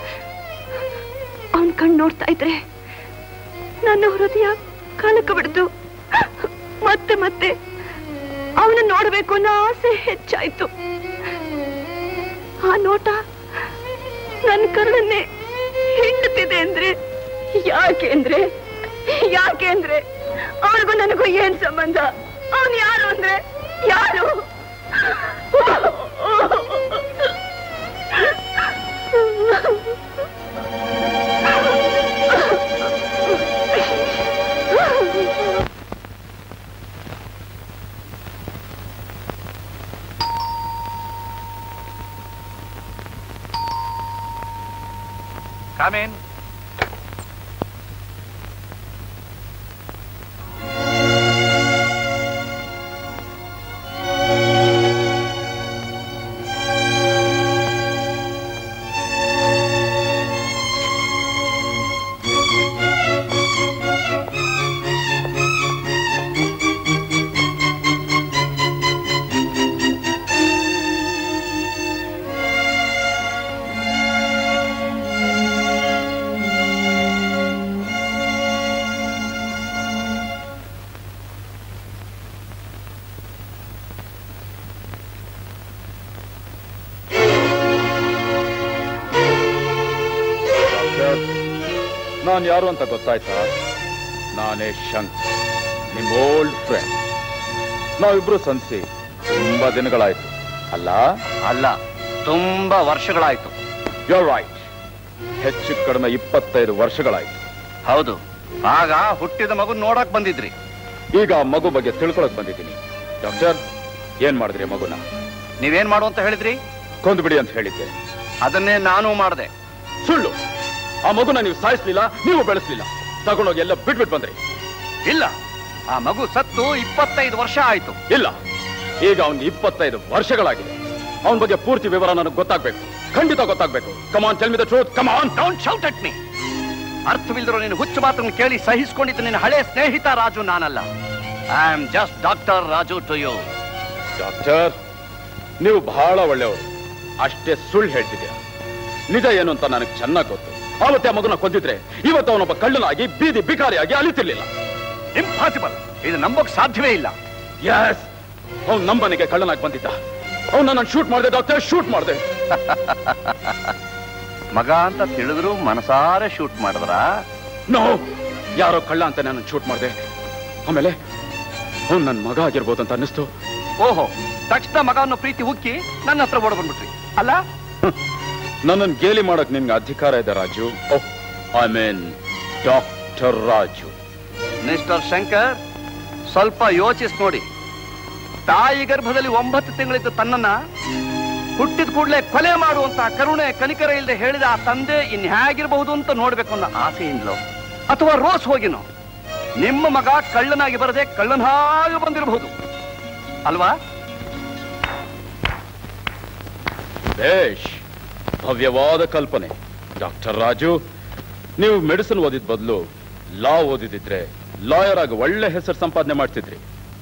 ಅವನ್ ಕಣ್ ನೋಡ್ತಾ ಇದ್ರೆ ನನ್ನ ಹೃದಯ ಕಲಕ ಬಿಡ್ತು ಮತ್ತೆ ಮತ್ತೆ ಅವನ ನೋಡ್ಬೇಕು ಅನ್ನೋ ಆಸೆ ಹೆಚ್ಚಾಯ್ತು ಆ ನೋಟ ನನ್ನ ಕರುಳನ್ನೇ ಹಿಂಡುತ್ತಿದೆ ಅಂದ್ರೆ ಯಾಕೆ ಅಂದ್ರೆ ಯಾಕೆ ಅಂದ್ರೆ ಅವನಿಗೂ ನನಗೂ ಏನ್ ಸಂಬಂಧ ಅವನು ಯಾರು ಅಂದ್ರೆ ಯಾರು Come in. ನಾನು ಯಾರು ಅಂತ ಗೊತ್ತಾಯ್ತಾ ನಾನೇ ಶಂಕ್ ನಿಮ್ ಓಲ್ಡ್ ಫ್ರೆಂಡ್ ನಾವಿಬ್ರು ಸಂಸಿ ತುಂಬಾ ದಿನಗಳಾಯ್ತು ಅಲ್ಲ ಅಲ್ಲ ತುಂಬಾ ವರ್ಷಗಳಾಯ್ತು ಯು ರೈಟ್ ಹೆಚ್ಚು ಕಡಿಮೆ ಇಪ್ಪತ್ತೈದು ವರ್ಷಗಳಾಯ್ತು ಹೌದು ಆಗ ಹುಟ್ಟಿದ ಮಗು ನೋಡಕ್ ಬಂದಿದ್ರಿ ಈಗ ಆ ಮಗು ಬಗ್ಗೆ ತಿಳ್ಕೊಳಕ್ ಬಂದಿದ್ದೀನಿ ಡಾಕ್ಟರ್ ಏನ್ ಮಾಡಿದ್ರಿ ಮಗುನ ನೀವೇನ್ ಮಾಡು ಅಂತ ಹೇಳಿದ್ರಿ ಕೊಂದ್ಬಿಡಿ ಅಂತ ಹೇಳಿದ್ದೆ ಅದನ್ನೇ ನಾನು ಮಾಡಿದೆ ಸುಳ್ಳು ಆ ಮಗುನ ನೀವು ಸಾಯಿಸ್ಲಿಲ್ಲ ನೀವು ಬೆಳೆಸ್ಲಿಲ್ಲ ತಗೊಂಡೋಗಿ ಎಲ್ಲ ಬಿಟ್ಬಿಟ್ ಬಂದ್ರಿ ಇಲ್ಲ ಆ ಮಗು ಸತ್ತು ಇಪ್ಪತ್ತೈದು ವರ್ಷ ಆಯ್ತು ಇಲ್ಲ ಈಗ ಅವನ್ಗೆ ಇಪ್ಪತ್ತೈದು ವರ್ಷಗಳಾಗಿದೆ ಅವನ ಬಗ್ಗೆ ಪೂರ್ತಿ ವಿವರ ನನಗೆ ಗೊತ್ತಾಗ್ಬೇಕು ಖಂಡಿತ ಗೊತ್ತಾಗ್ಬೇಕು come on tell me the truth come on don't shout at me ಅರ್ಥವಿಲ್ದಿರೋ ನೀನು ಹುಚ್ಚು ಮಾತನ್ನು ಕೇಳಿ ಸಹಿಸಿಕೊಂಡಿದ್ದು ನಿನ್ನ ಹಳೆ ಸ್ನೇಹಿತ ರಾಜು ನಾನಲ್ಲ I am just doctor Raju to you doctor ನೀವು ಬಹಳ ಒಳ್ಳೆಯವರು ಅಷ್ಟೇ ಸುಳ್ಳು ಹೇಳ್ತಿದ್ದೀರಾ ನಿಜ ಏನು ಅಂತ ನನಗೆ ಚೆನ್ನಾಗಿ ಗೊತ್ತು ಆವತ್ತೇ ಆ ಮಗುನ ಕೊಂದಿದ್ರೆ ಇವತ್ತು ಅವನೊಬ್ಬ ಕಳ್ಳನಾಗಿ ಬೀದಿ ಬಿಕಾರಿಯಾಗಿ ಅಲಿತಿರ್ಲಿಲ್ಲ ಇಂಪಾಸಿಬಲ್ ಇದು ನಂಬೋಕ್ ಸಾಧ್ಯವೇ ಇಲ್ಲ ಎಸ್ ಅವ್ನು ನಮ್ಮನೆಗೆ ಕಳ್ಳನಾಗಿ ಬಂದಿದ್ದ ಅವನ್ನ ನಾನು ಶೂಟ್ ಮಾಡಿದೆ ಡಾಕ್ಟರ್ ಶೂಟ್ ಮಾಡಿದೆ ಮಗ ಅಂತ ತಿಳಿದ್ರು ಮನಸಾರೆ ಶೂಟ್ ಮಾಡಿದ್ರ ನೋ ಯಾರೋ ಕಳ್ಳ ಅಂತ ನಾನು ಶೂಟ್ ಮಾಡಿದೆ ಆಮೇಲೆ ಅವ್ನು ನನ್ನ ಮಗ ಆಗಿರ್ಬೋದು ಅಂತ ಅನ್ನಿಸ್ತು ಓಹೋ ತಕ್ಷಣ ಮಗವನ್ನು ಪ್ರೀತಿ ಉಕ್ಕಿ ನನ್ನ ಹತ್ರ ಓಡ್ ಬಂದ್ಬಿಟ್ರಿ ಅಲ್ಲ ನನ್ನನ್ನು ಗೇಲಿ ಮಾಡಕ್ ನಿಮ್ಗೆ ಅಧಿಕಾರ ಇದೆ Raju oh I mean doctor Raju mister Shankar ಸ್ವಲ್ಪ ಯೋಚಿಸಿ ನೋಡಿ ತಾಯಿ ಗರ್ಭದಲ್ಲಿ ಒಂಬತ್ತು ತಿಂಗಳಿದ್ದ ತನ್ನನ್ನ ಹುಟ್ಟಿದ ಕೂಡಲೇ ಕೊಲೆ ಮಾಡುವಂತ ಕರುಣೆ ಕನಿಕರ ಇಲ್ಲದೆ ಹೇಳಿದ ಆ ತಂದೆ ಇನ್ ಹೇಗಿರಬಹುದು ಅಂತ ನೋಡ್ಬೇಕು ಅನ್ನೋ ಆಸೆಯಿಂದಲೋ ಅಥವಾ ರೋಸ್ ಹೋಗಿನೋ ನಿಮ್ಮ ಮಗ ಕಳ್ಳನಾಗಿ ಬರದೆ ಕಳ್ಳನಾಗಿ ಬಂದಿರಬಹುದು ಅಲ್ವಾ ಬೇಷ್ ಭವ್ಯವಾದ ಕಲ್ಪನೆ ಡಾಕ್ಟರ್ ರಾಜು ನೀವು ಮೆಡಿಸಿನ್ ಓದಿದ ಬದಲು ಲಾ ಓದಿದಿದ್ರೆ ಲಾಯರ್ ಆಗಿ ಒಳ್ಳೆ ಹೆಸರು ಸಂಪಾದನೆ ಮಾಡ್ತಿದ್ರಿ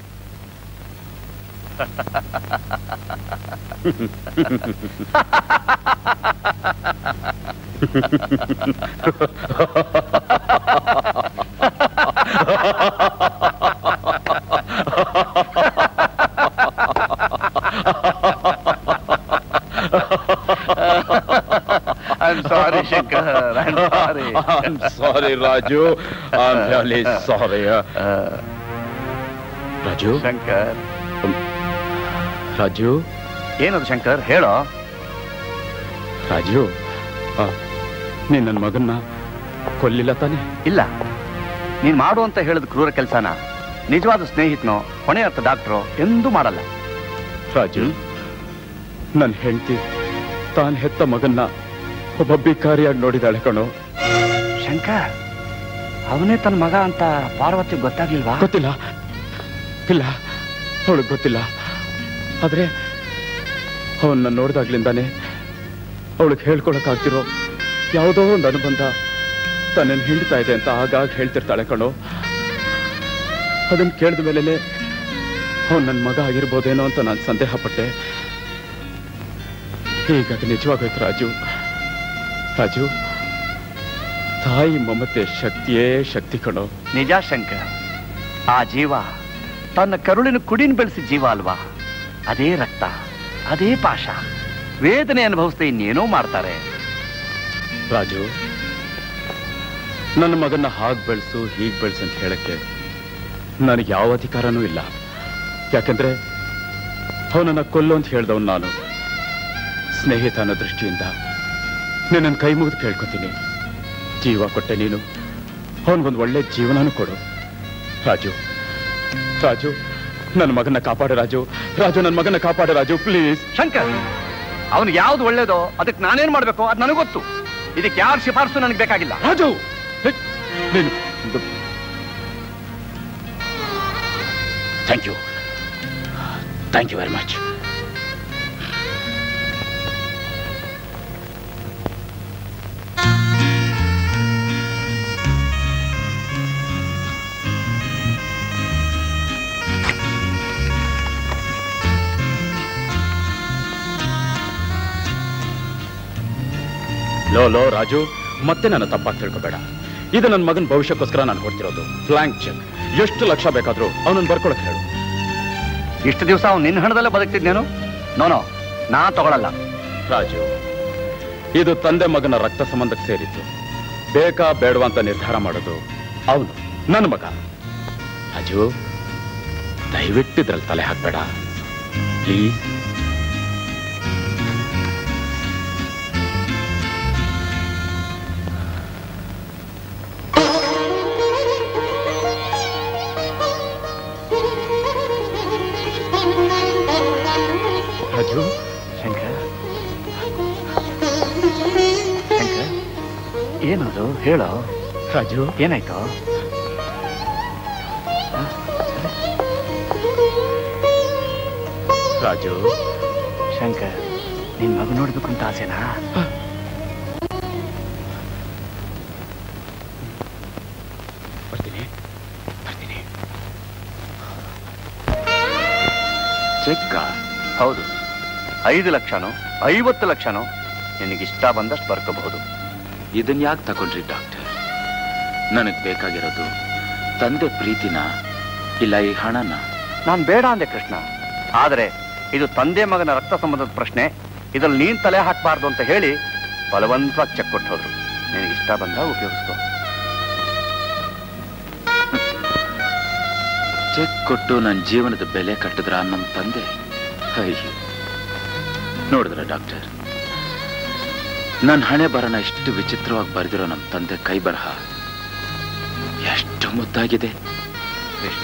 I'm sorry, Shankar. I'm sorry. I'm sorry, Raju. I'm really sorry. Raju Shankar Raju ಏನದು ಶಂಕರ್ ಹೇಳೋ ರಾಜು ಆ, ನೀನ್ ನನ್ನ ಮಗನ್ನ ಕೊಲ್ಲಿಲ್ಲ ತಾನೆ ಇಲ್ಲ ನೀನ್ ಮಾಡು ಅಂತ ಹೇಳಿದ ಕ್ರೂರ ಕೆಲಸನ ನಿಜವಾದ ಸ್ನೇಹಿತನೋ ಹೊಣೆ ಅರ್ಥ ಡಾಕ್ಟ್ರು ಎಂದೂ ಮಾಡಲ್ಲ ರಾಜು ನನ್ನ ಹೆಂಡತಿ ತಾನ್ ಹೆತ್ತ ಮಗನ್ನ ಒಬ್ಬ ಬಿಕಾರಿಯಾಗಿ ನೋಡಿದಾಳೆ ಕಣೋ ಶಂಕರ್ ಅವನೇ ತನ್ನ ಮಗ ಅಂತ ಪಾರ್ವತಿ ಗೊತ್ತಾಗ್ಲಿಲ್ವಾ ಗೊತ್ತಿಲ್ಲ ಇಲ್ಲ ಅವಳಿಗೆ ಗೊತ್ತಿಲ್ಲ ಆದ್ರೆ ಅವನ್ನ ನೋಡ್ದಾಗ್ಲಿಂದಾನೆ ಅವಳಿಗೆ ಹೇಳ್ಕೊಳಕ್ಕಾಗ್ತಿರೋ ಯಾವುದೋ ಒಂದು ಅನುಬಂಧ ತನ್ನನ್ನು ಹಿಂಡ್ತಾ ಇದೆ ಅಂತ ಆಗಾಗ ಹೇಳ್ತಿರ್ತಾಳೆ ಕಣೋ ಅದನ್ನ ಕೇಳಿದ ಮೇಲೆ ಅವನು ನನ್ನ ಮಗ ಆಗಿರ್ಬೋದೇನೋ ಅಂತ ನಾನು ಸಂದೇಹ ಪಟ್ಟೆ ಈಗ ಅದು ನಿಜವಾಗೋಯ್ತು ರಾಜು ರಾಜು ತಾಯಿ ಮಮತೆ ಶಕ್ತಿಯೇ ಶಕ್ತಿ ಕಣೋ ನಿಜ ಶಂಕರ್ ಆ ಜೀವ ತನ್ನ ಕರುಳಿನ ಕುಡಿನ ಬೆಳೆಸಿ ಜೀವ ಅಲ್ವಾ ಅದೇ ರಕ್ತ ಅದೇ ಪಾಶ ವೇದನೆ ಅನುಭವಿಸ್ತಾ ಇನ್ನೇನೋ ಮಾಡ್ತಾರೆ ರಾಜು ನನ್ನ ಮಗನ್ನ ಹಾಗ್ ಬೆಳೆಸು ಹೀಗ್ ಬೆಳೆಸು ಅಂತ ಹೇಳಕ್ಕೆ ನನಗೆ ಯಾವ ಅಧಿಕಾರನೂ ಇಲ್ಲ ಯಾಕಂದ್ರೆ ಅವನನ್ನ ಕೊಲ್ಲು ಅಂತ ಹೇಳ್ದವನು ನಾನು ಸ್ನೇಹಿತ ಅನ್ನೋ ದೃಷ್ಟಿಯಿಂದ ನಿನ್ನನ್ನು ಕೈ ಮುಗಿದು ಕೇಳ್ಕೊತೀನಿ ಜೀವ ಕೊಟ್ಟೆ ನೀನು ಅವನಿಗೊಂದು ಒಳ್ಳೆ ಜೀವನನೂ ಕೊಡು ರಾಜು ರಾಜು ನನ್ನ ಮಗನ್ನ ಕಾಪಾಡು ರಾಜು ರಾಜು ನನ್ನ ಮಗನ್ನ ಕಾಪಾಡು ರಾಜು ಪ್ಲೀಸ್ ಶಂಕರ್ ಅವನು ಯಾವ್ದು ಒಳ್ಳೇದೋ ಅದಕ್ಕೆ ನಾನೇನ್ ಮಾಡ್ಬೇಕು ಅದು ನನಗೆ ಗೊತ್ತು ಇದಕ್ಕೆ ಯಾರ ಶಿಫಾರಸು ನನಗೆ ಬೇಕಾಗಿಲ್ಲ ರಾಜು ಹೇ, ನೀನು thank you thank you very much ಲೋ ಲೋ ರಾಜು ಮತ್ತೆ ನನ್ನ ತಪ್ಪಾಗಿ ತಿಳ್ಕೊಬೇಡ ಇದು ನನ್ನ ಮಗನ ಭವಿಷ್ಯಕ್ಕೋಸ್ಕರ ನಾನು ಹೊಡ್ತಿರೋದು ಫ್ಲಾಂಕ್ ಚೆಕ್ ಎಷ್ಟು ಲಕ್ಷ ಬೇಕಾದ್ರೂ ಅವನನ್ನು ಬರ್ಕೊಳಕ್ ಹೇಳು ಇಷ್ಟು ದಿವಸ ಅವ್ನು ನಿನ್ನ ಹಣದಲ್ಲೇ ಬದುಕ್ತಿದ್ನೇನು ನೋನೋ ನಾ ತಗೊಳಲ್ಲ ರಾಜು ಇದು ತಂದೆ ಮಗನ ರಕ್ತ ಸಂಬಂಧಕ್ಕೆ ಸೇರಿತ್ತು ಬೇಕಾ ಬೇಡವಾ ಅಂತ ನಿರ್ಧಾರ ಮಾಡೋದು ಅವನು ನನ್ನ ಮಗ ಅಜು ದಯವಿಟ್ಟು ಇದ್ರಲ್ಲಿ ತಲೆ ಹಾಕ್ಬೇಡ ಪ್ಲೀಸ್ ರಾಜು ಶಂಕರ್ ಶಂಕರ್ ಏನದು ಹೇಳೋ ರಾಜು ಏನಾಯ್ತು ರಾಜು ಶಂಕರ್ ನಿನ್ ಮಗು ನೋಡ್ಬೇಕು ಅಂತ ಆಸೆನಾ ಬರ್ತೀನಿ ಬರ್ತೀನಿ ಚೆಕ್ಕ ಹೌದು ಐದು ಲಕ್ಷನೋ ಐವತ್ತು ಲಕ್ಷನೋ ನಿನಗಿಷ್ಟ ಬಂದಷ್ಟು ಬರ್ಕೋಬಹುದು ಇದನ್ ಯಾಕೆ ತಗೊಂಡ್ರಿ ಡಾಕ್ಟರ್ ನನಗ್ ಬೇಕಾಗಿರೋದು ತಂದೆ ಪ್ರೀತಿನ ಇಲ್ಲ ಈ ಹಣನ ನಾನು ಬೇಡ ಅಂದೆ ಕೃಷ್ಣ ಆದರೆ ಇದು ತಂದೆ ಮಗನ ರಕ್ತ ಸಂಬಂಧದ ಪ್ರಶ್ನೆ ಇದ್ರಲ್ಲಿ ನೀನ್ ತಲೆ ಹಾಕಬಾರ್ದು ಅಂತ ಹೇಳಿ ಬಲವಂತವಾಗಿ ಚೆಕ್ ಕೊಟ್ಟು ಹೋದ್ರು ನಿನಗಿಷ್ಟ ಬಂದಾಗ ಉಪಯೋಗಿಸ್ಕೋ ಚೆಕ್ ಕೊಟ್ಟು ನನ್ನ ಜೀವನದ ಬೆಲೆ ಕಟ್ಟಿದ್ರ ನಮ್ಮ ತಂದೆ ಅಯ್ಯೋ ನೋಡಿದ್ರ ಡಾಕ್ಟರ್ ನನ್ನ ಹಣೆ ಬರನ ಇಷ್ಟು ವಿಚಿತ್ರವಾಗಿ ಬರೆದಿರೋ ನಮ್ಮ ತಂದೆ ಕೈ ಬರಹ ಎಷ್ಟು ಮುದ್ದಾಗಿದೆ ಕೃಷ್ಣ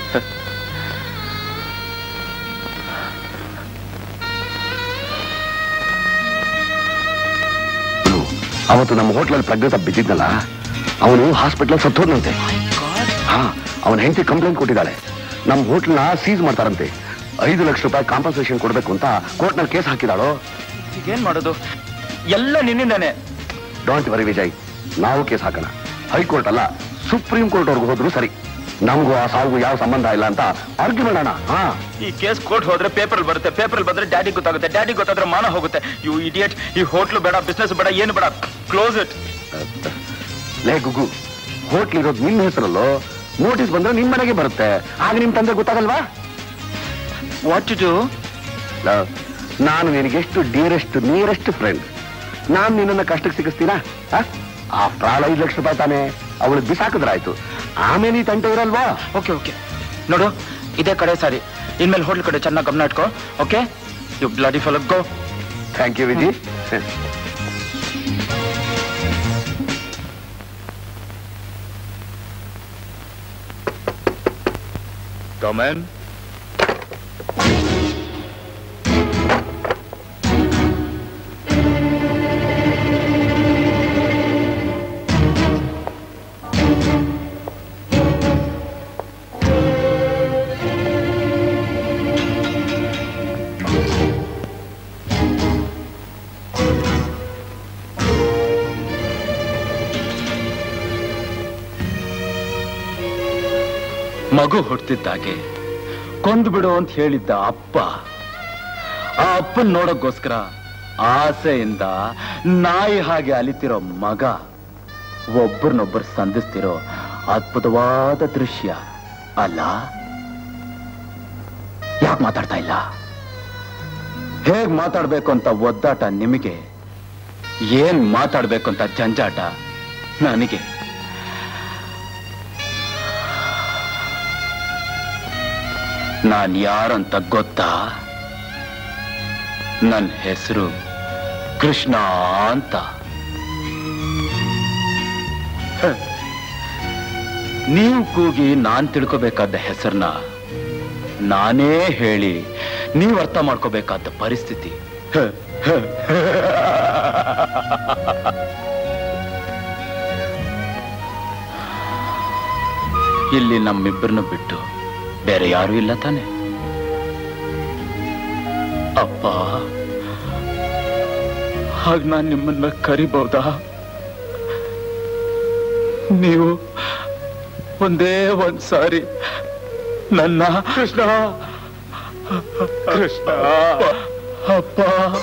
ಅವತ್ತು ನಮ್ಮ ಹೋಟ್ಲಲ್ಲಿ ಪ್ರಜ್ಞತ ಬಿದ್ದಿದ್ನಲ್ಲ ಅವನು ಹಾಸ್ಪಿಟಲ್ ಸತ್ತೋದ್ನಂತೆ ಹಾ ಅವನ ಹೆಂಡತಿ ಕಂಪ್ಲೇಂಟ್ ಕೊಟ್ಟಿದ್ದಾಳೆ ನಮ್ಮ ಹೋಟ್ಲ್ನ ಸೀಸ್ ಮಾಡ್ತಾರಂತೆ ಐದು ಲಕ್ಷ ರೂಪಾಯಿ ಕಾಂಪನ್ಸೇಷನ್ ಕೊಡ್ಬೇಕು ಅಂತ ಕೋರ್ಟ್ನಲ್ಲಿ ಕೇಸ್ ಹಾಕಿದಾಳೋ ಏನ್ ಮಾಡೋದು ಎಲ್ಲ ನಿನ್ನಿಂದಾನೆ ಡೋಂಟ್ ವರಿ ವಿಜಯ್ ನಾವು ಕೇಸ್ ಹಾಕೋಣ ಹೈಕೋರ್ಟ್ ಅಲ್ಲ ಸುಪ್ರೀಂ ಕೋರ್ಟ್ ಅವ್ರಿಗೆ ಹೋದ್ರು ಸರಿ ನಮಗೂ ಆ ಸಾವು ಯಾವ ಸಂಬಂಧ ಇಲ್ಲ ಅಂತ ಆರ್ಗ್ಯೂ ಮಾಡೋಣ ಹಾ ಈ ಕೇಸ್ ಕೋರ್ಟ್ ಹೋದ್ರೆ ಪೇಪರ್ ಬರುತ್ತೆ ಪೇಪರ್ ಬಂದ್ರೆ ಡ್ಯಾಡಿ ಗೊತ್ತಾಗುತ್ತೆ ಡ್ಯಾಡಿ ಗೊತ್ತಾದ್ರೆ ಮಾನ ಹೋಗುತ್ತೆ ಯು ಇಡಿಯಟ್ ಈ ಹೋಟ್ಲು ಬೇಡ ಬಿಸ್ನೆಸ್ ಬೇಡ ಏನು ಬೇಡ ಕ್ಲೋಸ್ ಇಟ್ ಲೇ ಗುಗು ಹೋಟ್ಲ್ ಇರೋದು ನಿನ್ನ ಹೆಸರಲ್ಲೋ ನೋಟಿಸ್ ಬಂದ್ರೆ ನಿಮ್ ಮನೆಗೆ ಬರುತ್ತೆ ಆಗ ನಿಮ್ ತಂದೆ ಗೊತ್ತಾಗಲ್ವಾ ವಾಟ್ ಟು ಡೂ ಲವ್, ನಾನು ನಿನಗೆಷ್ಟು ಡಿಯರೆಸ್ಟ್ ನಿಯರೆಸ್ಟ್ ಫ್ರೆಂಡ್ ನಾನು ನಿನ್ನನ್ನ ಕಷ್ಟಕ್ಕೆ ಸಿಗಿಸ್ತೀನಾ ಆ ಪ್ರಾಳ ಐದು ಲಕ್ಷ ರೂಪಾಯಿ ತಾನೆ ಅವಳಿಗೆ ಬಿಸಾಕಿದ್ರಾಯ್ತು ಆಮೇಲೆ ಈ ತಂಟೆ ಇರಲ್ವಾ ಓಕೆ ಓಕೆ ನೋಡು ಇದೇ ಕಡೆ ಸಾರಿ ಇನ್ಮೇಲೆ ಹೋಟ್ಲ್ ಕಡೆ ಚೆನ್ನಾಗಿ ಗಮನ ಇಟ್ಕೋ okay you bloody fellow go thank you Viji Come in. ಮಗು ಹುಟ್ಟಿದ್ದಾಗೆ ಕೊಂದು ಬಿಡು ಅಂತ ಹೇಳಿದ್ದ ಅಪ್ಪ ಆ ಅಪ್ಪನ್ ನೋಡೋಕ್ಕೋಸ್ಕರ ಆಸೆಯಿಂದ ನಾಯಿ ಹಾಗೆ ಅಲಿತಿರೋ ಮಗ ಒಬ್ಬರನ್ನೊಬ್ಬರು ಸಂಧಿಸ್ತಿರೋ ಅದ್ಭುತವಾದ ದೃಶ್ಯ ಅಲ್ಲ ಯಾಕೆ ಮಾತಾಡ್ತಾ ಇಲ್ಲ ಹೇಗ್ ಮಾತಾಡ್ಬೇಕು ಅಂತ ಒದ್ದಾಟ ನಿಮಗೆ ಏನ್ ಮಾತಾಡ್ಬೇಕು ಅಂತ ಜಂಜಾಟ ನನಗೆ ನಾನ್ ಯಾರಂತ ಗೊತ್ತಾ ನನ್ನ ಹೆಸರು ಕೃಷ್ಣ ಅಂತ ಹ. ನೀವು ಕೂಗಿ ನಾನ್ ತಿಳ್ಕೋಬೇಕಾದ ಹೆಸರನ್ನ ನಾನೇ ಹೇಳಿ ನೀವು ಅರ್ಥ ಮಾಡ್ಕೋಬೇಕಾದ ಪರಿಸ್ಥಿತಿ ಹ, ಹ, ಹ. ಇಲ್ಲಿ ನಮ್ಮಿಬ್ಬರನ್ನು ಬಿಟ್ಟು ಬೇರೆ ಯಾರು ಇಲ್ಲ ತಾನೆ ಅಪ್ಪ ಹಾಗ ನಾನು ನಿಮ್ಮನ್ನ ಕರಿಬಹುದಾ ನೀವು ಒಂದೇ ಒಂದ್ ಸಾರಿ ನನ್ನ ಕೃಷ್ಣ ಕೃಷ್ಣ ಅಪ್ಪ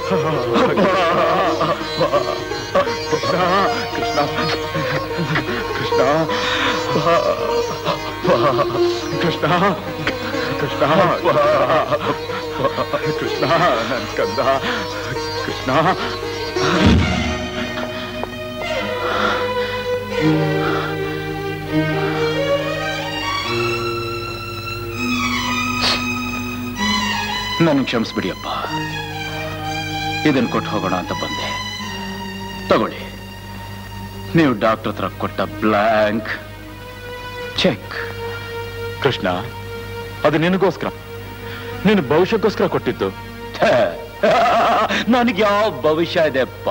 ಕೃಷ್ಣ ಕೃಷ್ಣ ಕೃಷ್ಣ ಕೃಷ್ಣ ಕೃಷ್ಣ ಕೃಷ್ಣ ನನ್ ಕಂದ ಕೃಷ್ಣ ಕ್ಷಮಿಸ್ಬಿಡಿಯಪ್ಪ ಇದನ್ನ ಕೊಟ್ಟು ಹೋಗೋಣ ಅಂತ ಬಂದೆ ತಗೊಳ್ಳಿ ನೀವು ಡಾಕ್ಟರ್ ಹತ್ರ ಕೊಟ್ಟ ಬ್ಲ್ಯಾಂಕ್ ಚೆಕ್ ಕೃಷ್ಣ ಅದು ನಿನಗೋಸ್ಕರ ನಿನ್ನ ಭವಿಷ್ಯಕ್ಕೋಸ್ಕರ ಕೊಟ್ಟಿದ್ದು ನನಗೆ ಯಾವ ಭವಿಷ್ಯ ಇದೆಪ್ಪ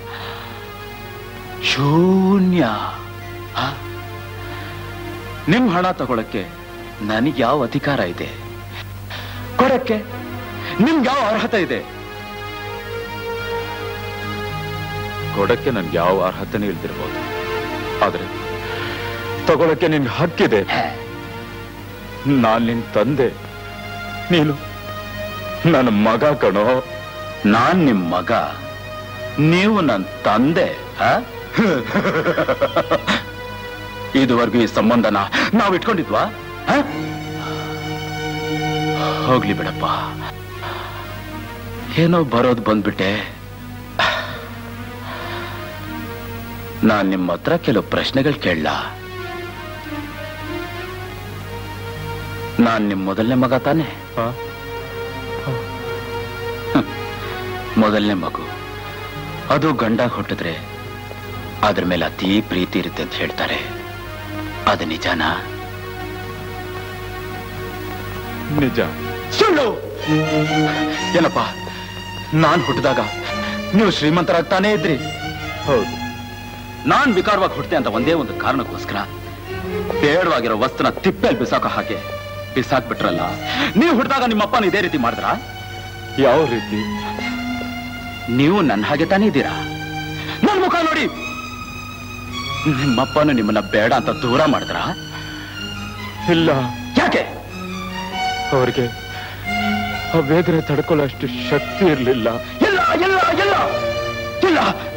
ಶೂನ್ಯ ಹ? ನಿಮ್ ಹಣ ತಗೊಳಕ್ಕೆ ನನಗೆ ಯಾವ ಅಧಿಕಾರ ಇದೆ ಕೊಡಕ್ಕೆ ನಿಮ್ಗೆ ಯಾವ ಅರ್ಹತೆ ಇದೆ ಕೊಡಕ್ಕೆ ನನ್ಗೆ ಯಾವ ಅರ್ಹತೆನೇ ಇಲ್ದಿರ್ಬೋದು ಆದ್ರೆ ತಗೊಳಕ್ಕೆ ನಿನ್ಗೆ ಹಕ್ಕಿದೆ ನಾನ್ ನಿನ್ ತಂದೆ ನೀನು ನನ್ನ ಮಗ ಕಣೋ ನಾನ್ ನಿಮ್ ಮಗ ನೀವು ನನ್ನ ತಂದೆ ಹ? ಇದುವರೆಗೂ ಈ ಸಂಬಂಧನ ನಾವು ಇಟ್ಕೊಂಡಿದ್ವಾ ಹ? ಹೋಗ್ಲಿ ಬಿಡಪ್ಪ ಏನೋ ಬರೋದು ಬಂದ್ಬಿಟ್ಟೆ ನಾನ್ ನಿಮ್ಮ ಹತ್ರ ಕೆಲವು ಪ್ರಶ್ನೆಗಳು ಕೇಳಲ್ಲ ನಾನ್ ನಿಮ್ ಮೊದಲನೇ ಮಗ ತಾನೆ ಮೊದಲನೇ ಮಗು ಅದು ಗಂಡ ಹುಟ್ಟಿದ್ರೆ ಅದ್ರ ಮೇಲೆ ಅತಿ ಪ್ರೀತಿ ಇರುತ್ತೆ ಅಂತ ಹೇಳ್ತಾರೆ ಅದು ನಿಜನಾ ನಿಜ ಸುಳ್ಳು ಏನಪ್ಪ ನಾನ್ ಹುಟ್ಟಿದಾಗ ನೀವು ಶ್ರೀಮಂತರಾಗ್ತಾನೇ ಇದ್ರಿ ಹೌದು ನಾನ್ ವಿಕಾರವಾಗಿ ಹುಟ್ಟಿದೆ ಅಂತ ಒಂದೇ ಒಂದು ಕಾರಣಕ್ಕೋಸ್ಕರ ಬೇಡವಾಗಿರೋ ವಸ್ತುನ ತಿಪ್ಪೆಲ್ ಬಿಸಾಕೋ ಹಾಗೆ ಬಿಸಾಕ್ಬಿಟ್ರಲ್ಲ ನೀವು ಹುಟ್ಟಿದಾಗ ನಿಮ್ಮಪ್ಪನ ಇದೇ ರೀತಿ ಮಾಡಿದ್ರ ಯಾವ ರೀತಿ ನೀವು ನನ್ನ ಹಾಗೆ ತಾನೇ ಇದ್ದೀರಾ ನನ್ ಮುಖ ನೋಡಿ ನಿಮ್ಮಪ್ಪನು ನಿಮ್ಮನ್ನ ಬೇಡ ಅಂತ ದೂರ ಮಾಡಿದ್ರ ಇಲ್ಲ ಯಾಕೆ ಅವ್ರಿಗೆ ಆ ವೇದನೆ ತಡ್ಕೊಳ್ಳೋಷ್ಟು ಶಕ್ತಿ ಇರಲಿಲ್ಲ ಇಲ್ಲ ಇಲ್ಲ ಇಲ್ಲ ಇಲ್ಲ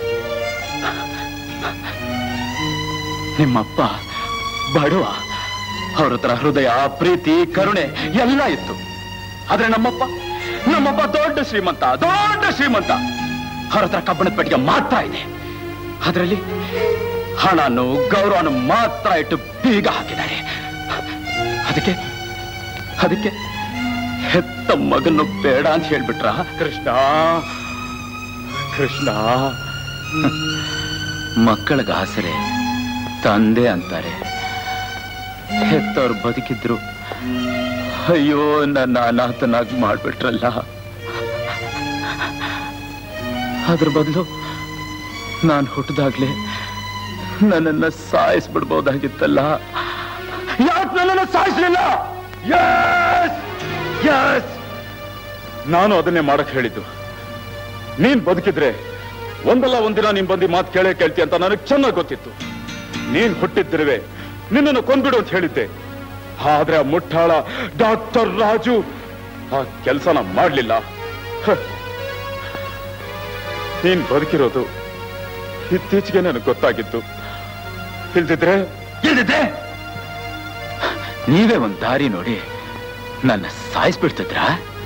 ನಿಮ್ಮಪ್ಪ ಬಡವ ಅವ್ರ ಹತ್ರ ಹೃದಯ ಪ್ರೀತಿ ಕರುಣೆ ಎಲ್ಲ ಇತ್ತು ಆದ್ರೆ ನಮ್ಮಪ್ಪ ನಮ್ಮಪ್ಪ ದೊಡ್ಡ ಶ್ರೀಮಂತ ದೊಡ್ಡ ಶ್ರೀಮಂತ ಅವ್ರ ಹತ್ರ ಕಬ್ಬಣದ ಪೆಟ್ಟಿಗೆ ಮಾತ್ರ ಇದೆ ಅದರಲ್ಲಿ ಹಣನು ಗೌರವನು ಮಾತ್ರ ಇಟ್ಟು ಬೀಗ ಹಾಕಿದ್ದಾರೆ ಅದಕ್ಕೆ ಅದಕ್ಕೆ ಹೆತ್ತ ಮಗನ್ನು ಬೇಡ ಅಂತ ಹೇಳ್ಬಿಟ್ರ ಕೃಷ್ಣ ಕೃಷ್ಣ ಮಕ್ಕಳಿಗೆ ಆಸರೆ ತಂದೆ ಅಂತಾರೆ ಹೆತ್ತವ್ರು ಬದುಕಿದ್ರು ಅಯ್ಯೋ ನನ್ನ ಅನಾಥನಾಗಿ ಮಾಡ್ಬಿಟ್ರಲ್ಲ ಅದ್ರ ಬದಲು ನಾನು ಹುಟ್ಟಿದಾಗ್ಲೇ ನನ್ನನ್ನ ಸಾಯಿಸ್ಬಿಡ್ಬೋದಾಗಿತ್ತಲ್ಲ ಯಾಕೆ ನನ್ನನ್ನು ಸಾಯಿಸ್ಲಿಲ್ಲ ಯಸ್ ನಾನು ಅದನ್ನೇ ಮಾಡಕ್ ಹೇಳಿದ್ದು ನೀನ್ ಬದುಕಿದ್ರೆ ಒಂದಲ್ಲ ಒಂದಿನ ನೀನ್ ಬಂದು ಮಾತು ಕೇಳೇ ಕೇಳ್ತಿ ಅಂತ ನನಗೆ ಚೆನ್ನಾಗಿ ಗೊತ್ತಿತ್ತು ನೀನ್ ಹುಟ್ಟಿದ್ದಿರುವೆ ನಿನ್ನನ್ನು ಕೊಂದ್ಬಿಡು ಅಂತ ಹೇಳಿದ್ದೆ ಆದ್ರೆ ಆ ಮುಟ್ಟಾಳ ಡಾಕ್ಟರ್ ರಾಜು ಆ ಕೆಲಸನ ಮಾಡ್ಲಿಲ್ಲ ಹ. ನೀನ್ ಬದುಕಿರೋದು ಇತ್ತೀಚೆಗೆ ನನಗೆ ಗೊತ್ತಾಗಿತ್ತು ಇಲ್ದಿದ್ರೆ ಇಲ್ದಿದ್ರೆ ನೀವೇ ಒಂದ್ ದಾರಿ ನೋಡಿ ನನ್ನ ಸಾಯಿಸ್ಬಿಡ್ತಿದ್ರ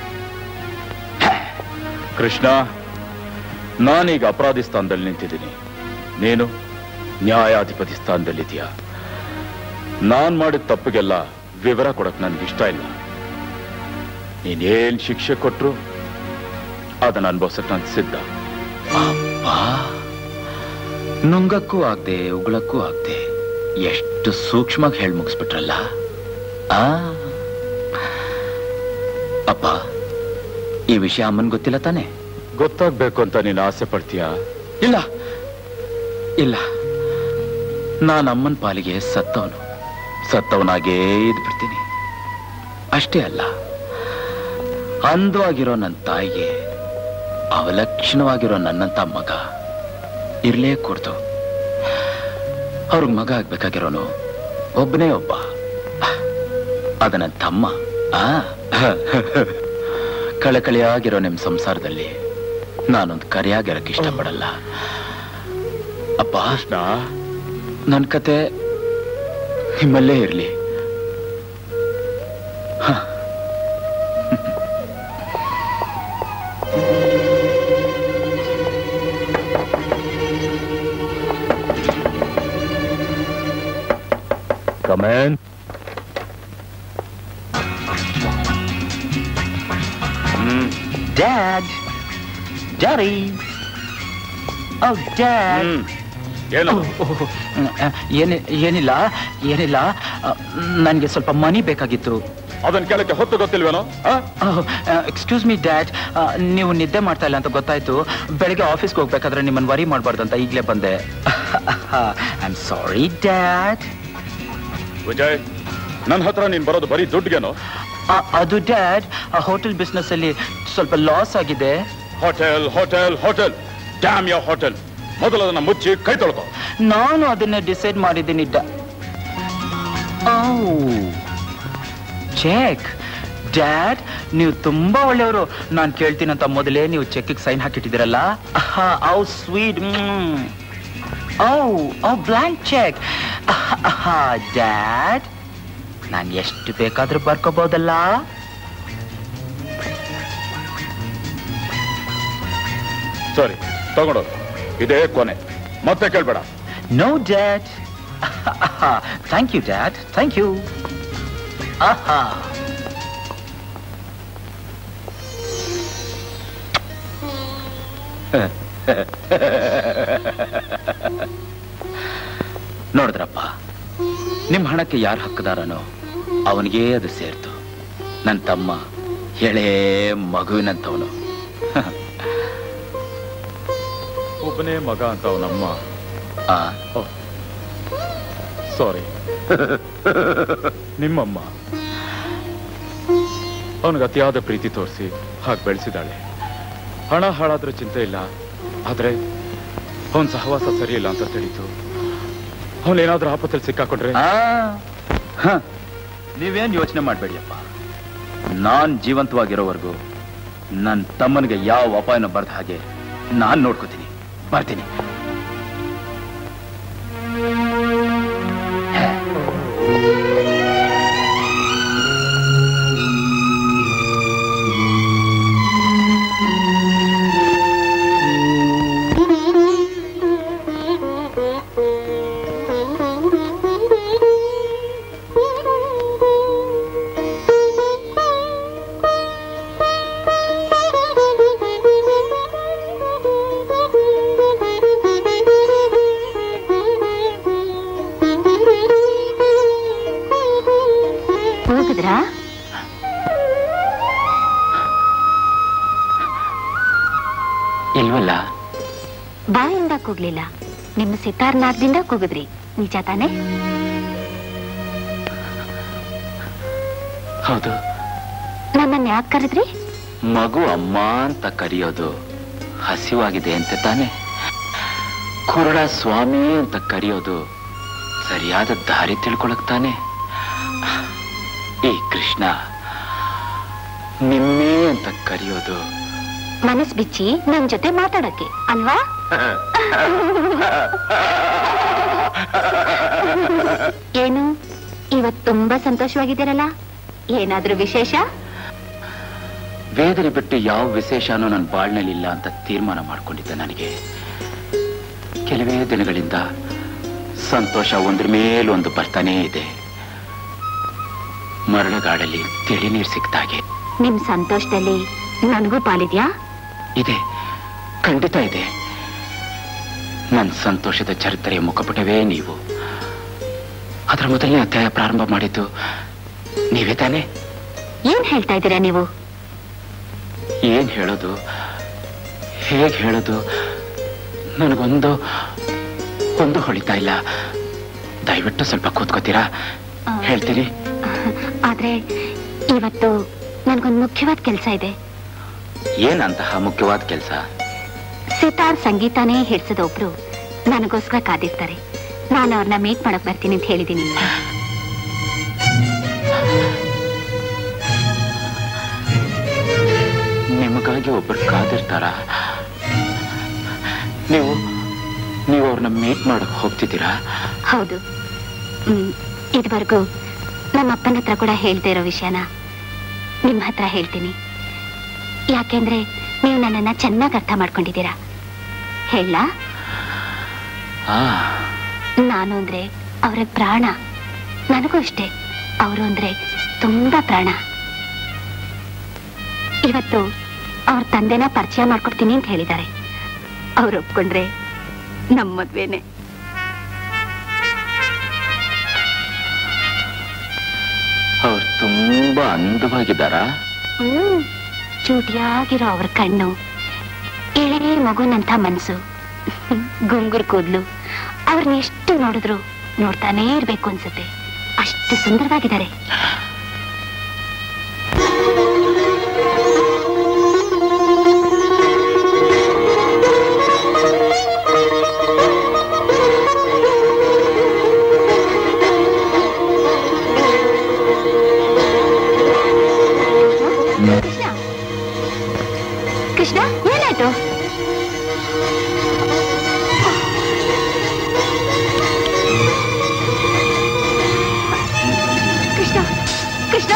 ಕೃಷ್ಣ ನಾನೀಗ ಅಪರಾಧಿ ಸ್ಥಾನದಲ್ಲಿ ನಿಂತಿದ್ದೀನಿ ನೀನು ನ್ಯಾಯಾಧಿಪತಿ ಸ್ಥಾನದಲ್ಲಿದ್ದೀಯ ನಾನ್ ಮಾಡಿದ ತಪ್ಪಿಗೆಲ್ಲ ವಿವರ ಕೊಡಕ್ ನನ್ಗೆ ಇಷ್ಟ ಇಲ್ಲ ನೀನೇನ್ ಶಿಕ್ಷೆ ಕೊಟ್ರು ಅದನ್ನ ಅನ್ಭವಿಸಕ್ ನಾನು ಸಿದ್ಧ ಅಬ್ಬಾ ನುಂಗಕ್ಕೂ ಆಗ್ದೆ ಉಗುಳಕ್ಕೂ ಆಗ್ದೆ ಎಷ್ಟು ಸೂಕ್ಷ್ಮವಾಗಿ ಹೇಳಿ ಮುಗಿಸ್ಬಿಟ್ರಲ್ಲ ಆ ಅಪ್ಪ ಈ ವಿಷಯ ಅಮ್ಮನ್ ಗೊತ್ತಿಲ್ಲ ತಾನೆ ಗೊತ್ತಾಗ್ಬೇಕು ಅಂತ ನೀನು ಆಸೆ ಪಡ್ತೀಯ ಇಲ್ಲ ಇಲ್ಲ ನಾನು ಅಮ್ಮನ ಪಾಲಿಗೆ ಸತ್ತವನು ಸತ್ತವನಾಗೇ ಇದ್ಬಿಡ್ತೀನಿ ಅಷ್ಟೇ ಅಲ್ಲ ಅಂದವಾಗಿರೋ ನನ್ನ ತಾಯಿಗೆ ಅವಲಕ್ಷಣವಾಗಿರೋ ನನ್ನಂತ ಮಗ ಇರ್ಲೇ ಕೊಡ್ತು ಅವ್ರಿಗೆ ಮಗ ಆಗ್ಬೇಕಾಗಿರೋನು ಒಬ್ಬನೇ ಒಬ್ಬ ಅದ ನನ್ನ ತಮ್ಮ ಆ ಕಳಕಳಿಯಾಗಿರೋ ನಿಮ್ ಸಂಸಾರದಲ್ಲಿ ನಾನೊಂದು ಕರೆಯಾಗಿರಕ್ಕೆ ಇಷ್ಟಪಡಲ್ಲ ಅಪ್ಪ ನನ್ನ ಕತೆ ನಿಮ್ಮಲ್ಲೇ ಇರ್ಲಿ ಹ. Come in hmm dad daddy oh dad ಏನು ಏನಿ ಏನಿಲ್ಲ ಏನಿಲ್ಲ ನನಗೆ ಸ್ವಲ್ಪ ಮನಿ ಬೇಕಾಗಿತ್ತು ಅದನ್ನ ಕೇಳಕ್ಕೆ ಹೊತ್ತು ಗೊತ್ತಿಲ್ವೇನೋ ಎಕ್ಸ್ಕ್ಯೂಸ್ ಮೀ ಡ್ಯಾಡ್ ನೀವು ನಿದ್ದೆ ಮಾಡ್ತಾ ಇಲ್ಲ ಅಂತ ಗೊತ್ತಾಯ್ತು ಬೆಳಗ್ಗೆ ಆಫೀಸ್ಗೆ ಹೋಗ್ಬೇಕಾದ್ರೆ ನಿಮ್ಮನ್ನು ವರಿ ಮಾಡಬಾರ್ದು ಅಂತ ಈಗಲೇ ಬಂದೆ I am sorry dad Vijay ನನ್ನ ಹತ್ರ ನೀನ್ ಬರೋದು ಬರೀ ದುಡ್ಡುಗೇನೋ ಅದು ಡ್ಯಾಡ್ ಹೋಟೆಲ್ ಬಿಸ್ನೆಸ್ ಅಲ್ಲಿ ಸ್ವಲ್ಪ ಲಾಸ್ ಆಗಿದೆ ಹೋಟೆಲ್ ಹೋಟೆಲ್ ಹೋಟೆಲ್ ಡ್ಯಾಮ್ ಯಾವ ಹೋಟೆಲ್ ಮೊದಲು ಅದನ್ನ ಮುಚ್ಚಿ ಕೈ ತೊಳ್ಕೊ ನಾನು ಅದನ್ನ ಡಿಸೈಡ್ ಮಾಡಿದ್ದೀನಿ ಡ ಚೆಕ್ ಡ್ಯಾಡ್ ನೀವು ತುಂಬಾ ಒಳ್ಳೆಯವರು ನಾನು ಕೇಳ್ತೀನಂತ ಮೊದಲೇ ನೀವು ಚೆಕ್ಗೆ ಸೈನ್ ಹಾಕಿಟ್ಟಿದ್ದೀರಲ್ಲ ಔ ಸ್ವೀಟ್ ಔ ಔ ಬ್ಲಾಂಕ್ ಚೆಕ್ ಡ್ಯಾಡ್ ನಾನು ಎಷ್ಟು ಬೇಕಾದ್ರೂ ಬರ್ಕೋಬಹುದಲ್ಲ ಸರಿ ತಗೊಂಡೋದು ಇದೇ ಕೊನೆ ಮತ್ತೆ ಕೇಳ್ಬೇಡ no dad thank you dad thank you ಆಹಾ ನೋಡಿದ್ರಪ್ಪ ನಿಮ್ಮ ಹಣಕ್ಕೆ ಯಾರು ಹಕ್ಕದಾರನೋ ಅವನಿಗೇ ಅದು ಸೇರ್ತು ನನ್ನ ತಮ್ಮ ಎಳೆ ಮಗುವಿನಂತವನು ಒಬ್ಬನೇ ಮಗ ಅಂತ ಅವನಮ್ಮ ಆ ಸಾರಿ ನಿಮ್ಮಮ್ಮ ಅವನಿಗೆ ಅತಿಯಾದ ಪ್ರೀತಿ ತೋರಿಸಿ ಹಾಗೆ ಬೆಳೆಸಿದಾಳೆ ಹಣ ಹಾಳಾದ್ರೂ ಚಿಂತೆ ಇಲ್ಲ ಆದ್ರೆ ಅವನ್ ಸಹವಾಸ ಸರಿ ಇಲ್ಲ ಅಂತ ತಿಳಿತು ಅವನೇನಾದ್ರೂ ಆಪತ್ತಲ್ಲಿ ಸಿಕ್ಕಾಕೊಂಡ್ರೆ ಆ, ಹ, ನೀವೇನ್ ಯೋಚನೆ ಮಾಡಬೇಡಿಯಪ್ಪ ನಾನ್ ಜೀವಂತವಾಗಿರೋವರೆಗೂ ನನ್ನ ತಮ್ಮನಿಗೆ ಯಾವ ಅಪಾಯನ ಬರ್ದ ಹಾಗೆ ನಾನ್ ನೋಡ್ಕೋತೀನಿ ಬರ್ತೀನಿ ಹೋಗಿದ್ರಾ ಇಲ್ವಲ್ಲ ಬಾಯಿಂದ ಕೂಗ್ಲಿಲ್ಲ ನಿಮ್ಮ ಸಿತಾರ್ನಾದ್ದಿಂದ ಕೂಗಿದ್ರಿ ನಿಜ ತಾನೆ ಹೌದು ನನ್ನನ್ನು ಯಾಕೆ ಕರೆದ್ರಿ ಮಗು ಅಮ್ಮ ಅಂತ ಕರೆಯೋದು ಹಸಿವಾಗಿದೆ ಅಂತ ತಾನೆ ಕುರುಡ ಸ್ವಾಮಿ ಅಂತ ಕರೆಯೋದು ಸರಿಯಾದ ದಾರಿ ತಿಳ್ಕೊಳಕ್ ತಾನೆ ಈ ಕೃಷ್ಣ ನಿಮ್ಮೆ ಅಂತ ಕರೆಯೋದು ಮನಸ್ ಬಿಚ್ಚಿ ನನ್ ಜೊತೆ ಮಾತಾಡಕ್ಕೆ ಅಲ್ವಾ ಏನು ಇವತ್ ತುಂಬಾ ಸಂತೋಷವಾಗಿದ್ದೀರಲ್ಲ ಏನಾದ್ರೂ ವಿಶೇಷ ವೇದನೆ ಬಿಟ್ಟು ಯಾವ ವಿಶೇಷನೂ ನನ್ನ ಬಾಳ್ನಲ್ಲಿ ಇಲ್ಲ ಅಂತ ತೀರ್ಮಾನ ಮಾಡ್ಕೊಂಡಿದ್ದೆ ನನಗೆ ಕೆಲವೇ ದಿನಗಳಿಂದ ಸಂತೋಷ ಒಂದ್ರ ಮೇಲೊಂದು ಬರ್ತಾನೇ ಇದೆ ಮರಳುಗಾಡಲ್ಲಿ ತಿಳಿ ನೀರು ಸಿಕ್ತಾಗೆ ನಿಮ್ ಸಂತೋಷದಲ್ಲಿ ನನಗೂ ಪಾಲಿದ್ಯಾ ಇದೆ ಖಂಡಿತ ಇದೆ ನನ್ನ ಸಂತೋಷದ ಚರಿತ್ರೆಯ ಮುಖಪುಟವೇ ನೀವು ಅದರ ಮೊದಲನೇ ಅಧ್ಯಾಯ ಪ್ರಾರಂಭ ಮಾಡಿದ್ದು ನೀವೇ ತಾನೇ ಏನ್ ಹೇಳ್ತಾ ಇದ್ದೀರಾ ನೀವು ಏನ್ ಹೇಳೋದು ಹೇಗೆ ಹೇಳೋದು ನನಗೊಂದು ಒಂದು ಹೊಳಿತಾ ಇಲ್ಲ ದಯವಿಟ್ಟು ಸ್ವಲ್ಪ ಕೂತ್ಕೋತೀರಾ ಹೇಳ್ತೀನಿ ಆದ್ರೆ ಇವತ್ತು ನನ್ಗೊಂದು ಮುಖ್ಯವಾದ ಕೆಲಸ ಇದೆ ಏನಂತಹ ಮುಖ್ಯವಾದ ಕೆಲಸ ಸಿತಾರ್ ಸಂಗೀತನೇ ಹಿಡ್ಸದ ಒಬ್ರು ನನಗೋಸ್ಕರ ಕಾದಿರ್ತಾರೆ ನಾನು ಅವ್ರನ್ನ ಮೀಟ್ ಮಾಡಕ್ ಬರ್ತೀನಿ ಅಂತ ಹೇಳಿದೀನಿ ನಿಮಗಾಗಿ ಒಬ್ಬರು ಕಾದಿರ್ತಾರ ನೀವು ನೀವು ಅವ್ರನ್ನ ಮೀಟ್ ಮಾಡಕ್ ಹೋಗ್ತಿದ್ದೀರಾ ಹೌದು ಹ್ಮ್ ಇದುವರೆಗೂ ನಮ್ಮ ಅಪ್ಪನ ಹತ್ರ ಕೂಡ ಹೇಳ್ದೇ ಇರೋ ವಿಷಯನ ನಿಮ್ ಹತ್ರ ಹೇಳ್ತೀನಿ ಯಾಕೆಂದ್ರೆ ನೀವು ನನ್ನನ್ನ ಚೆನ್ನಾಗಿ ಅರ್ಥ ಮಾಡ್ಕೊಂಡಿದ್ದೀರಾ ಹೇಳ ಆ ನಾನು ಅಂದ್ರೆ ಅವರ ಪ್ರಾಣ ನನಗೂ ಅಷ್ಟೇ ಅವರು ಅಂದ್ರೆ ತುಂಬಾ ಪ್ರಾಣ ಇವತ್ತು ಅವ್ರ ತಂದೆನ ಪರಿಚಯ ಮಾಡ್ಕೊಡ್ತೀನಿ ಅಂತ ಹೇಳಿದ್ದಾರೆ ಅವ್ರು ಒಪ್ಕೊಂಡ್ರೆ ನಮ್ಮ ಮದ್ವೆನೆ ಅವ್ರು ತುಂಬಾ ಅಂದವಾಗಿದ್ದಾರಾ ಹ್ಮ್ ಚೂಟಿಯಾಗಿರೋ ಅವ್ರ ಕಣ್ಣು ಎಳೆ ಮಗುನಂತ ಮನ್ಸು ಗುಂಗುರ್ ಕೂದ್ಲು ಅವ್ರನ್ನ ಎಷ್ಟು ನೋಡಿದ್ರು ನೋಡ್ತಾನೇ ಇರ್ಬೇಕು ಅನ್ಸುತ್ತೆ ಅಷ್ಟು ಸುಂದರವಾಗಿದ್ದಾರೆ ಕೃಷ್ಣ ಕೃಷ್ಣ ಏನಾಯ್ತು ಕೃಷ್ಣ ಕೃಷ್ಣ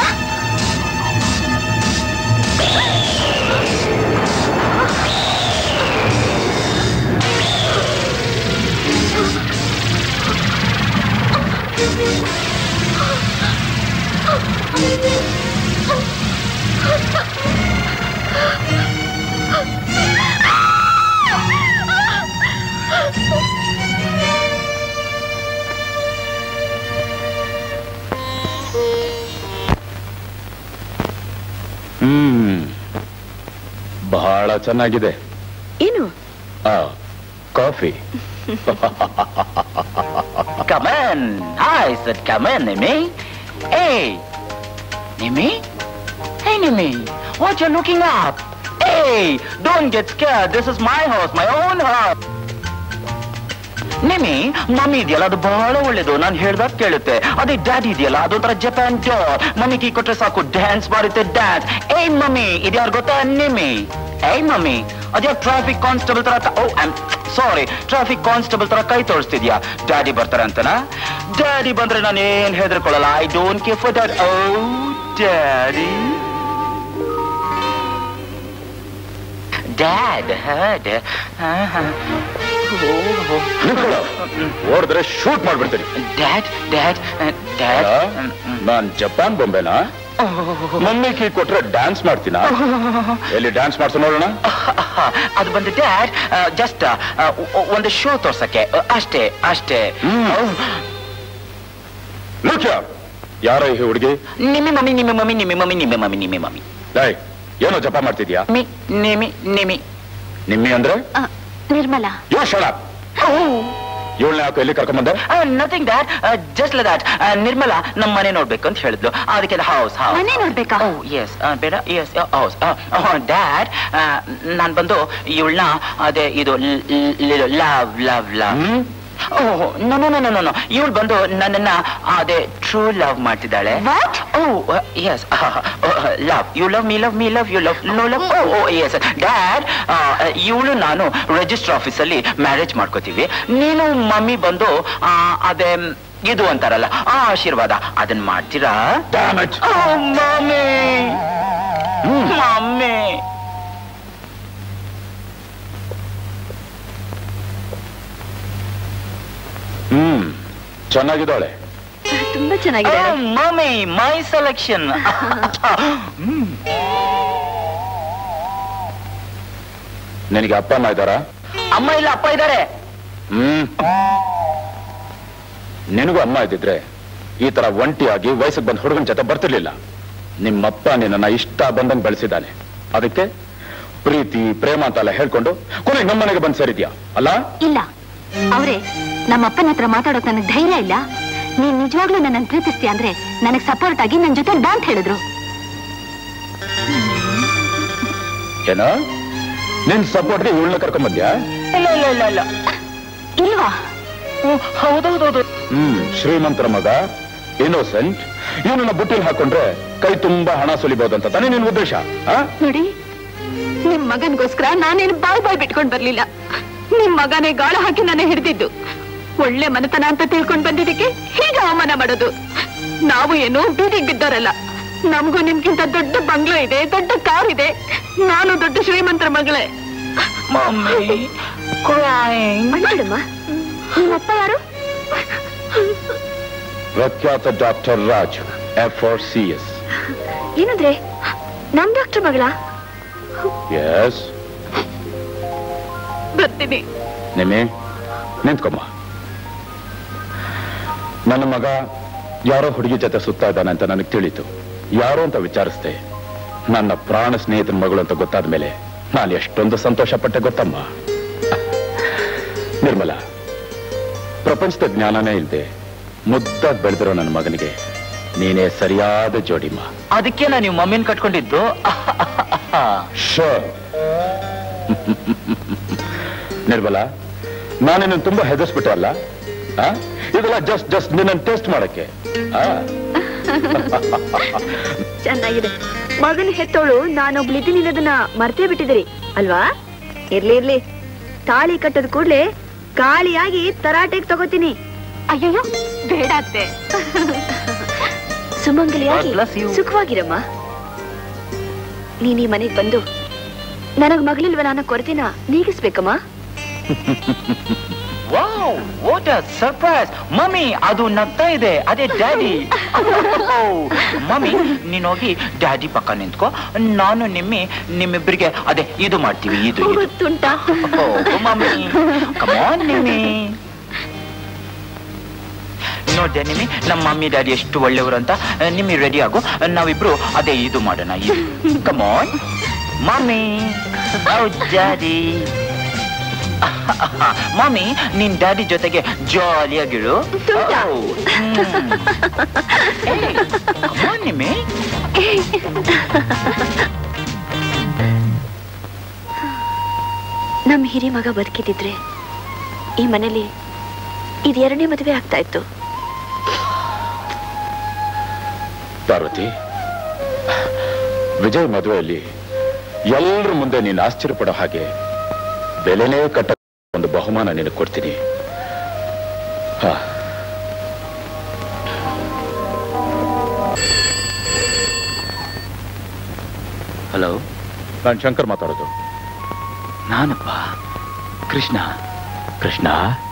ಹ್ಮ್ ಬಹಳ ಚೆನ್ನಾಗಿದೆ ಏನು ಆ coffee Come in. I said come in, Nimi. Hey, Nimi? Hey, Nimi. What you looking up? Hey, don't get scared. This is my house, my own house. Nimmi mummy ಇದೆಯಲ್ಲ ಅದು ಬಹಳ ಒಳ್ಳೇದು ನಾನು ಹೇಳ್ದಾಗ ಕೇಳುತ್ತೆ ಅದೇ ಡ್ಯಾಡಿ ಇದೆಯಲ್ಲ ಅದೊಂಥರ ಜಪಾನ್ ಡಾಲ್ ಮಮ್ಮಿ ಕೀ ಕೊಟ್ರೆ ಸಾಕು ಡ್ಯಾನ್ಸ್ ಮಾಡುತ್ತೆ ಡ್ಯಾನ್ಸ್ ಏಯ್ ಮಮ್ಮಿ ಇದ್ಯಾರು ಗೊತ್ತಾ ನಿಮಿ ಏಯ್ ಮಮ್ಮಿ ಅದ್ಯಾವ ಟ್ರಾಫಿಕ್ ಕಾನ್ಸ್ಟೇಬಲ್ ತರ oh I'm sorry traffic constable ತರ ಕೈ ತೋರಿಸ್ತಿದ್ಯಾ ಡ್ಯಾಡಿ ಬರ್ತಾರೆ ಅಂತನಾ ಡ್ಯಾಡಿ ಬಂದ್ರೆ ನಾನು ಏನ್ ಹೆದರ್ಕೊಳ್ಳಲ್ಲ I don't care for that oh daddy dad had ಓಡಿದ್ರೆ ಶೂಟ್ ಮಾಡ್ಬಿಡ್ತೀನಿ ಡ್ಯಾಡ್ ಡ್ಯಾಡ್ ಡ್ಯಾಡ್ ನಾನ್ ಜಪಾನ್ ಬೊಂಬೆನಾ ಮಮ್ಮಿ ಕೀ ಕೊಟ್ರೆ ಡ್ಯಾನ್ಸ್ ಮಾಡ್ತೀನಾ ಎಲ್ಲಿ ಡ್ಯಾನ್ಸ್ ಮಾಡ್ಸ ನೋಡೋಣ ಅದು ಬಂದು ಡ್ಯಾಡ್ ಜಸ್ಟ್ ಒಂದು ಶೋ ತೋರ್ಸಕ್ಕೆ ಅಷ್ಟೇ ಅಷ್ಟೇ ಲುಕ್ ಯಾರೋ ಈ ಹುಡುಗಿ ನಿಮ್ಮಿ ಮಮ್ಮಿ ನಿಮ್ಮ ಮಮ್ಮಿ ನಿಮ್ಮ ಮಮ್ಮಿ ನಿಮ್ಮ ಮಮ್ಮಿ ನಿಮ್ಮ ಮಮ್ಮಿ ಲೈ ಏನೋ ಜಪ ಮಾಡ್ತಿದ್ಯಾ ಮಿ ನಿಮಿ ನಿಮಿ ನಿಮ್ಮಿ ಅಂದ್ರೆ ನಿರ್ಮಲಾ ಯೋ ಶಳ ಇವಳನ್ನ ಯಾಕೆ ಎಲ್ಲಿ ಕರ್ಕೊಂಬಂದೆ nothing that just that Nirmala ನಮ್ಮ ಮನೆ ನೋಡ್ಬೇಕು ಅಂತ ಹೇಳಿದ್ಲು ಅದಕ್ಕೆ ಹೌಸ್ ಹೌಸ್ ಮನೆ ನೋಡ್ಬೇಕಾ ಓ ಎಸ್ ಬೇಡ ಎಸ್ ಹೌಸ್ ಡ್ಯಾಡ್ ನಾನು ಬಂದು ಇವಳನ್ನ ಅದೇ ಇದು love love love oh no no no no no ಇವಳು ಬಂದು ನನ್ನನ್ನ ಅದೇ ಟ್ರೂ ಲವ್ ಮಾಡ್ತಿದ್ದಾಳೆ oh yes love you love me love me love you love no love oh oh yes dad ಇವಳು ನಾನು ರಿಜಿಸ್ಟರ್ ಆಫೀಸಲ್ಲಿ ಮ್ಯಾರೇಜ್ ಮಾಡ್ಕೋತೀವಿ ನೀನು ಮಮ್ಮಿ ಬಂದು ಆ, ಅದೇ ಇದು ಅಂತಾರಲ್ಲ ಆ ಆಶೀರ್ವಾದ ಅದನ್ನ ಮಾಡ್ತೀರಾ ಮಮ್ಮಿ ಮಮ್ಮಿ ಹ್ಮ್ ಚೆನ್ನಾಗಿದ್ದಾಳೆ ತುಂಬಾ ಚೆನ್ನಾಗಿದೆ ಮಮ್ಮಿ ಮೈ ಸೆಲೆಕ್ಷನ್ ನಿನಗೆ ಅಪ್ಪ ಅಮ್ಮ ಇದ್ದಾರಾ ಅಮ್ಮ ಇಲ್ಲ ಅಪ್ಪ ಇದ್ದಾರೆ ಹ್ಮ್ ನಿನಗೂ ಅಮ್ಮ ಇದ್ದಿದ್ರೆ ಈ ತರ ಒಂಟಿಯಾಗಿ ವಯಸ್ಸಿಗೆ ಬಂದ ಹುಡುಗನ ಜೊತೆ ಬರ್ತಿರ್ಲಿಲ್ಲ ನಿಮ್ಮಪ್ಪ ನಿನ್ನನ್ನ ಇಷ್ಟ ಬಂದಂಗ್ ಬೆಳೆಸಿದ್ದಾನೆ ಅದಕ್ಕೆ ಪ್ರೀತಿ ಪ್ರೇಮ ಅಂತೆಲ್ಲ ಹೇಳ್ಕೊಂಡು ಕೊನೆಗೆ ನಮ್ಮನೆಗೆ ಬಂದು ಸೇರಿದ್ಯಾ ಅಲ್ಲ ಇಲ್ಲ ಅವ್ರೆ ನಮ್ಮಪ್ಪನ ಹತ್ರ ಮಾತಾಡೋಕ್ ನನಗ್ ಧೈರ್ಯ ಇಲ್ಲ ನೀನ್ ನಿಜವಾಗ್ಲೂ ನನ್ನ ಪ್ರೀತಿಸ್ತೀಯ ಅಂದ್ರೆ ನನಗ್ ಸಪೋರ್ಟ್ ಆಗಿ ನನ್ ಜೊತೆ ಬಾ ಅಂತ ಹೇಳಿದ್ರು ಏನ ನಿನ್ ಸಪೋರ್ಟ್ಗೆ ಇವಳನ್ನ ಕರ್ಕೊಂಡ್ ಬಂದ್ಯಾ ಇಲ್ಲ ಇಲ್ಲ ಇಲ್ಲ ಇಲ್ಲ ಇಲ್ವಾ ಹೌದೌದೌದು ಹ್ಮ್ ಶ್ರೀಮಂತರ ಮಗ ಇನ್ನೋಸೆಂಟ್ ಇವನನ್ನ ಬುಟ್ಟಿಲ್ ಹಾಕೊಂಡ್ರೆ ಕೈ ತುಂಬಾ ಹಣ ಸುಲಿಬಹುದಂತ ತಾನೇ ನಿನ್ ಉದ್ದೇಶ ಆ? ನೋಡಿ ನಿಮ್ ಮಗನ್ಗೋಸ್ಕರ ನಾನೇನು ಬಾಯ್ ಬಾಯ್ ಬಿಟ್ಕೊಂಡ್ ಬರ್ಲಿಲ್ಲ ನಿಮ್ ಮಗನೇ ಗಾಳ ಹಾಕಿ ನನ್ನ ಹಿಡಿದಿದ್ದು ಒಳ್ಳೆ ಮನೆತನ ಅಂತ ತಿಳ್ಕೊಂಡ್ ಬಂದಿದ್ದಕ್ಕೆ ಹೀಗೆ ಅವಮಾನ ಮಾಡೋದು ನಾವು ಏನು ಬೀದಿಗೆ ಬಿದ್ದವರಲ್ಲ ನಮಗೂ ನಿಮ್ಗಿಂತ ದೊಡ್ಡ ಬಂಗ್ಲೋ ಇದೆ ದೊಡ್ಡ ಕಾರ್ ಇದೆ ನಾನು ದೊಡ್ಡ ಶ್ರೀಮಂತರ ಮಗಳೇ ಮಮ್ಮಿ ಅಳ್ಬೇಡಮ್ಮ ನಿಮ್ಮಪ್ಪ ಯಾರು ಪ್ರಖ್ಯಾತ doctor Raj F R C S ಏನಂದ್ರೆ ನಮ್ ಡಾಕ್ಟರ್ ಮಗಳ ಎಸ್ ಬರ್ತೀನಿ ನಿಮೆ ನಿಂತ್ಕೊಮ್ಮ ನನ್ನ ಮಗ ಯಾರೋ ಹುಡುಗಿ ಜೊತೆ ಸುತ್ತಾ ಇದ್ದಾನೆ ಅಂತ ನನಗೆ ತಿಳಿತು ಯಾರು ಅಂತ ವಿಚಾರಿಸ್ದೆ ನನ್ನ ಪ್ರಾಣ ಸ್ನೇಹಿತನ ಮಗಳು ಅಂತ ಗೊತ್ತಾದ ಮೇಲೆ ನಾನು ಎಷ್ಟೊಂದು ಸಂತೋಷ ಪಟ್ಟೆ ಗೊತ್ತಮ್ಮ ನಿರ್ಮಲ ಪ್ರಪಂಚದ ಜ್ಞಾನನೇ ಇಲ್ಲದೆ ಮುದ್ದಾಗಿ ಬೆಳೆದಿರೋ ನನ್ನ ಮಗನಿಗೆ ನೀನೇ ಸರಿಯಾದ ಜೋಡಿಮ್ಮ ಅದಕ್ಕೆ ನಾನು ನೀವು ಮಮ್ಮಿನ ಕಟ್ಕೊಂಡಿದ್ದು ಶೋರ್ ನಿರ್ಮಲ ನಾನಿನ್ನ ತುಂಬಾ ಹೆದರ್ಸ್ಬಿಟ್ಟೆ ಅಲ್ಲ ಆ? ಇದೆಲ್ಲ ಜಸ್ಟ್ ಜಸ್ಟ್ ನಿನ್ನ ಟೆಸ್ಟ್ ಮಾಡಕ್ಕೆ ಆ? ಚೆನ್ನಾಗಿದೆ ಮಗನ ಹೆತ್ತೋಳು ನಾನೊಬ್ಳಿದ್ದೀನಿ ಅನ್ನೋದನ್ನ ಮರ್ತೇ ಬಿಟ್ಟಿದ್ದೀರಿ ಅಲ್ವಾ ಇರ್ಲಿ ಇರ್ಲಿ ತಾಳಿ ಕಟ್ಟದ ಕೂಡ್ಲೆ ಗಾಳಿಯಾಗಿ ತರಾಟೆಗೆ ತಗೋತೀನಿ ಅಯ್ಯಯ್ಯೋ ಬೇಡ ಅತ್ತೆ ಸುಮಂಗಲಿಯಾಗಿ God bless you. ಸುಖವಾಗಿರಮ್ಮ ನೀನ್ ಈ ಮನೆಗ್ ಬಂದು ನನಗ್ ಮಗಳಿಲ್ವ ನನ್ನ ಕೊರತೆನ ನೀಗಿಸ್ಬೇಕಮ್ಮ wow what a surprise mummy ಅದು ನಗ್ತಾ ಇದೆ ಅದೇ ಡ್ಯಾಡಿ ಮಮ್ಮಿ ನೀನ್ ಹೋಗಿ ಡ್ಯಾಡಿ ಪಕ್ಕ ನಿಂತ್ಕೋ ನಾನು ನಿಮ್ಮಿ ನಿಮ್ಮಿಬ್ಬರಿಗೆ ಅದೇ ಇದು ಮಾಡ್ತೀವಿ ಇದು ಇದು ಗೊತ್ತುಂಟಾ ಮಮ್ಮಿ ಕಮಾನ್ ನಿಮ್ಮಿ ನೋಡ್ದೆ ನಿಮ್ಮಿ ನಮ್ಮ ಮಮ್ಮಿ ಡ್ಯಾಡಿ ಎಷ್ಟು ಒಳ್ಳೆಯವರು ಅಂತ ನಿಮ್ಮಿ ರೆಡಿ ಆಗು ನಾವಿಬ್ರು ಅದೇ ಇದು ಮಾಡೋಣ ಇದು ಕಮಾನ್ ಮಮ್ಮಿ ಡ್ಯಾಡಿ ಮಮ್ಮಿ ನಿನ್ ಡ್ಯಾಡಿ ಜೊತೆಗೆ ಜಾಲಿಯಾಗಿರು ನಿಮ್ಮಿ ನಮ್ ಹಿರಿ ಮಗ ಬದುಕಿದಿದ್ರೆ ಈ ಮನೇಲಿ ಇದು ಎರಡನೇ ಮದುವೆ ಆಗ್ತಾ ಇತ್ತು ಪಾರ್ವತಿ ವಿಜಯ್ ಮದುವೆಯಲ್ಲಿ ಎಲ್ಲರ ಮುಂದೆ ನೀನು ಆಶ್ಚರ್ಯ ಪಡೋ ಹಾಗೆ ಬೆಲೆನೇ ಕಟ್ಟ ಒಂದು ಬಹುಮಾನ ನಿನಗೆ ಕೊಡ್ತೀನಿ ಹಾ ಹಲೋ ನಾನು ಶಂಕರ್ ಮಾತಾಡೋದು ನಾನಪ್ಪ ಕೃಷ್ಣ ಕೃಷ್ಣ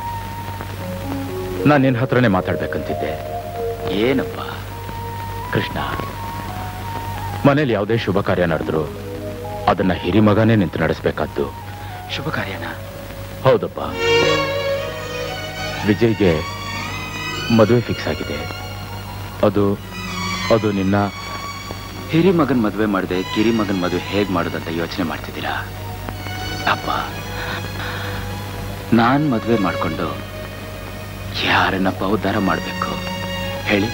ನಾನು ನಿನ್ನ ಹತ್ರನೇ ಮಾತಾಡ್ಬೇಕಂತಿದ್ದೆ ಏನಪ್ಪ ಕೃಷ್ಣ ಮನೇಲಿ ಯಾವುದೇ ಶುಭ ಕಾರ್ಯ ನಡೆದ್ರು ಅದನ್ನ ಹಿರಿಮಗನೇ ನಿಂತು ನಡೆಸಬೇಕಾದ್ದು ಶುಭ ಕಾರ್ಯನ ಹೌದಪ್ಪ ವಿಜಯ್ಗೆ ಮದುವೆ ಫಿಕ್ಸ್ ಆಗಿದೆ ಅದು ಅದು ನಿನ್ನ ಹಿರಿ ಮಗನ್ ಮದುವೆ ಮಾಡದೆ ಕಿರಿ ಮಗನ್ ಮದುವೆ ಹೇಗ್ ಮಾಡೋದಂತ ಯೋಚನೆ ಮಾಡ್ತಿದ್ದೀರಾ ಅಪ್ಪ ನಾನ್ ಮದುವೆ ಮಾಡ್ಕೊಂಡು ಯಾರನ್ನಪ್ಪ ಉದ್ಧಾರ ಮಾಡ್ಬೇಕು ಹೇಳಿ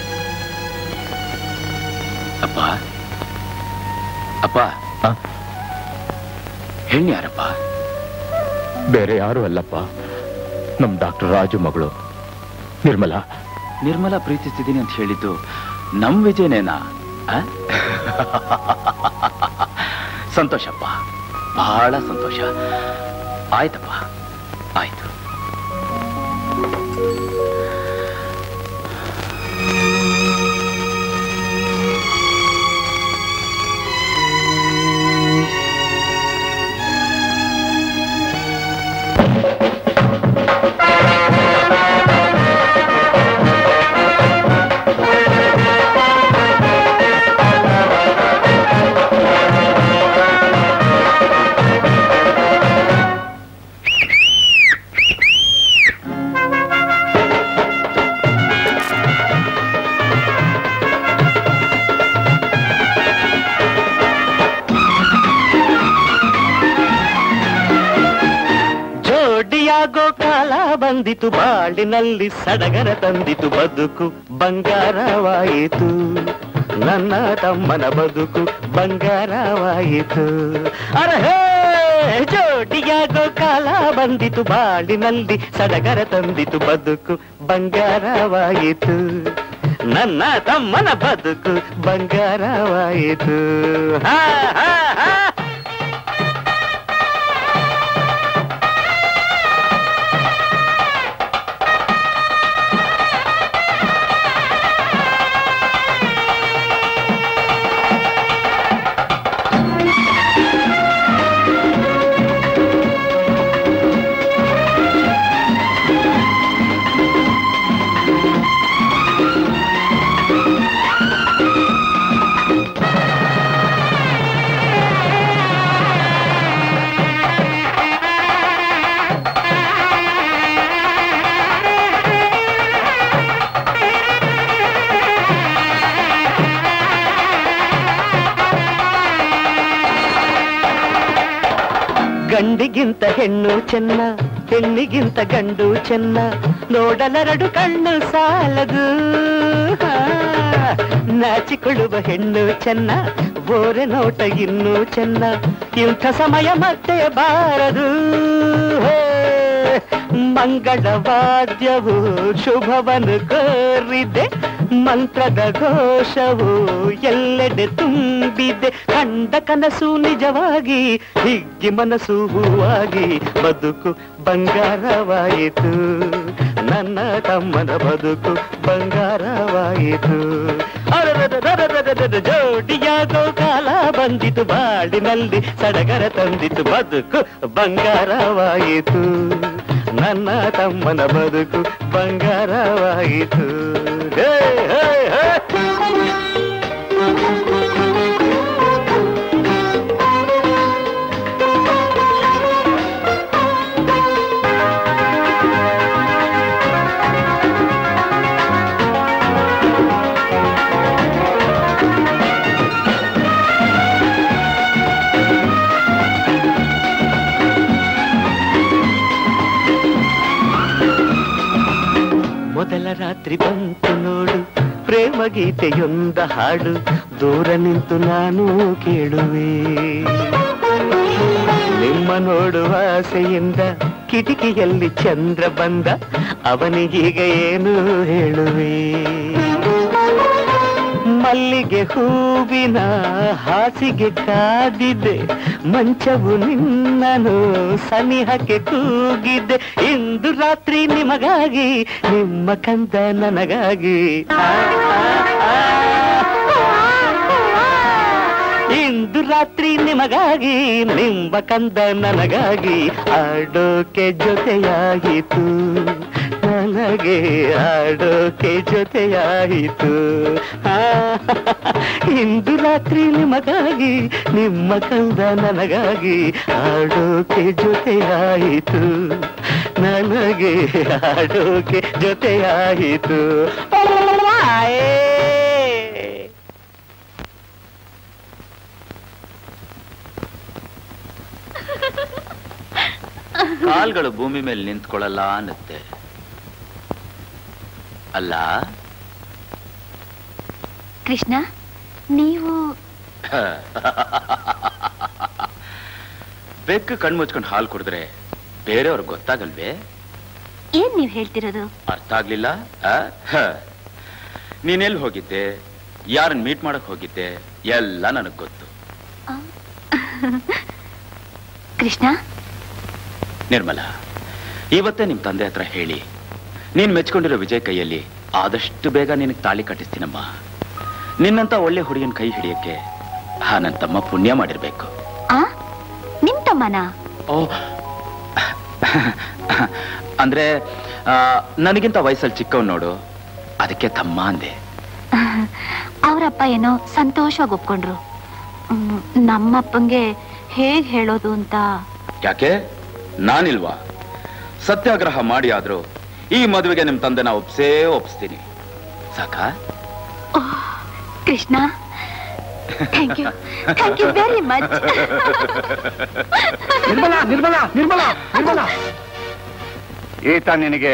ಅಪ್ಪ ಅಪ್ಪ ಹೆಣ್ಣು ಯಾರಪ್ಪ ಬೇರೆ ಯಾರು ಅಲ್ಲಪ್ಪ ನಮ್ ಡಾಕ್ಟರ್ ರಾಜು ಮಗಳು ನಿರ್ಮಲಾ ನಿರ್ಮಲಾ ಪ್ರೀತಿಸ್ತಿದ್ದೀನಿ ಅಂತ ಹೇಳಿದ್ದು ನಮ್ ವಿಜಯನೇನಾ ಆ? ಸಂತೋಷಪ್ಪ ಬಹಳ ಸಂತೋಷ ಆಯ್ತಪ್ಪ ಆಯ್ತು ಜೋಡಿಯಾಗೋ ಕಾಲ ಬಂದಿತು ಬಾಳಿನಲ್ಲಿ ಸಡಗರ ತಂದಿತು ಬದುಕು ಬಂಗಾರವಾಯಿತು ನನ್ನ ತಮ್ಮನ ಬದುಕು ಬಂಗಾರವಾಯಿತು ಅರಹೇ ಜೋಡಿಯಾಗೋ ಕಾಲ ಬಂದಿತು ಬಾಳಿನಲ್ಲಿ ಸಡಗರ ತಂದಿತು ಬದುಕು ಬಂಗಾರವಾಯಿತು ನನ್ನ ತಮ್ಮನ ಬದುಕು ಬಂಗಾರವಾಯಿತು ಹಾ ಹಾ ಹಾ ಗಂಡಿಗಿಂತ ಹೆಣ್ಣು ಚೆನ್ನ ಹೆಣ್ಣಿಗಿಂತ ಗಂಡು ಚೆನ್ನ ನೋಡಲೆರಡು ಕಣ್ಣು ಸಾಲದು ಆ, ನಾಚಿಕೊಳ್ಳುವ ಹೆಣ್ಣು ಚೆನ್ನ ಓರೆ ನೋಟ ಇನ್ನೂ ಚೆನ್ನ ಇಂಥ ಸಮಯ ಮತ್ತೆ ಬಾರದು ಹೇ, ಮಂಗಳವಾದ್ಯವು ಶುಭವನ್ನು ಕೋರಿದೆ ಮಂತ್ರದ ಘೋಷವು ಎಲ್ಲೆಡೆ ತುಂಬಿದೆ ಕಂಡ ಕನಸು ನಿಜವಾಗಿ ಹಿಗ್ಗಿ ಮನಸ್ಸು ಹೂವಾಗಿ ಬದುಕು ಬಂಗಾರವಾಯಿತು ನನ್ನ ತಮ್ಮನ ಬದುಕು ಬಂಗಾರವಾಯಿತು ಅರರರರರರರರ ಜೋಡಿಯಾಗೋ ಕಾಲ ಬಂದಿತು ಬಾಡಿನಲ್ಲಿ ಸಡಗರ ತಂದಿತು ಬದುಕು ಬಂಗಾರವಾಯಿತು ನನ್ನ ತಮ್ಮನ ಬದುಕು ಬಂಗಾರವಾಯಿತು ಹೇ ಹೇ ಹೇ ಮೊದಲ ರಾತ್ರಿ ಬಂತು ನೋಡು ಪ್ರೇಮ ಗೀತೆಯೊಂದ ಹಾಡು ದೂರ ನಿಂತು ನಾನು ಕೇಳುವೆ ನಿಮ್ಮ ನೋಡುವ ಆಸೆಯಿಂದ ಕಿಟಕಿಯಲ್ಲಿ ಚಂದ್ರ ಬಂದ ಅವನಿಗೀಗ ಏನು ಹೇಳುವೆ ಮಲ್ಲಿಗೆ ಹೂವಿನ ಹಾಸಿಗೆ ಕಾದಿದೆ ಮಂಚವು ನಿನ್ನನು ಸನಿಹಕ್ಕೆ ಕೂಗಿದೆ ಇಂದು ರಾತ್ರಿ ನಿಮಗಾಗಿ ನಿಮ್ಮ ಕಂದ ನನಗಾಗಿ ಆ, ಆ, ಆ. ಇಂದು ರಾತ್ರಿ ನಿಮಗಾಗಿ ನಿಮ್ಮ ಕಂದ ನನಗಾಗಿ ಆಡೋಕೆ ಜೊತೆಯಾಯಿತು ನನಗೆ ಆಡೋಕೆ ಜೊತೆಯಾಯಿತು ಆ, ಇಂದು ರಾತ್ರಿ ನಿಮಗಾಗಿ ನಿಮ್ಮ ಕಂದ ನನಗಾಗಿ ಆಡೋಕೆ ಜೊತೆಯಾಯಿತು ನನಗೆ ಆಡೋಕೆ ಜೊತೆಯಾಯಿತು ಆಯೇ ಕಾಲ್ಗಳು ಭೂಮಿ ಮೇಲೆ ನಿಂತ್ಕೊಳ್ಳಲ್ಲ ಅನ್ನತ್ತೆ ಅಲ್ಲ ಕೃಷ್ಣ ನೀವು ಬೆಕ್ಕು ಕಣ್ಮುಚ್ಕೊಂಡು ಹಾಲು ಕುಡಿದ್ರೆ ಬೇರೆಯವ್ರಿಗೆ ಗೊತ್ತಾಗಲ್ವೇ ಏನ್ ನೀವ್ ಹೇಳ್ತಿರೋದು ಅರ್ಥ ಆಗ್ಲಿಲ್ಲ ಆ? ಹ. ನೀನೆಲ್ಲಿ ಹೋಗಿದ್ದೆ ಯಾರನ್ನ ಮೀಟ್ ಮಾಡಕ್ ಹೋಗಿದ್ದೆ ಎಲ್ಲ ನನಗ್ ಗೊತ್ತು ಕೃಷ್ಣ ನಿರ್ಮಲ ಇವತ್ತೇ ನಿಮ್ ತಂದೆ ಹತ್ರ ಹೇಳಿ ನೀನ್ ಮೆಚ್ಕೊಂಡಿರೋ ವಿಜಯ್ ಕೈಯಲ್ಲಿ ಆದಷ್ಟು ಬೇಗ ನಿನಗೆ ತಾಳಿ ಕಟ್ಟಿಸ್ತೀನಮ್ಮ ನಿನ್ನಂತ ಒಳ್ಳೆ ಹುಡುಗಿನ ಕೈ ಹಿಡಿಯಕ್ಕೆ ಆ ನನ್ನ ತಮ್ಮ ಪುಣ್ಯ ಮಾಡಿರ್ಬೇಕು ಆ ನಿಮ್ ತಮ್ಮನ ಓ ಅಂದ್ರೆ ಆ, ನನಗಿಂತ ವಯಸ್ಸಲ್ಲಿ ಚಿಕ್ಕವ್ ನೋಡು ಅದಕ್ಕೆ ತಮ್ಮ ಅಂದೆ ಅವರಪ್ಪ ಏನೋ ಸಂತೋಷವಾಗಿ ಒಪ್ಕೊಂಡ್ರು ಮ್, ನಮ್ಮಪ್ಪಂಗೆ ಹೇಗ್ ಹೇಳೋದು ಅಂತ ಯಾಕೆ ನಾನಿಲ್ವಾ ಸತ್ಯಾಗ್ರಹ ಮಾಡಿ ಆದ್ರೂ ಈ ಮದುವೆಗೆ ನಿಮ್ ತಂದೆನ ಒಪ್ಸೇ ಒಪ್ಸ್ತೀನಿ ಸಾಕಾ Krishna thank you thank you very much Nirmala Nirmala Nirmala Nirmala ಈತ ನಿನಗೆ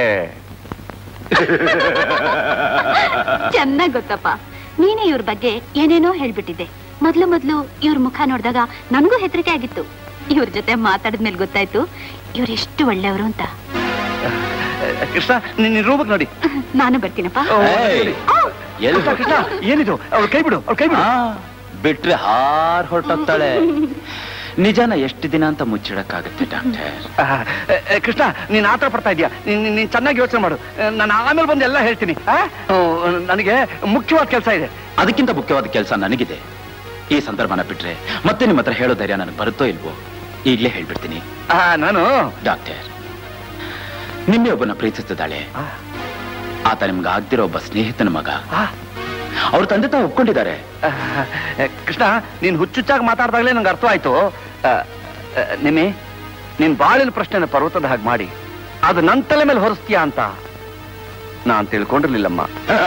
ಚೆನ್ನಾಗ್ ಗೊತ್ತಪ್ಪ ನೀನೇ ಇವ್ರ ಬಗ್ಗೆ ಏನೇನೋ ಹೇಳ್ಬಿಟ್ಟಿದ್ದೆ ಮೊದ್ಲು ಮೊದ್ಲು ಇವ್ರ ಮುಖ ನೋಡಿದಾಗ ನನಗೂ ಹೆದರಿಕೆ ಆಗಿತ್ತು ಇವ್ರ ಜೊತೆ ಮಾತಾಡಿದ್ಮೇಲೆ ಗೊತ್ತಾಯ್ತು ಇವ್ರು ಎಷ್ಟು ಒಳ್ಳೆಯವರು ಅಂತ ಕೃಷ್ಣ ನಿನ್ನ ರೂಪಕ್ ನೋಡಿ ನಾನು ಬರ್ತೀನಪ್ಪ ಏಯ್, ಎಲ್ಲಿ ಕೃಷ್ಣ, ಕೃಷ್ಣ ಏನಿದು ಅವ್ಳ ಕೈ ಬಿಡು ಅವ್ಳ ಕೈ ಬಿಡು ಆ, ಬಿಟ್ರೆ ಹಾರ್ ಹೊರಟೋಗ್ತಾಳೆ ನಿಜಾನ ಎಷ್ಟು ದಿನ ಅಂತ ಮುಚ್ಚಿಡಕ್ಕಾಗುತ್ತೆ ಡಾಕ್ಟರ್ ಆ, ಆ, ಕೃಷ್ಣ ನೀನ್ ಆತರ ಪಡ್ತಾ ಇದೀಯ ನೀನ್ ನೀನ್- ನೀನ್ ಚೆನ್ನಾಗಿ ಯೋಚನೆ ಮಾಡು ನಾನು ಆಮೇಲೆ ಬಂದು ಎಲ್ಲ ಹೇಳ್ತೀನಿ ಆ? ಓ, ನನಗೆ ಮುಖ್ಯವಾದ ಕೆಲಸ ಇದೆ ಅದಕ್ಕಿಂತ ಮುಖ್ಯವಾದ ಕೆಲಸ ನನಗಿದೆ ಈ ಸಂದರ್ಭನ ಬಿಟ್ರೆ ಮತ್ತೆ ನಿಮ್ಮ ಹತ್ರ ಹೇಳೋ ಧೈರ್ಯ ನನಗೆ ಬರುತ್ತೋ ಇಲ್ವೋ ಈಗ್ಲೇ ಹೇಳ್ಬಿಡ್ತೀನಿ ಆ, ನಾನು ಡಾಕ್ಟರ್ ನಿನ್ನೆ ಒಬ್ಬನ ಪ್ರೀತಿಸ್ತಿದ್ದಾಳೆ ಆತ ನಿಮ್ಗೆ ಆಗ್ದಿರೋ ಒಬ್ಬ ಸ್ನೇಹಿತನ ಮಗ ಅವ್ರ ತಂದೆ ತಾವು ಒಪ್ಕೊಂಡಿದ್ದಾರೆ ಆ, ಕೃಷ್ಣ ನೀನ್ ಹುಚ್ಚುಚ್ಚಾಗಿ ಮಾತಾಡ್ದಾಗಲೇ ನಂಗೆ ಅರ್ಥ ಆಯ್ತು ಆ, ಆ, ನಿಮ್ಮಿ ನೀನ್ ಬಾಳಿನ ಪ್ರಶ್ನೆನ ಪರ್ವತದ ಹಾಗೆ ಮಾಡಿ ಅದು ನನ್ ತಲೆ ಮೇಲೆ ಹೊರಿಸ್ತೀಯಾ ಅಂತ ನಾನ್ ತಿಳ್ಕೊಂಡಿರ್ಲಿಲ್ಲಮ್ಮ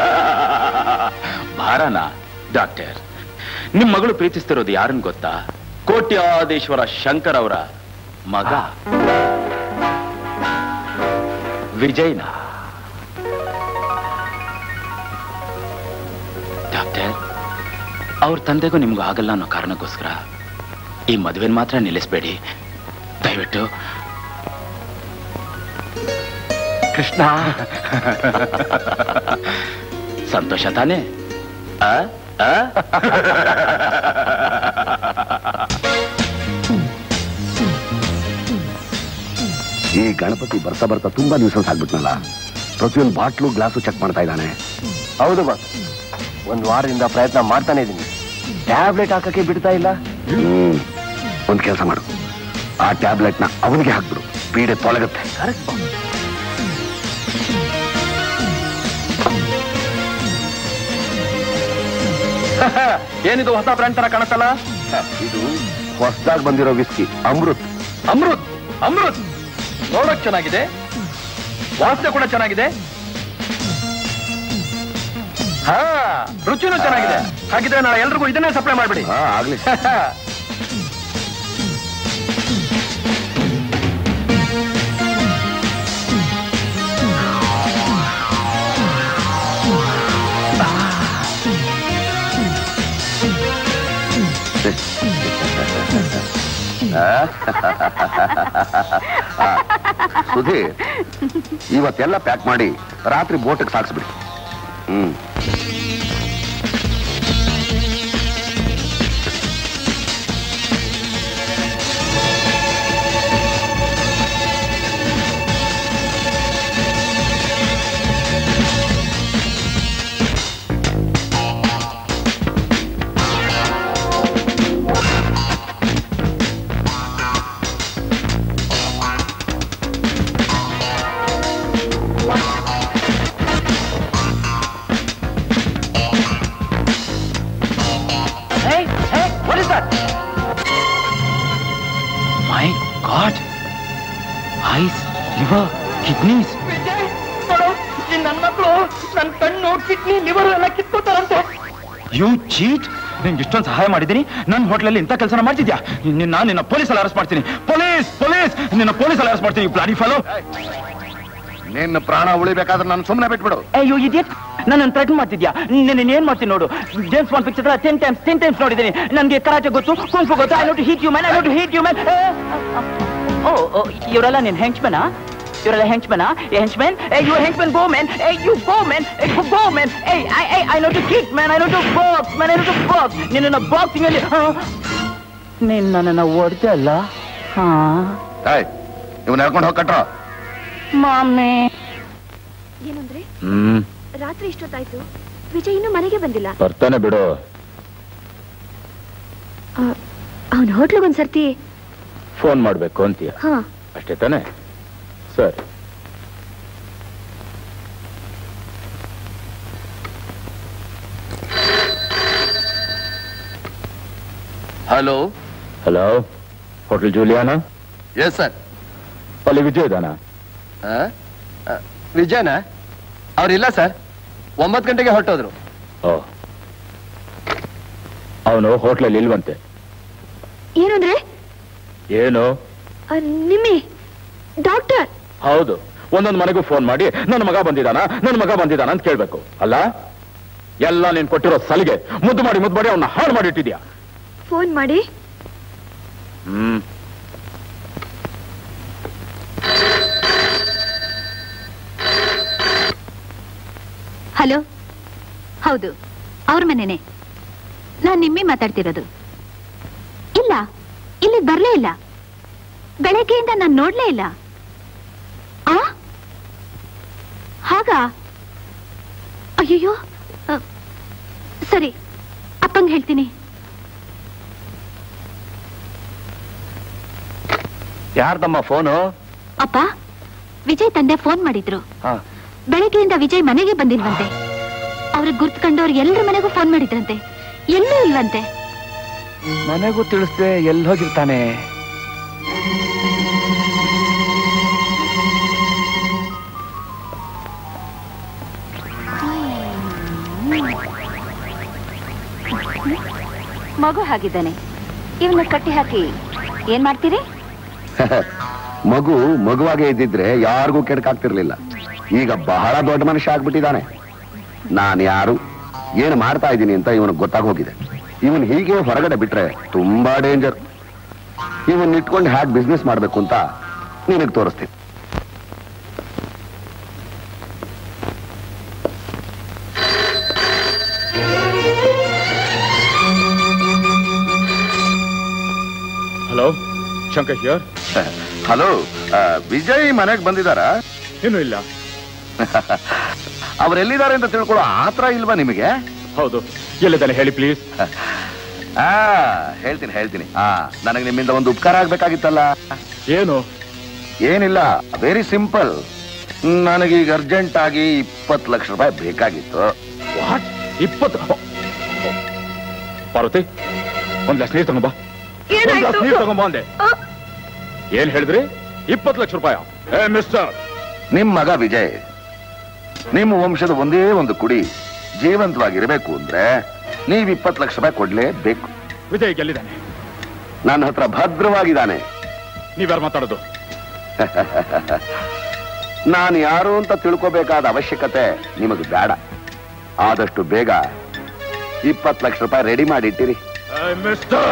ಭಾರನ ಡಾಕ್ಟರ್ ನಿಮ್ ಮಗಳು ಪ್ರೀತಿಸ್ತಿರೋದು ಯಾರನ್ನ ಗೊತ್ತಾ ಕೋಟ್ಯಾಧೀಶ್ವರ ಶಂಕರ್ ಅವರ ಮಗ ವಿಜಯ್ನ ಡಾಕ್ಟರ್ ಅವ್ರ ತಂದೆಗೂ ನಿಮ್ಗೂ ಆಗಲ್ಲ ಅನ್ನೋ ಕಾರಣಕ್ಕೋಸ್ಕರ ಈ ಮದುವೆನ ಮಾತ್ರ ನಿಲ್ಲಿಸ್ಬೇಡಿ ದಯವಿಟ್ಟು ಕೃಷ್ಣ ಸಂತೋಷ ತಾನೇ ಆ? ಆ? ಈ ಗಣಪತಿ ಬರ್ತಾ ಬರ್ತಾ ತುಂಬಾ ನ್ಯೂಸನ್ಸ್ ಆಗ್ಬಿಟ್ನಲ್ಲ ಪ್ರತಿಯೊಂದು ಬಾಟ್ಲು ಗ್ಲಾಸು ಚೆಕ್ ಮಾಡ್ತಾ ಇದ್ದಾನೆ ಹೌದು ಬಾಸ್ ಒಂದ್ ವಾರದಿಂದ ಪ್ರಯತ್ನ ಮಾಡ್ತಾನೆ ಇದೀನಿ ಟ್ಯಾಬ್ಲೆಟ್ ಹಾಕಕ್ಕೆ ಬಿಡ್ತಾ ಇಲ್ಲ ಹ್ಮ್ ಒಂದ್ ಕೆಲಸ ಮಾಡು ಆ ಟ್ಯಾಬ್ಲೆಟ್ ನ ಅವನಿಗೆ ಹಾಕ್ಬಿಡು ಪೀಡೆ ತೊಲಗುತ್ತೆ ಏನಿದು ಹೊಸ ಬ್ರ್ಯಾಂಡ್ ತರ ಕಾಣತ್ತಲ್ಲ ಇದು ಹೊಸದಾಗಿ ಬಂದಿರೋ ವಿಸ್ಕಿ ಅಮೃತ್ ಅಮೃತ್ ಅಮೃತ್ ನೋಡಕ್ ಚೆನ್ನಾಗಿದೆ ವಾಸನೆ ಕೂಡ ಚೆನ್ನಾಗಿದೆ ಹಾ ರುಚಿನೂ ಚೆನ್ನಾಗಿದೆ ಹಾಗಿದ್ರೆ ನಾಳೆ ಎಲ್ರಿಗೂ ಇದನ್ನೇ ಸಪ್ಲೈ ಮಾಡ್ಬಿಡಿ ಹಾ ಆಗ್ಲಿ ಆ, ಸುಧೀರ್ ಇವತ್ತೆಲ್ಲ ಪ್ಯಾಕ್ ಮಾಡಿ ರಾತ್ರಿ ಬೋಟಿಗೆ ಸಾಕ್ಸ್ಬಿಡಿ ಹ್ಮ್ Hey, hey, what is that? My god eyes liver kidneys Vijay ನೋಡು ಈ ನನ್ನ ಮಕ್ಕಳು ನನ್ನ ಕಣ್ಣು ಕಿಡ್ನಿ ಲಿವರ್ ಎಲ್ಲ ಕಿತ್ಕೋತಾರಂತೆ ಯು ಚೀಟ್ ನಿಂಗೆ ಇಷ್ಟೊಂದು ಸಹಾಯ ಮಾಡಿದ್ದೀನಿ ನನ್ನ ಹೋಟ್ಲಲ್ಲಿ ಇಂಥ ಕೆಲಸನ ಮಾಡ್ತಿದ್ಯಾ ನಿನ್ನ ನಿನ್ನ ಪೊಲೀಸಲ್ಲಿ ಅರೆಸ್ಟ್ ಮಾಡ್ತೀನಿ ಪೊಲೀಸ್ ಪೊಲೀಸ್ ನಿನ್ನ ಪೊಲೀಸಲ್ಲಿ ಅರೆಸ್ಟ್ ಮಾಡ್ತೀನಿ ಪ್ಲಾನಿ ಫಾಲೋ ನಿನ್ನ ಪ್ರಾಣ ಉಳಿಬೇಕಾದ್ರೆ ನಾನು ಸುಮ್ಮನೆ ಬಿಟ್ಬಿಡು ಅಯ್ಯೋ ಇದ್ಯಾಕ್ ನನ್ನ ಥ್ರೆಟ್ ಮಾಡ್ತಿದ್ಯಾ ನಿನ್ನ ಏನ್ ಮಾಡ್ತೀನಿ ನೋಡು James Bond picture ten times ten times ನೋಡಿದ್ದೀನಿ ನನಗೆ ಕರಾಟೆ ಗೊತ್ತು ಕುಂಫು ಗೊತ್ತು I not hit you man I not hit you man oh ಇವರೆಲ್ಲ ನಿನ್ ಹೆಂಚ್ಮನ ಇವರೆಲ್ಲ ಹೆಂಚ್ಮನ ಹೆಂಚ್ಮೆನ್ ಏ ಯು ಹೆಂಚ್ಮೆನ್ ಗೋ ಮೆನ್ ಏ ಯು ಗೋ ಮೆನ್ ಏ ಗೋ ಮೆನ್ ಏ I I I not to kick man I not to box man I not to box ನಿನ್ನ ಬಾಕ್ಸಿಂಗ್ ಅಲ್ಲಿ ನೀನ್ ನನ್ನನ್ನ ಹೊಡೆದೆ ಅಲ್ಲ ಹಾ ಇವನ್ ಹೇಳ್ಕೊಂಡು ಹೋಗ್ಕಟ್ರ ಮಾಮೆ ಏನಂದ್ರೆ ಹ್ಮ್ ರಾತ್ರಿ ಇಷ್ಟೊತ್ತಾಯ್ತು ವಿಜಯ್ ಇನ್ನೂ ಮನೆಗೆ ಬಂದಿಲ್ಲ ಬರ್ತಾನೆ ಬಿಡು ಅವನ ಹೋಟ್ಲಿಗೊಂದ್ಸರ್ತಿ ಫೋನ್ ಮಾಡ್ಬೇಕು ಅಂತೀಯ ಹಾ ಅಷ್ಟೇ ತಾನೆ ಸರಿ hello hello hotel Juliana yes sir ಅಲ್ಲಿ ವಿಜಯ್ ಇದಾನ ವಿಜಯನ ಅವ್ರಿಲ್ಲ ಸರ್ ಒಂಬತ್ತು ಗಂಟೆಗೆ ಹೊರಟೋದ್ರು ಓ ಅವನು ಹೋಟ್ಲಲ್ಲಿ ಇಲ್ವಂತೆ ಏನಂದ್ರೆ ಏನು ಆ, ನಿಮ್ಮಿ ಡಾಕ್ಟರ್ ಹೌದು ಒಂದೊಂದು ಮನೆಗೂ ಫೋನ್ ಮಾಡಿ ನನ್ನ ಮಗ ಬಂದಿದಾನ ನನ್ನ ಮಗ ಬಂದಿದಾನ ಅಂತ ಕೇಳ್ಬೇಕು ಅಲ್ಲ ಎಲ್ಲ ನೀನ್ ಕೊಟ್ಟಿರೋ ಸಲಿಗೆ ಮುದ್ದು ಮಾಡಿ ಮುದ್ದು ಮಾಡಿ ಅವನ್ನ ಹಾಳು ಮಾಡಿಟ್ಟಿದ್ಯಾ ಫೋನ್ ಮಾಡಿ ಹ್ಮ್ ಹಲೋ ಹೌದು ಅವ್ರ ಮನೆನೆ ನಾನ್ ನಿಮ್ಮಿ ಮಾತಾಡ್ತಿರೋದು ಇಲ್ಲ ಇಲ್ಲಿಗೆ ಬರ್ಲೇ ಇಲ್ಲ ಬೆಳಗ್ಗೆಯಿಂದ ನಾನು ನೋಡ್ಲೇ ಇಲ್ಲ ಆ ಹಾಗಾ ಅಯ್ಯಯ್ಯೋ ಅ, ಸರಿ ಅಪ್ಪಂಗ್ ಹೇಳ್ತೀನಿ ಯಾರ್ದಮ್ಮ ಫೋನು ಅಪ್ಪ ವಿಜಯ್ ತಂದೆ ಫೋನ್ ಮಾಡಿದ್ರು ಹಾ ಬೆಳಗ್ಗೆಯಿಂದ ವಿಜಯ್ ಮನೆಗೆ ಬಂದಿಲ್ವಂತೆ ಅವ್ರಿಗೆ ಗುರ್ತು ಕಂಡವ್ರು ಎಲ್ಲರ ಮನೆಗೂ ಫೋನ್ ಮಾಡಿದ್ರಂತೆ ಎಲ್ಲೂ ಇಲ್ವಂತೆ ಮನೆಗೂ ತಿಳಿಸ್ದೆ ಎಲ್ಲಿ ಹೋಗಿರ್ತಾನೆ ಮಗು ಹಾಗಿದ್ದಾನೆ ಇವನ್ನ ಕಟ್ಟಿ ಹಾಕಿ ಏನ್ ಮಾಡ್ತೀರಿ ಮಗು ಮಗುವಾಗೆ ಇದ್ದಿದ್ರೆ ಯಾರಿಗೂ ಕೆಡಕಾಗ್ತಿರ್ಲಿಲ್ಲ ಈಗ ಬಹಳ ದೊಡ್ಡ ಮನುಷ್ಯ ಆಗ್ಬಿಟ್ಟಿದ್ದಾನೆ ನಾನು ಯಾರು ಏನು ಮಾಡ್ತಾ ಇದ್ದೀನಿ ಅಂತ ಇವನಿಗೆ ಗೊತ್ತಾಗೋಗಿದೆ ಇವನ್ ಹೀಗೆ ಹೊರಗಡೆ ಬಿಟ್ರೆ ತುಂಬಾ ಡೇಂಜರ್ ಇವನ್ ಇಟ್ಕೊಂಡು ಹ್ಯಾಕ್ ಬಿಸ್ನೆಸ್ ಮಾಡ್ಬೇಕು ಅಂತ ನಿನಗೆ ತೋರಿಸ್ತೀನಿ hello Shankar here hello Vijay ಮನೆಗೆ ಬಂದಿದಾರಾ ಇನ್ನೂ ಇಲ್ಲ ಅವರೆಲ್ಲಿದ್ದಾರೆ ಅಂತ ತಿಳ್ಕೊಳ್ಳೋ ಆತರ ಇಲ್ವಾ ನಿಮಗೆ ಹೌದು ಎಲ್ಲಿದ್ದಾನೆ ಹೇಳಿ ಪ್ಲೀಸ್ ಆ ಹೇಳ್ತೀನಿ ಹೇಳ್ತೀನಿ ಆ ನನಗೆ ನಿಮ್ಮಿಂದ ಒಂದು ಉಪಕಾರ ಆಗ್ಬೇಕಾಗಿತ್ತಲ್ಲ ಏನು ಏನಿಲ್ಲ ವೆರಿ ಸಿಂಪಲ್ ನನಗೀಗ ಅರ್ಜೆಂಟ್ ಆಗಿ ಇಪ್ಪತ್ತು ಲಕ್ಷ ರೂಪಾಯಿ ಬೇಕಾಗಿತ್ತು ವಾಟ್ ಇಪ್ಪತ್ತು ಪಾರ್ವತಿ ಒಂದ್ ಗ್ಲಾಸ್ ನೀರು ತಗೊಂಬಾ ಒಂದ್ ಗ್ಲಾಸ್ ನೀರು ತಗೊಂಬಾ ಅಂದೆ ಏನ್ ಹೇಳಿದ್ರಿ ಇಪ್ಪತ್ತು ಲಕ್ಷ ರೂಪಾಯಿ ಏ ಮಿಸ್ಟರ್ ನಿಮ್ ಮಗ ವಿಜಯ್ ನಿಮ್ಮ ವಂಶದ ಒಂದೇ ಒಂದು ಕುಡಿ ಜೀವಂತವಾಗಿರ್ಬೇಕು ಅಂದ್ರೆ ನೀವ್ ಇಪ್ಪತ್ತು ಲಕ್ಷ ರೂಪಾಯಿ ಕೊಡ್ಲೇಬೇಕು ವಿಜಯ್ ಗೆಲ್ಲಿದ್ದಾನೆ ನನ್ನ ಹತ್ರ ಭದ್ರವಾಗಿದ್ದಾನೆ ನೀವ್ಯಾರು ಮಾತಾಡೋದು ನಾನು ಯಾರು ಅಂತ ತಿಳ್ಕೋಬೇಕಾದ ಅವಶ್ಯಕತೆ ನಿಮಗೆ ಬೇಡ ಆದಷ್ಟು ಬೇಗ ಇಪ್ಪತ್ತು ಲಕ್ಷ ರೂಪಾಯಿ ರೆಡಿ ಮಾಡಿಟ್ಟಿರಿ ಮಿಸ್ಟರ್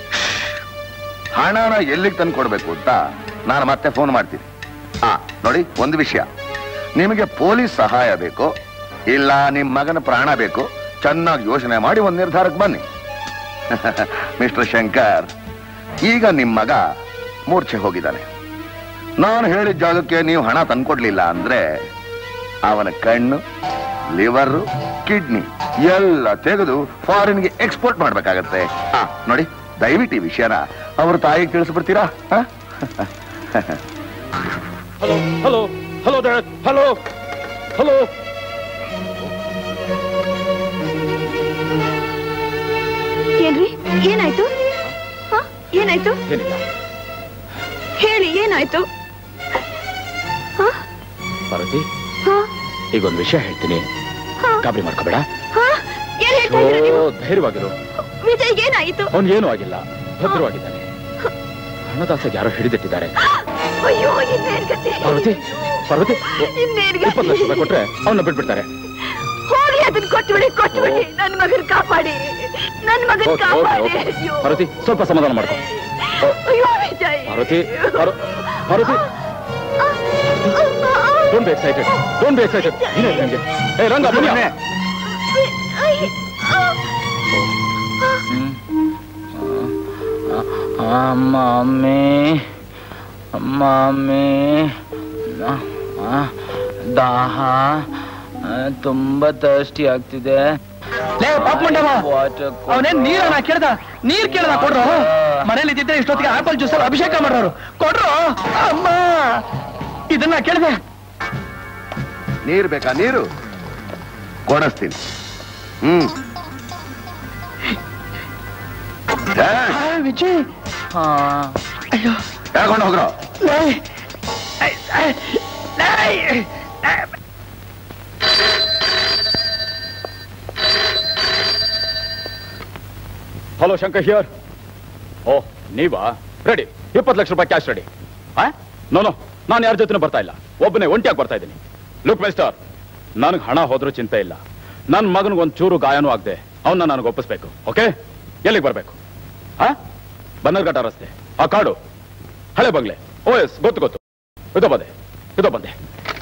ಹಣನ ಎಲ್ಲಿಗೆ ತಂದು ಕೊಡ್ಬೇಕು ಅಂತ ನಾನು ಮತ್ತೆ ಫೋನ್ ಮಾಡ್ತೀನಿ ಆ ನೋಡಿ ಒಂದು ವಿಷಯ ನಿಮಗೆ ಪೊಲೀಸ್ ಸಹಾಯ ಬೇಕು ಇಲ್ಲ ನಿಮ್ಮ ಮಗನ ಪ್ರಾಣ ಬೇಕು ಚೆನ್ನಾಗಿ ಯೋಚನೆ ಮಾಡಿ ಒಂದು ನಿರ್ಧಾರಕ್ಕೆ ಬನ್ನಿ ಮಿಸ್ಟರ್ ಶಂಕರ್ ಈಗ ನಿಮ್ಮ ಮಗ ಮೂರ್ಛೆ ಹೋಗಿದ್ದಾನೆ ನಾನು ಹೇಳಿದ ಜಾಗಕ್ಕೆ ನೀವು ಹಣ ತಂದ್ಕೊಡ್ಲಿಲ್ಲ ಅಂದ್ರೆ ಅವನ ಕಣ್ಣು ಲಿವರ್ ಕಿಡ್ನಿ ಎಲ್ಲ ತೆಗೆದು ಫಾರಿನ್ಗೆ ಎಕ್ಸ್ಪೋರ್ಟ್ ಮಾಡ್ಬೇಕಾಗತ್ತೆ ಆ ನೋಡಿ ದಯವಿಟ್ಟು ಈ ವಿಷಯನ ಅವ್ರ ತಾಯಿಗೆ ತಿಳಿಸ್ಬಿಡ್ತೀರಾ ಆ? Hello hello hello hello hello ಏನ್ರಿ ಏನಾಯ್ತು ಹ? ಏನಾಯ್ತು ಏನಿಲ್ಲ ಹೇಳಿ ಏನಾಯ್ತು ಹ? ಪಾರ್ವತಿ ಹ? ಈಗ ಒಂದು ವಿಷಯ ಹೇಳ್ತೀನಿ ಗಾಬರಿ ಮಾಡ್ಕೋಬೇಡ ಹ? ಏನ್ ಹೇಳ್ತಾ ಇದ್ದೀರಾ ನೀವು ಧೈರ್ಯವಾಗಿರು ವಿಜಯ್ ಏನಾಯ್ತು ಅವನ್ ಏನೂ ಆಗಿಲ್ಲ ಭದ್ರವಾಗಿದ್ದಾನೆ ಹಣದಾಸೆಗೆ ಯಾರೋ ಹಿಡಿದಿಟ್ಟಿದ್ದಾರೆ ಅಯ್ಯೋ ಇನ್ನೇನ್ ಗತಿ ಪಾರ್ವತಿ ಪಾರ್ವತಿ ಇನ್ನೇನ್ ಇಪ್ಪತ್ತು ಲಕ್ಷ ರೂಪಾಯಿ ಕೊಟ್ರೆ ಅವನ್ನ ಬಿಟ್ಬಿಡ್ತಾರೆ ಹೋಗ್ಲಿ ಅದನ್ನ ಕೊಟ್ಬಿಡಿ ಕೊಟ್ಬಿಡಿ ನನ್ ಮಗನ್ ಕಾಪಾಡಿ ನನ್ ಮಗನ್ ಓಕೆ, ಓಕೆ, ಕಾಪಾಡಿ ಓಕೆ. ಅಯ್ಯೋ ಪಾರ್ವತಿ ಸ್ವಲ್ಪ ಸಮಾಧಾನ ಮಾಡ್ಕೊ ಅಯ್ಯೋ ವಿಜಯ್ ಪಾರ್ವತಿ ಪಾರ್ವ- Parvati don't be excited don't be excited ಏನೇ ನಿಮಗೆ ಏ ರಂಗ ಬನ್ನಿ ಮಮ್ಮಿ ಮಮ್ಮಿ ದಾಹ ತುಂಬಾ ತರ್ಸ್ಟಿ ಆಗ್ತಿದೆ ಲೇ ಪಾಪ ಮಂಡವ ಅವನೇನ್ ನೀರನ್ನ ಕೇಳ್ದ ನೀರ್ ಕೇಳ್ದ ಕೊಡ್ರು ಮನೇಲಿ ಇದ್ದಿದ್ರೆ ಇಷ್ಟೊತ್ತಿಗೆ ಆಪಲ್ ಜ್ಯೂಸ್ ಅಲ್ಲಿ ಅಭಿಷೇಕ ಮಾಡೋರು ಕೊಡ್ರು ಅಮ್ಮ ಇದನ್ನ ಕೇಳಿದೆ ನೀರು ಬೇಕಾ ನೀರು ಕೊಡಿಸ್ತೀನಿ ಹ್ಮ್ ಏ, ವಿಜಯ್ ಅಯ್ಯೋ ಹೇಳ್ಕೊಂಡು ಹೋಗ್ರೋ ಲೇ ಐ, ಐ, ಲೇ, ಐ. ಹಲೋ ಶಂಕರ್ ಹಿಯರ್ ಓ ನೀವಾ ರೆಡಿ ಇಪ್ಪತ್ತು ಲಕ್ಷ ರೂಪಾಯಿ ಕ್ಯಾಶ್ ರೆಡಿ ನೋ ನೋ ನಾನು ಯಾರ ಜೊತೆ ಬರ್ತಾ ಇಲ್ಲ ಒಬ್ಬನೇ ಒಂಟಿಯಾಗಿ ಬರ್ತಾ ಇದ್ದೀನಿ ಲುಕ್ ಮಿಸ್ಟರ್ ನನಗೆ ಹಣ ಹೋದ್ರೂ ಚಿಂತೆ ಇಲ್ಲ ನನ್ನ ಮಗನಿಗೆ ಒಂದು ಚೂರು ಗಾಯನೂ ಆಗದೆ ಅವನ್ನ ನನಗೆ ಒಪ್ಪಿಸ್ಬೇಕು ಓಕೆ ಎಲ್ಲಿಗೆ ಬರಬೇಕು ಆ ಬನ್ನರ್ಘಟ್ಟ ರಸ್ತೆ ಆ ಕಾಡು ಹಳೆ ಬಂಗ್ಲೆ ಓ ಎಸ್ ಗೊತ್ತು ಗೊತ್ತು ಇದೋ ಬಂದೆ ಇದೋ ಬಂದೆ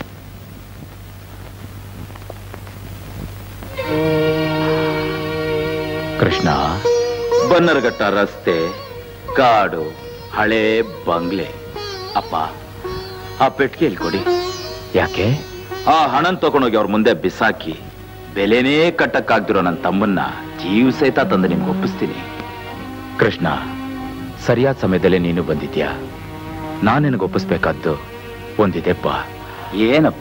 ಕೃಷ್ಣ ಬನ್ನರಘಟ್ಟ ರಸ್ತೆ ಕಾಡು ಹಳೆ ಬಂಗ್ಲೆ ಅಪ್ಪ ಆ ಪೆಟ್ಟಿಗೆಯಲ್ಲಿ ಕೊಡಿ ಯಾಕೆ ಆ ಹಣನ್ ತಗೊಂಡೋಗಿ ಅವ್ರ ಮುಂದೆ ಬಿಸಾಕಿ ಬೆಲೆನೇ ಕಟ್ಟಕ್ಕಾಗ್ದಿರೋ ನನ್ನ ತಮ್ಮನ್ನ ಜೀವ ಸಹಿತ ತಂದು ನಿಮ್ಗೆ ಒಪ್ಪಿಸ್ತೀನಿ ಕೃಷ್ಣ ಸರಿಯಾದ ಸಮಯದಲ್ಲೇ ನೀನು ಬಂದಿದ್ಯಾ ನಾನು ನಿನಗೆ ಒಪ್ಪಿಸ್ಬೇಕಾದ್ದು ಒಂದಿದೆಪ್ಪ ಏನಪ್ಪ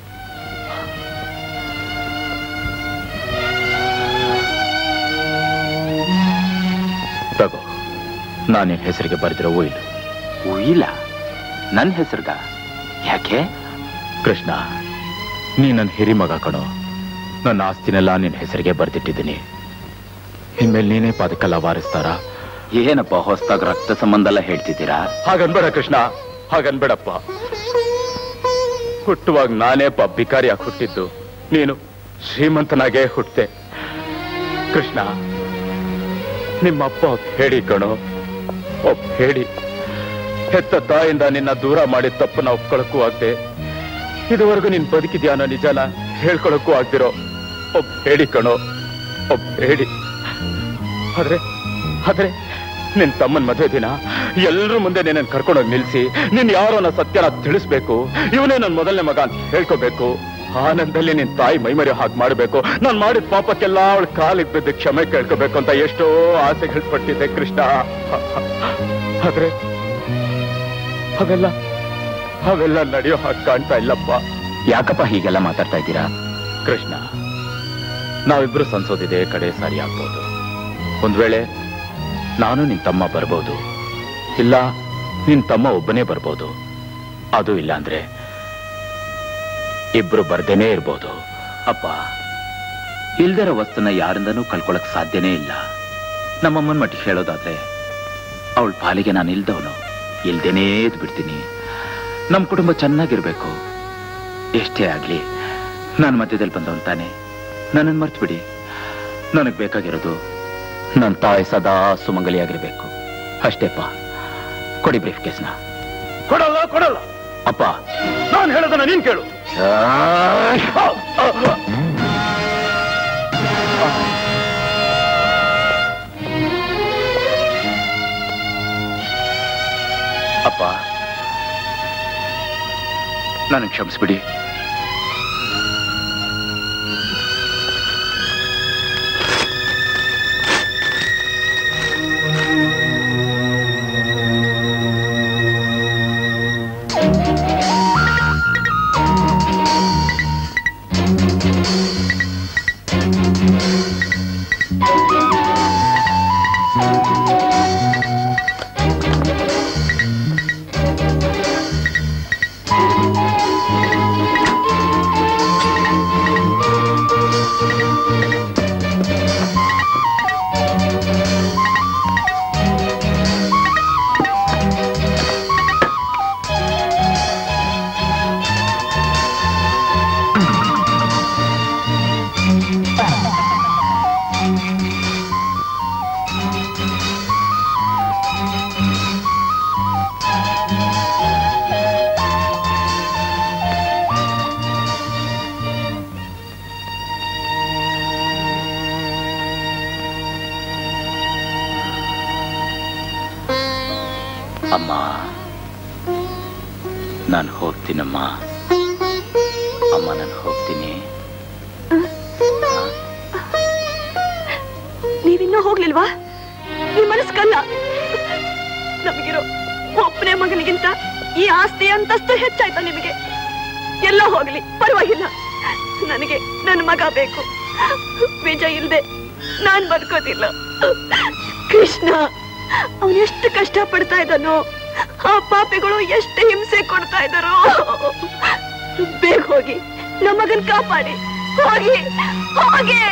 ತಗೋ ನಾನು ನಿನ್ನ ಹೆಸರಿಗೆ ಬರೆದಿರೋ ಉಯಿಲು ಉಯಿಲ ನನ್ನ ಹೆಸರ್ಗ ಯಾಕೆ ಕೃಷ್ಣ ನೀ ನನ್ನ ಹಿರಿಮಗ ಕಣೋ ನನ್ನ ಆಸ್ತಿನೆಲ್ಲ ನಿನ್ನ ಹೆಸರಿಗೆ ಬರೆದಿಟ್ಟಿದ್ದೀನಿ ಇನ್ಮೇಲೆ ನೀನೇ ಪಾದಕ್ಕೆಲ್ಲ ವಾರಿಸ್ತಾರ ಏನಪ್ಪ ಹೊಸದಾಗ ರಕ್ತ ಸಂಬಂಧ ಎಲ್ಲ ಹೇಳ್ತಿದ್ದೀರಾ ಹಾಗನ್ಬೇಡ ಕೃಷ್ಣ ಹಾಗನ್ಬೇಡಪ್ಪ ಹುಟ್ಟುವಾಗ ನಾನೇಪ್ಪ ಭಿಕಾರಿಯಾಗಿ ಹುಟ್ಟಿದ್ದು ನೀನು ಶ್ರೀಮಂತನಾಗೇ ಹುಟ್ಟೆ ಕೃಷ್ಣ ನಿಮ್ಮಪ್ಪ ಒಬ್ಬ ಹೇಳಿ ಕಣೋ ಒಬ್ಬ ಹೇಳಿ ಹೆತ್ತ ತಾಯಿಂದ ನಿನ್ನ ದೂರ ಮಾಡಿದ ತಪ್ಪನ್ನ ಒಪ್ಕೊಳಕ್ಕೂ ಆಗ್ದೆ ಇದುವರೆಗೂ ನೀನ್ ಬದುಕಿದ್ಯಾ ಅನ್ನೋ ನಿಜನ ಹೇಳ್ಕೊಳಕ್ಕೂ ಆಗ್ದಿರೋ ಒಬ್ಬ ಹೇಳಿ ಕಣೋ ಒಬ್ಬ ಹೇಳಿ ಆದ್ರೆ ಆದ್ರೆ ನಿನ್ ತಮ್ಮನ್ ಮದುವೆ ದಿನ ಎಲ್ರ ಮುಂದೆ ನಿನ್ನ ಕರ್ಕೊಂಡೋಗಿ ನಿಲ್ಸಿ ನೀನ್ ಯಾರೋ ಅನ್ನೋ ಸತ್ಯನ ತಿಳಿಸ್ಬೇಕು ಇವನೇ ನನ್ ಮೊದಲನೇ ಮಗ ಅಂತ ಹೇಳ್ಕೋಬೇಕು ಆನಂದಲ್ಲಿ ನಿನ್ ತಾಯಿ ಮೈಮರಿ ಹಾಗೆ ಮಾಡ್ಬೇಕು ನಾನ್ ಮಾಡಿದ ಪಾಪಕ್ಕೆಲ್ಲ ಅವಳ ಕಾಲಿಗೆ ಬಿದ್ದು ಕ್ಷಮೆ ಕೇಳ್ಕೋಬೇಕು ಅಂತ ಎಷ್ಟೋ ಆಸೆಗಳು ಪಟ್ಟಿದ್ದೆ ಕೃಷ್ಣ ಆದ್ರೆ ಅವೆಲ್ಲ ಅವೆಲ್ಲ ನಡೆಯೋ ಹಾಗೆ ಕಾಣ್ತಾ ಇಲ್ಲಪ್ಪ ಯಾಕಪ್ಪ ಹೀಗೆಲ್ಲ ಮಾತಾಡ್ತಾ ಇದ್ದೀರಾ ಕೃಷ್ಣ ನಾವಿಬ್ರು ಸಂಸೋದಿದೆ ಕಡೆ ಸಾರಿ ಆಗ್ಬೋದು ಒಂದ್ ವೇಳೆ ನಾನು ನಿನ್ ತಮ್ಮ ಬರ್ಬೋದು ಇಲ್ಲ ನಿನ್ ತಮ್ಮ ಒಬ್ಬನೇ ಬರ್ಬೋದು ಅದು ಇಲ್ಲ ಅಂದ್ರೆ ಇಬ್ರು ಬರ್ದೇನೆ ಇರ್ಬೋದು ಅಪ್ಪ ಇಲ್ದಿರೋ ವಸ್ತುನ ಯಾರಿಂದನೂ ಕಳ್ಕೊಳಕ್ ಸಾಧ್ಯನೇ ಇಲ್ಲ ನಮ್ಮಮ್ಮನ್ ಮಟ್ಟಿಗೆ ಹೇಳೋದಾದ್ರೆ ಅವಳ ಪಾಲಿಗೆ ನಾನು ಇಲ್ದವನು ಇಲ್ದೇನೇ ಇದ್ ಬಿಡ್ತೀನಿ ನಮ್ ಕುಟುಂಬ ಚೆನ್ನಾಗಿರ್ಬೇಕು ಎಷ್ಟೇ ಆಗ್ಲಿ ನಾನು ಮಧ್ಯದಲ್ಲಿ ಬಂದವನ್ ತಾನೆ ನನ್ನನ್ನು ಮರ್ತು ಬಿಡಿ ನನಗ್ ಬೇಕಾಗಿರೋದು ನನ್ನ ತಾಯಿ ಸದಾ ಸುಮಂಗಲಿಯಾಗಿರ್ಬೇಕು ಅಷ್ಟೇಪ್ಪ ಕೊಡಿ ಬ್ರೀಫ್ ಕೇಸ್ನ ಕೊಡಲ್ಲ ಕೊಡಲ್ಲ ಅಪ್ಪ ನಾನು ಹೇಳೋದನ್ನ ನೀನ್ ಕೇಳು ಅಪ್ಪ ನನಗೆ ಕ್ಷಮಿಸ್ಬಿಡಿ ಅಮ್ಮ ನಾನು ಹೋಗ್ತೀನಮ್ಮ ಅಮ್ಮ ನಾನು ಹೋಗ್ತೀನಿ ನೀವಿನ್ನೂ ಹೋಗ್ಲಿಲ್ವಾ ಈ ಮನಸ್ಸು ಕಲ್ಲ ನಮಗಿರೋ ಒಬ್ಬನೇ ಮಗನಿಗಿಂತ ಈ ಆಸ್ತಿ ಅಂತಸ್ತು ಹೆಚ್ಚಾಯ್ತಾ ನಿಮಗೆ ಎಲ್ಲ ಹೋಗ್ಲಿ ಪರವಾಗಿಲ್ಲ ನನಗೆ ನನ್ನ ಮಗ ಬೇಕು ವಿಜಯ್ ಇಲ್ದೆ ನಾನ್ ಬದುಕೋದಿಲ್ಲ ಕೃಷ್ಣ ಅವನು ಎಷ್ಟು ಕಷ್ಟ ಪಡ್ತಾ ಇದ್ದಾನೋ ಆ ಪಾಪಿಗಳು ಎಷ್ಟು ಹಿಂಸೆ ಕೊಡ್ತಾ ಇದ್ದಾರೋ ಬೇಗ ಹೋಗಿ ನಮ್ಮ ಮಗನ್ ಕಾಪಾಡಿ ಹೋಗಿ ಹೋಗಿ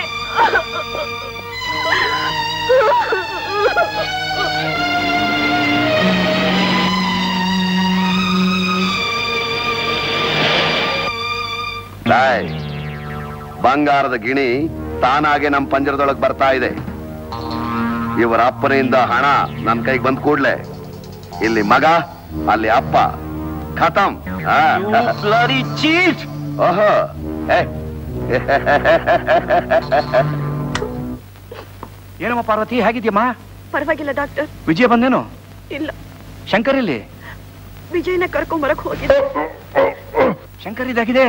ಲಾಯ್, ಬಂಗಾರದ ಗಿಣಿ ತಾನಾಗೆ ನಮ್ ಪಂಜರದೊಳಗ್ ಬರ್ತಾ ಇದೆ ಇವರ ಅಪ್ಪನಿಂದ ಹಣ ನನ್ ಕೈಗೆ ಬಂದ್ ಕೂಡ್ಲೆ ಇಲ್ಲಿ ಮಗ ಅಲ್ಲಿ ಅಪ್ಪ ಖತಮ್ ಆ. ಓಹೋ ಏ. ಏನಮ್ಮ ಪಾರ್ವತಿ ಹೇಗಿದ್ಯಮ್ಮ ಪರವಾಗಿಲ್ಲ ಡಾಕ್ಟರ್ ವಿಜಯ ಬಂದೇನು ಇಲ್ಲ ಶಂಕರ್ ಇಲ್ಲಿ ವಿಜಯನ ಕರ್ಕೊಂಡ್ ಬರಕ್ ಹೋಗಿದ್ದೆ ಶಂಕರ್ ಇದಾಗಿದೆ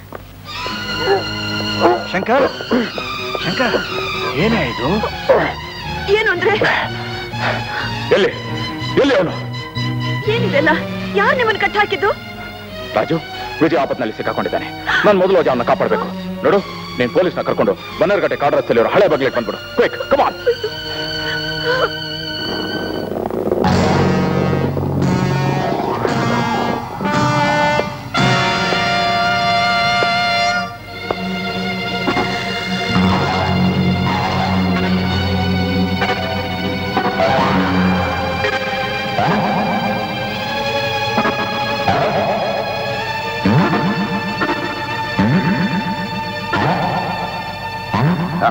ಶಂಕರ್ ಶಂಕರ್ ಏನೇ ಇದು ಏನು ಅಂದ್ರೆ ಎಲ್ಲಿ ಎಲ್ಲಿ ಅವನು ಏನಿದೆಲ್ಲ ಯಾರ್ ನಿಮ್ಮನ್ ಕಟ್ ಹಾಕಿದ್ದು ರಾಜು ವಿಜಯ ಆಪತ್ನಲ್ಲಿ ಸಿಕ್ಕಾಕೊಂಡಿದ್ದಾನೆ ನಾನು ಮೊದಲು ಹೋಗಿ ಅವನ್ನ ಕಾಪಾಡಬೇಕು ನೋಡು ನೀನ್ ಪೊಲೀಸ್ನ ಕರ್ಕೊಂಡು ಬನ್ನರ್ಗಟ್ಟೆ ಕಾಡ್ ರಸ್ತೆಯಲ್ಲಿ ಇರೋ ಹಳೆ ಬಗ್ಲಿಗೆ ಬಂದ್ಬಿಡು ಕ್ವಿಕ್ ಕಮಾನ್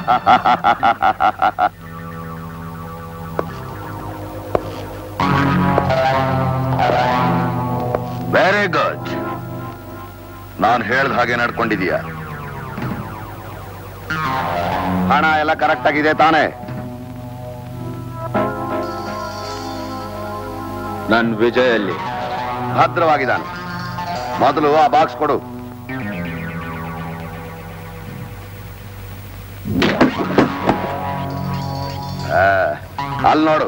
ವೆರಿ ಗುಡ್ ನಾನು ಹೇಳ್ದ ಹಾಗೆ ನಡ್ಕೊಂಡಿದೀಯ ಹಣ ಎಲ್ಲ ಕರೆಕ್ಟ್ ಆಗಿದೆ ತಾನೇ ನನ್ ವಿಜಯಲ್ಲಿ ಭದ್ರವಾಗಿದ್ದಾನೆ ಮೊದಲು ಆ ಬಾಕ್ಸ್ ಕೊಡು ಆ, ಅಲ್ಲಿ ನೋಡು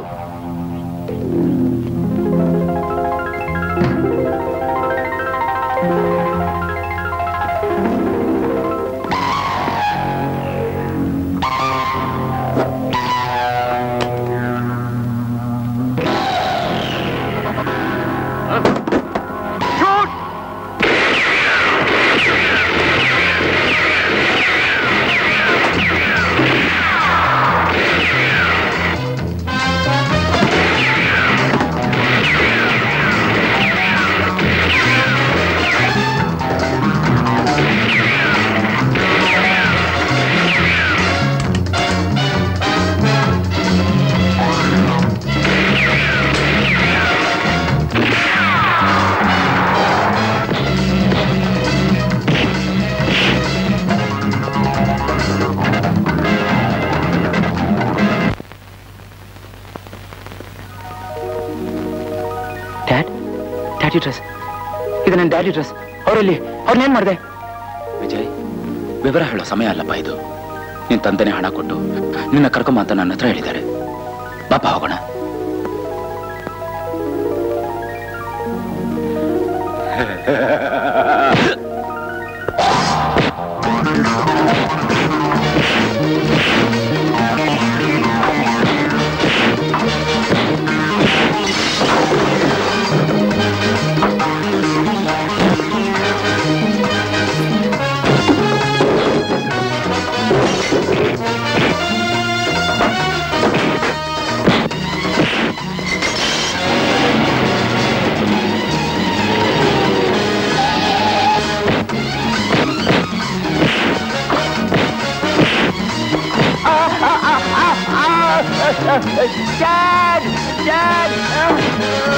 ಡ್ಯಾಡ್ ಡ್ಯಾಡಿ ಡ್ರೆಸ್ ಇದು ನನ್ನ ಡ್ಯಾಡಿ ಡ್ರೆಸ್ ಅವರಲ್ಲಿ ಅವ್ರನ್ನೇನ್ ಮಾಡಿದೆ ವಿಜಯ್ ವಿವರ ಹೇಳೋ ಸಮಯ ಅಲ್ಲಪ್ಪ ಇದು ನಿನ್ ತಂದೆನೇ ಹಣ ಕೊಟ್ಟು ನಿನ್ನ ಕರ್ಕೊಂಬ ಅಂತ ನನ್ನ ಹತ್ರ ಹೇಳಿದ್ದಾರೆ ಬಾಪ ಹೋಗೋಣ Dad! Dad!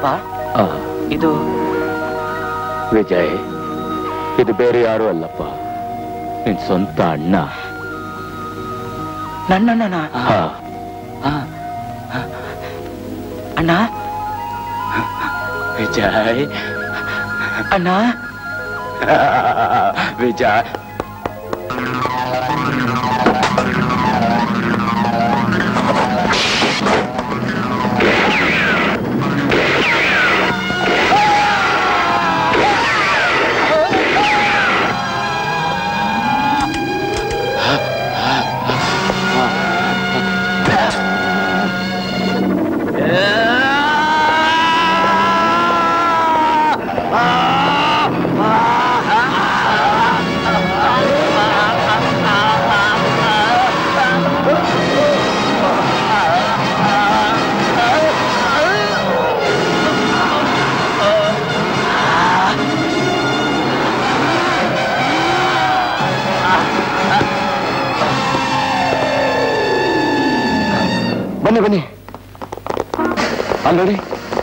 ಅಪ್ಪ ಆ, ಇದು ವಿಜಯ್ ಇದು ಬೇರೆ ಯಾರು ಅಲ್ಲಪ್ಪ ನಿನ್ ಸ್ವಂತ ಅಣ್ಣ ನನ್ನಣ್ಣನ ಹಾ ಅಣ್ಣ ವಿಜಯ್ ಅಣ್ಣ ವಿಜಯ್ ಬನ್ನಿ ಬನ್ನಿ ಅಲ್ಲಿ ನೋಡಿ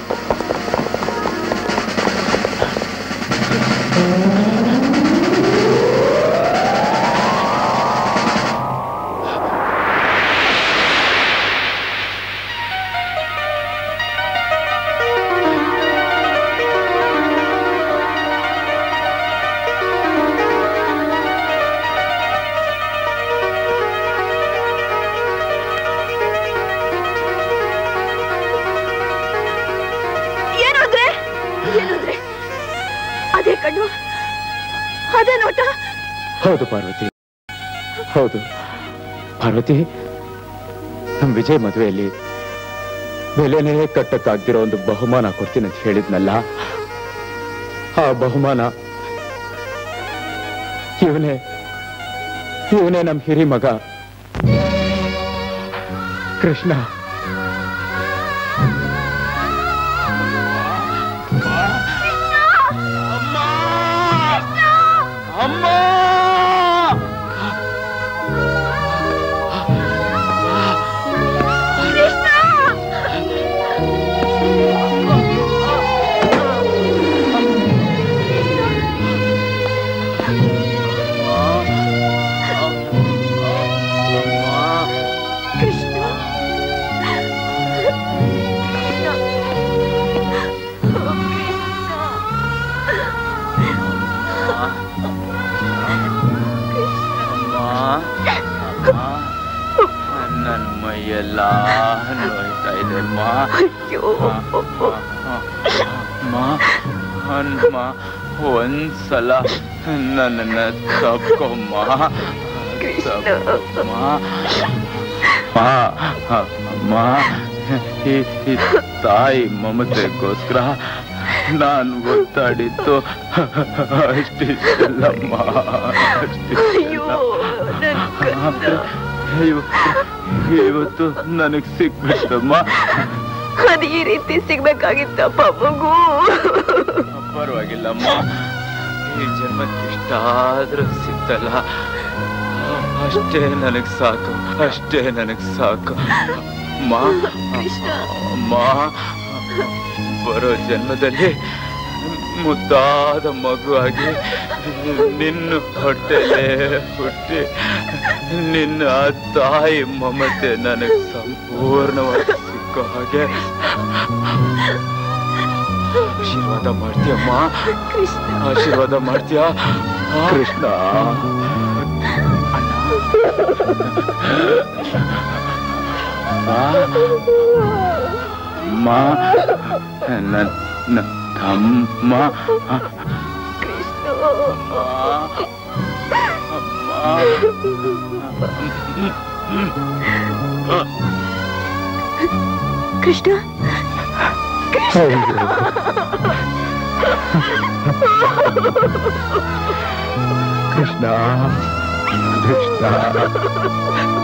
ಏನಂದ್ರೆ ಏನಂದ್ರೆ ಅದೇ ಕಣ್ಣು ಅದೇ ನೋಟ ಹೌದು ಪಾರ್ವತಿ ಹೌದು ಪಾರ್ವತಿ ನಮ್ ವಿಜಯ್ ಮದುವೆಯಲ್ಲಿ ಬೆಲೆನೇ ಕಟ್ಟಕ್ಕಾಗ್ದಿರೋ ಒಂದು ಬಹುಮಾನ ಕೊಡ್ತೀನಿ ಅಂತ ಹೇಳಿದ್ನಲ್ಲ ಆ ಬಹುಮಾನ ಇವನೇ ಇವನೇ ನಮ್ ಹಿರಿ ಮಗ ಕೃಷ್ಣ ಅಮ್ಮ ನನ್ನ ಮೈಯೆಲ್ಲ ನೋಯ್ತಾ ಇದೆ ಅಮ್ಮ ಅಮ್ಮ ಅಮ್ಮ ಒಂದ್ಸಲ ನನ್ನನ್ನ ತಪ್ಕೊಮ್ಮ ತಪ್ಕೊಮ್ಮ. ಅಮ್ಮ ಅಮ್ಮ ಈ ಈ ತಾಯಿ ಮಮತೆಗೋಸ್ಕರ ನಾನು ಒತ್ತಾಡಿದ್ದು ಅಷ್ಟಿಷ್ಟಲ್ಲಮ್ಮ ಅಷ್ಟಿಷ್ಟಲ್ಲ ಇವ- ಇವತ್ತು ನನಗ್ ಸಿಕ್ಬಿಟ್ಟಮ್ಮ ಅದು ಈ ರೀತಿ ಸಿಗ್ಬೇಕಾಗಿತ್ತಪ್ಪ ಮಗು ಪರವಾಗಿಲ್ಲಮ್ಮ ಈ ಜನ್ಮಕ್ಕೆ ಇಷ್ಟಾದ್ರೂ ಸಿಕ್ತಲ್ಲ ಅಷ್ಟೇ ನನಗ್ ಸಾಕು ಅಷ್ಟೇ ನನಗ್ ಸಾಕು ಅಮ್ಮ ಅಮ್ಮ ಬರೋ ಜನ್ಮದಲ್ಲಿ ಮುದ್ದಾದ ಮಗುವಾಗಿ ನಿನ್ನ ಹೊಟ್ಟೆಲೆ ಹುಟ್ಟಿ ನಿನ್ನ ಆ ತಾಯಿ ಮಮತೆ ನನಗೆ ಸಂಪೂರ್ಣವಾಗಿ ಸಿಕ್ಕೋ ಹಾಗೆ ಆಶೀರ್ವಾದ ಮಾಡ್ತೀಯಮ್ಮ ಆಶೀರ್ವಾದ ಮಾಡ್ತೀಯಾ ಕೃಷ್ಣ ಅಮ್ಮ ನನ್ನ ತಮ್ಮ ಕೃಷ್ಣ ಕೃಷ್ಣ ಕೃಷ್ಣ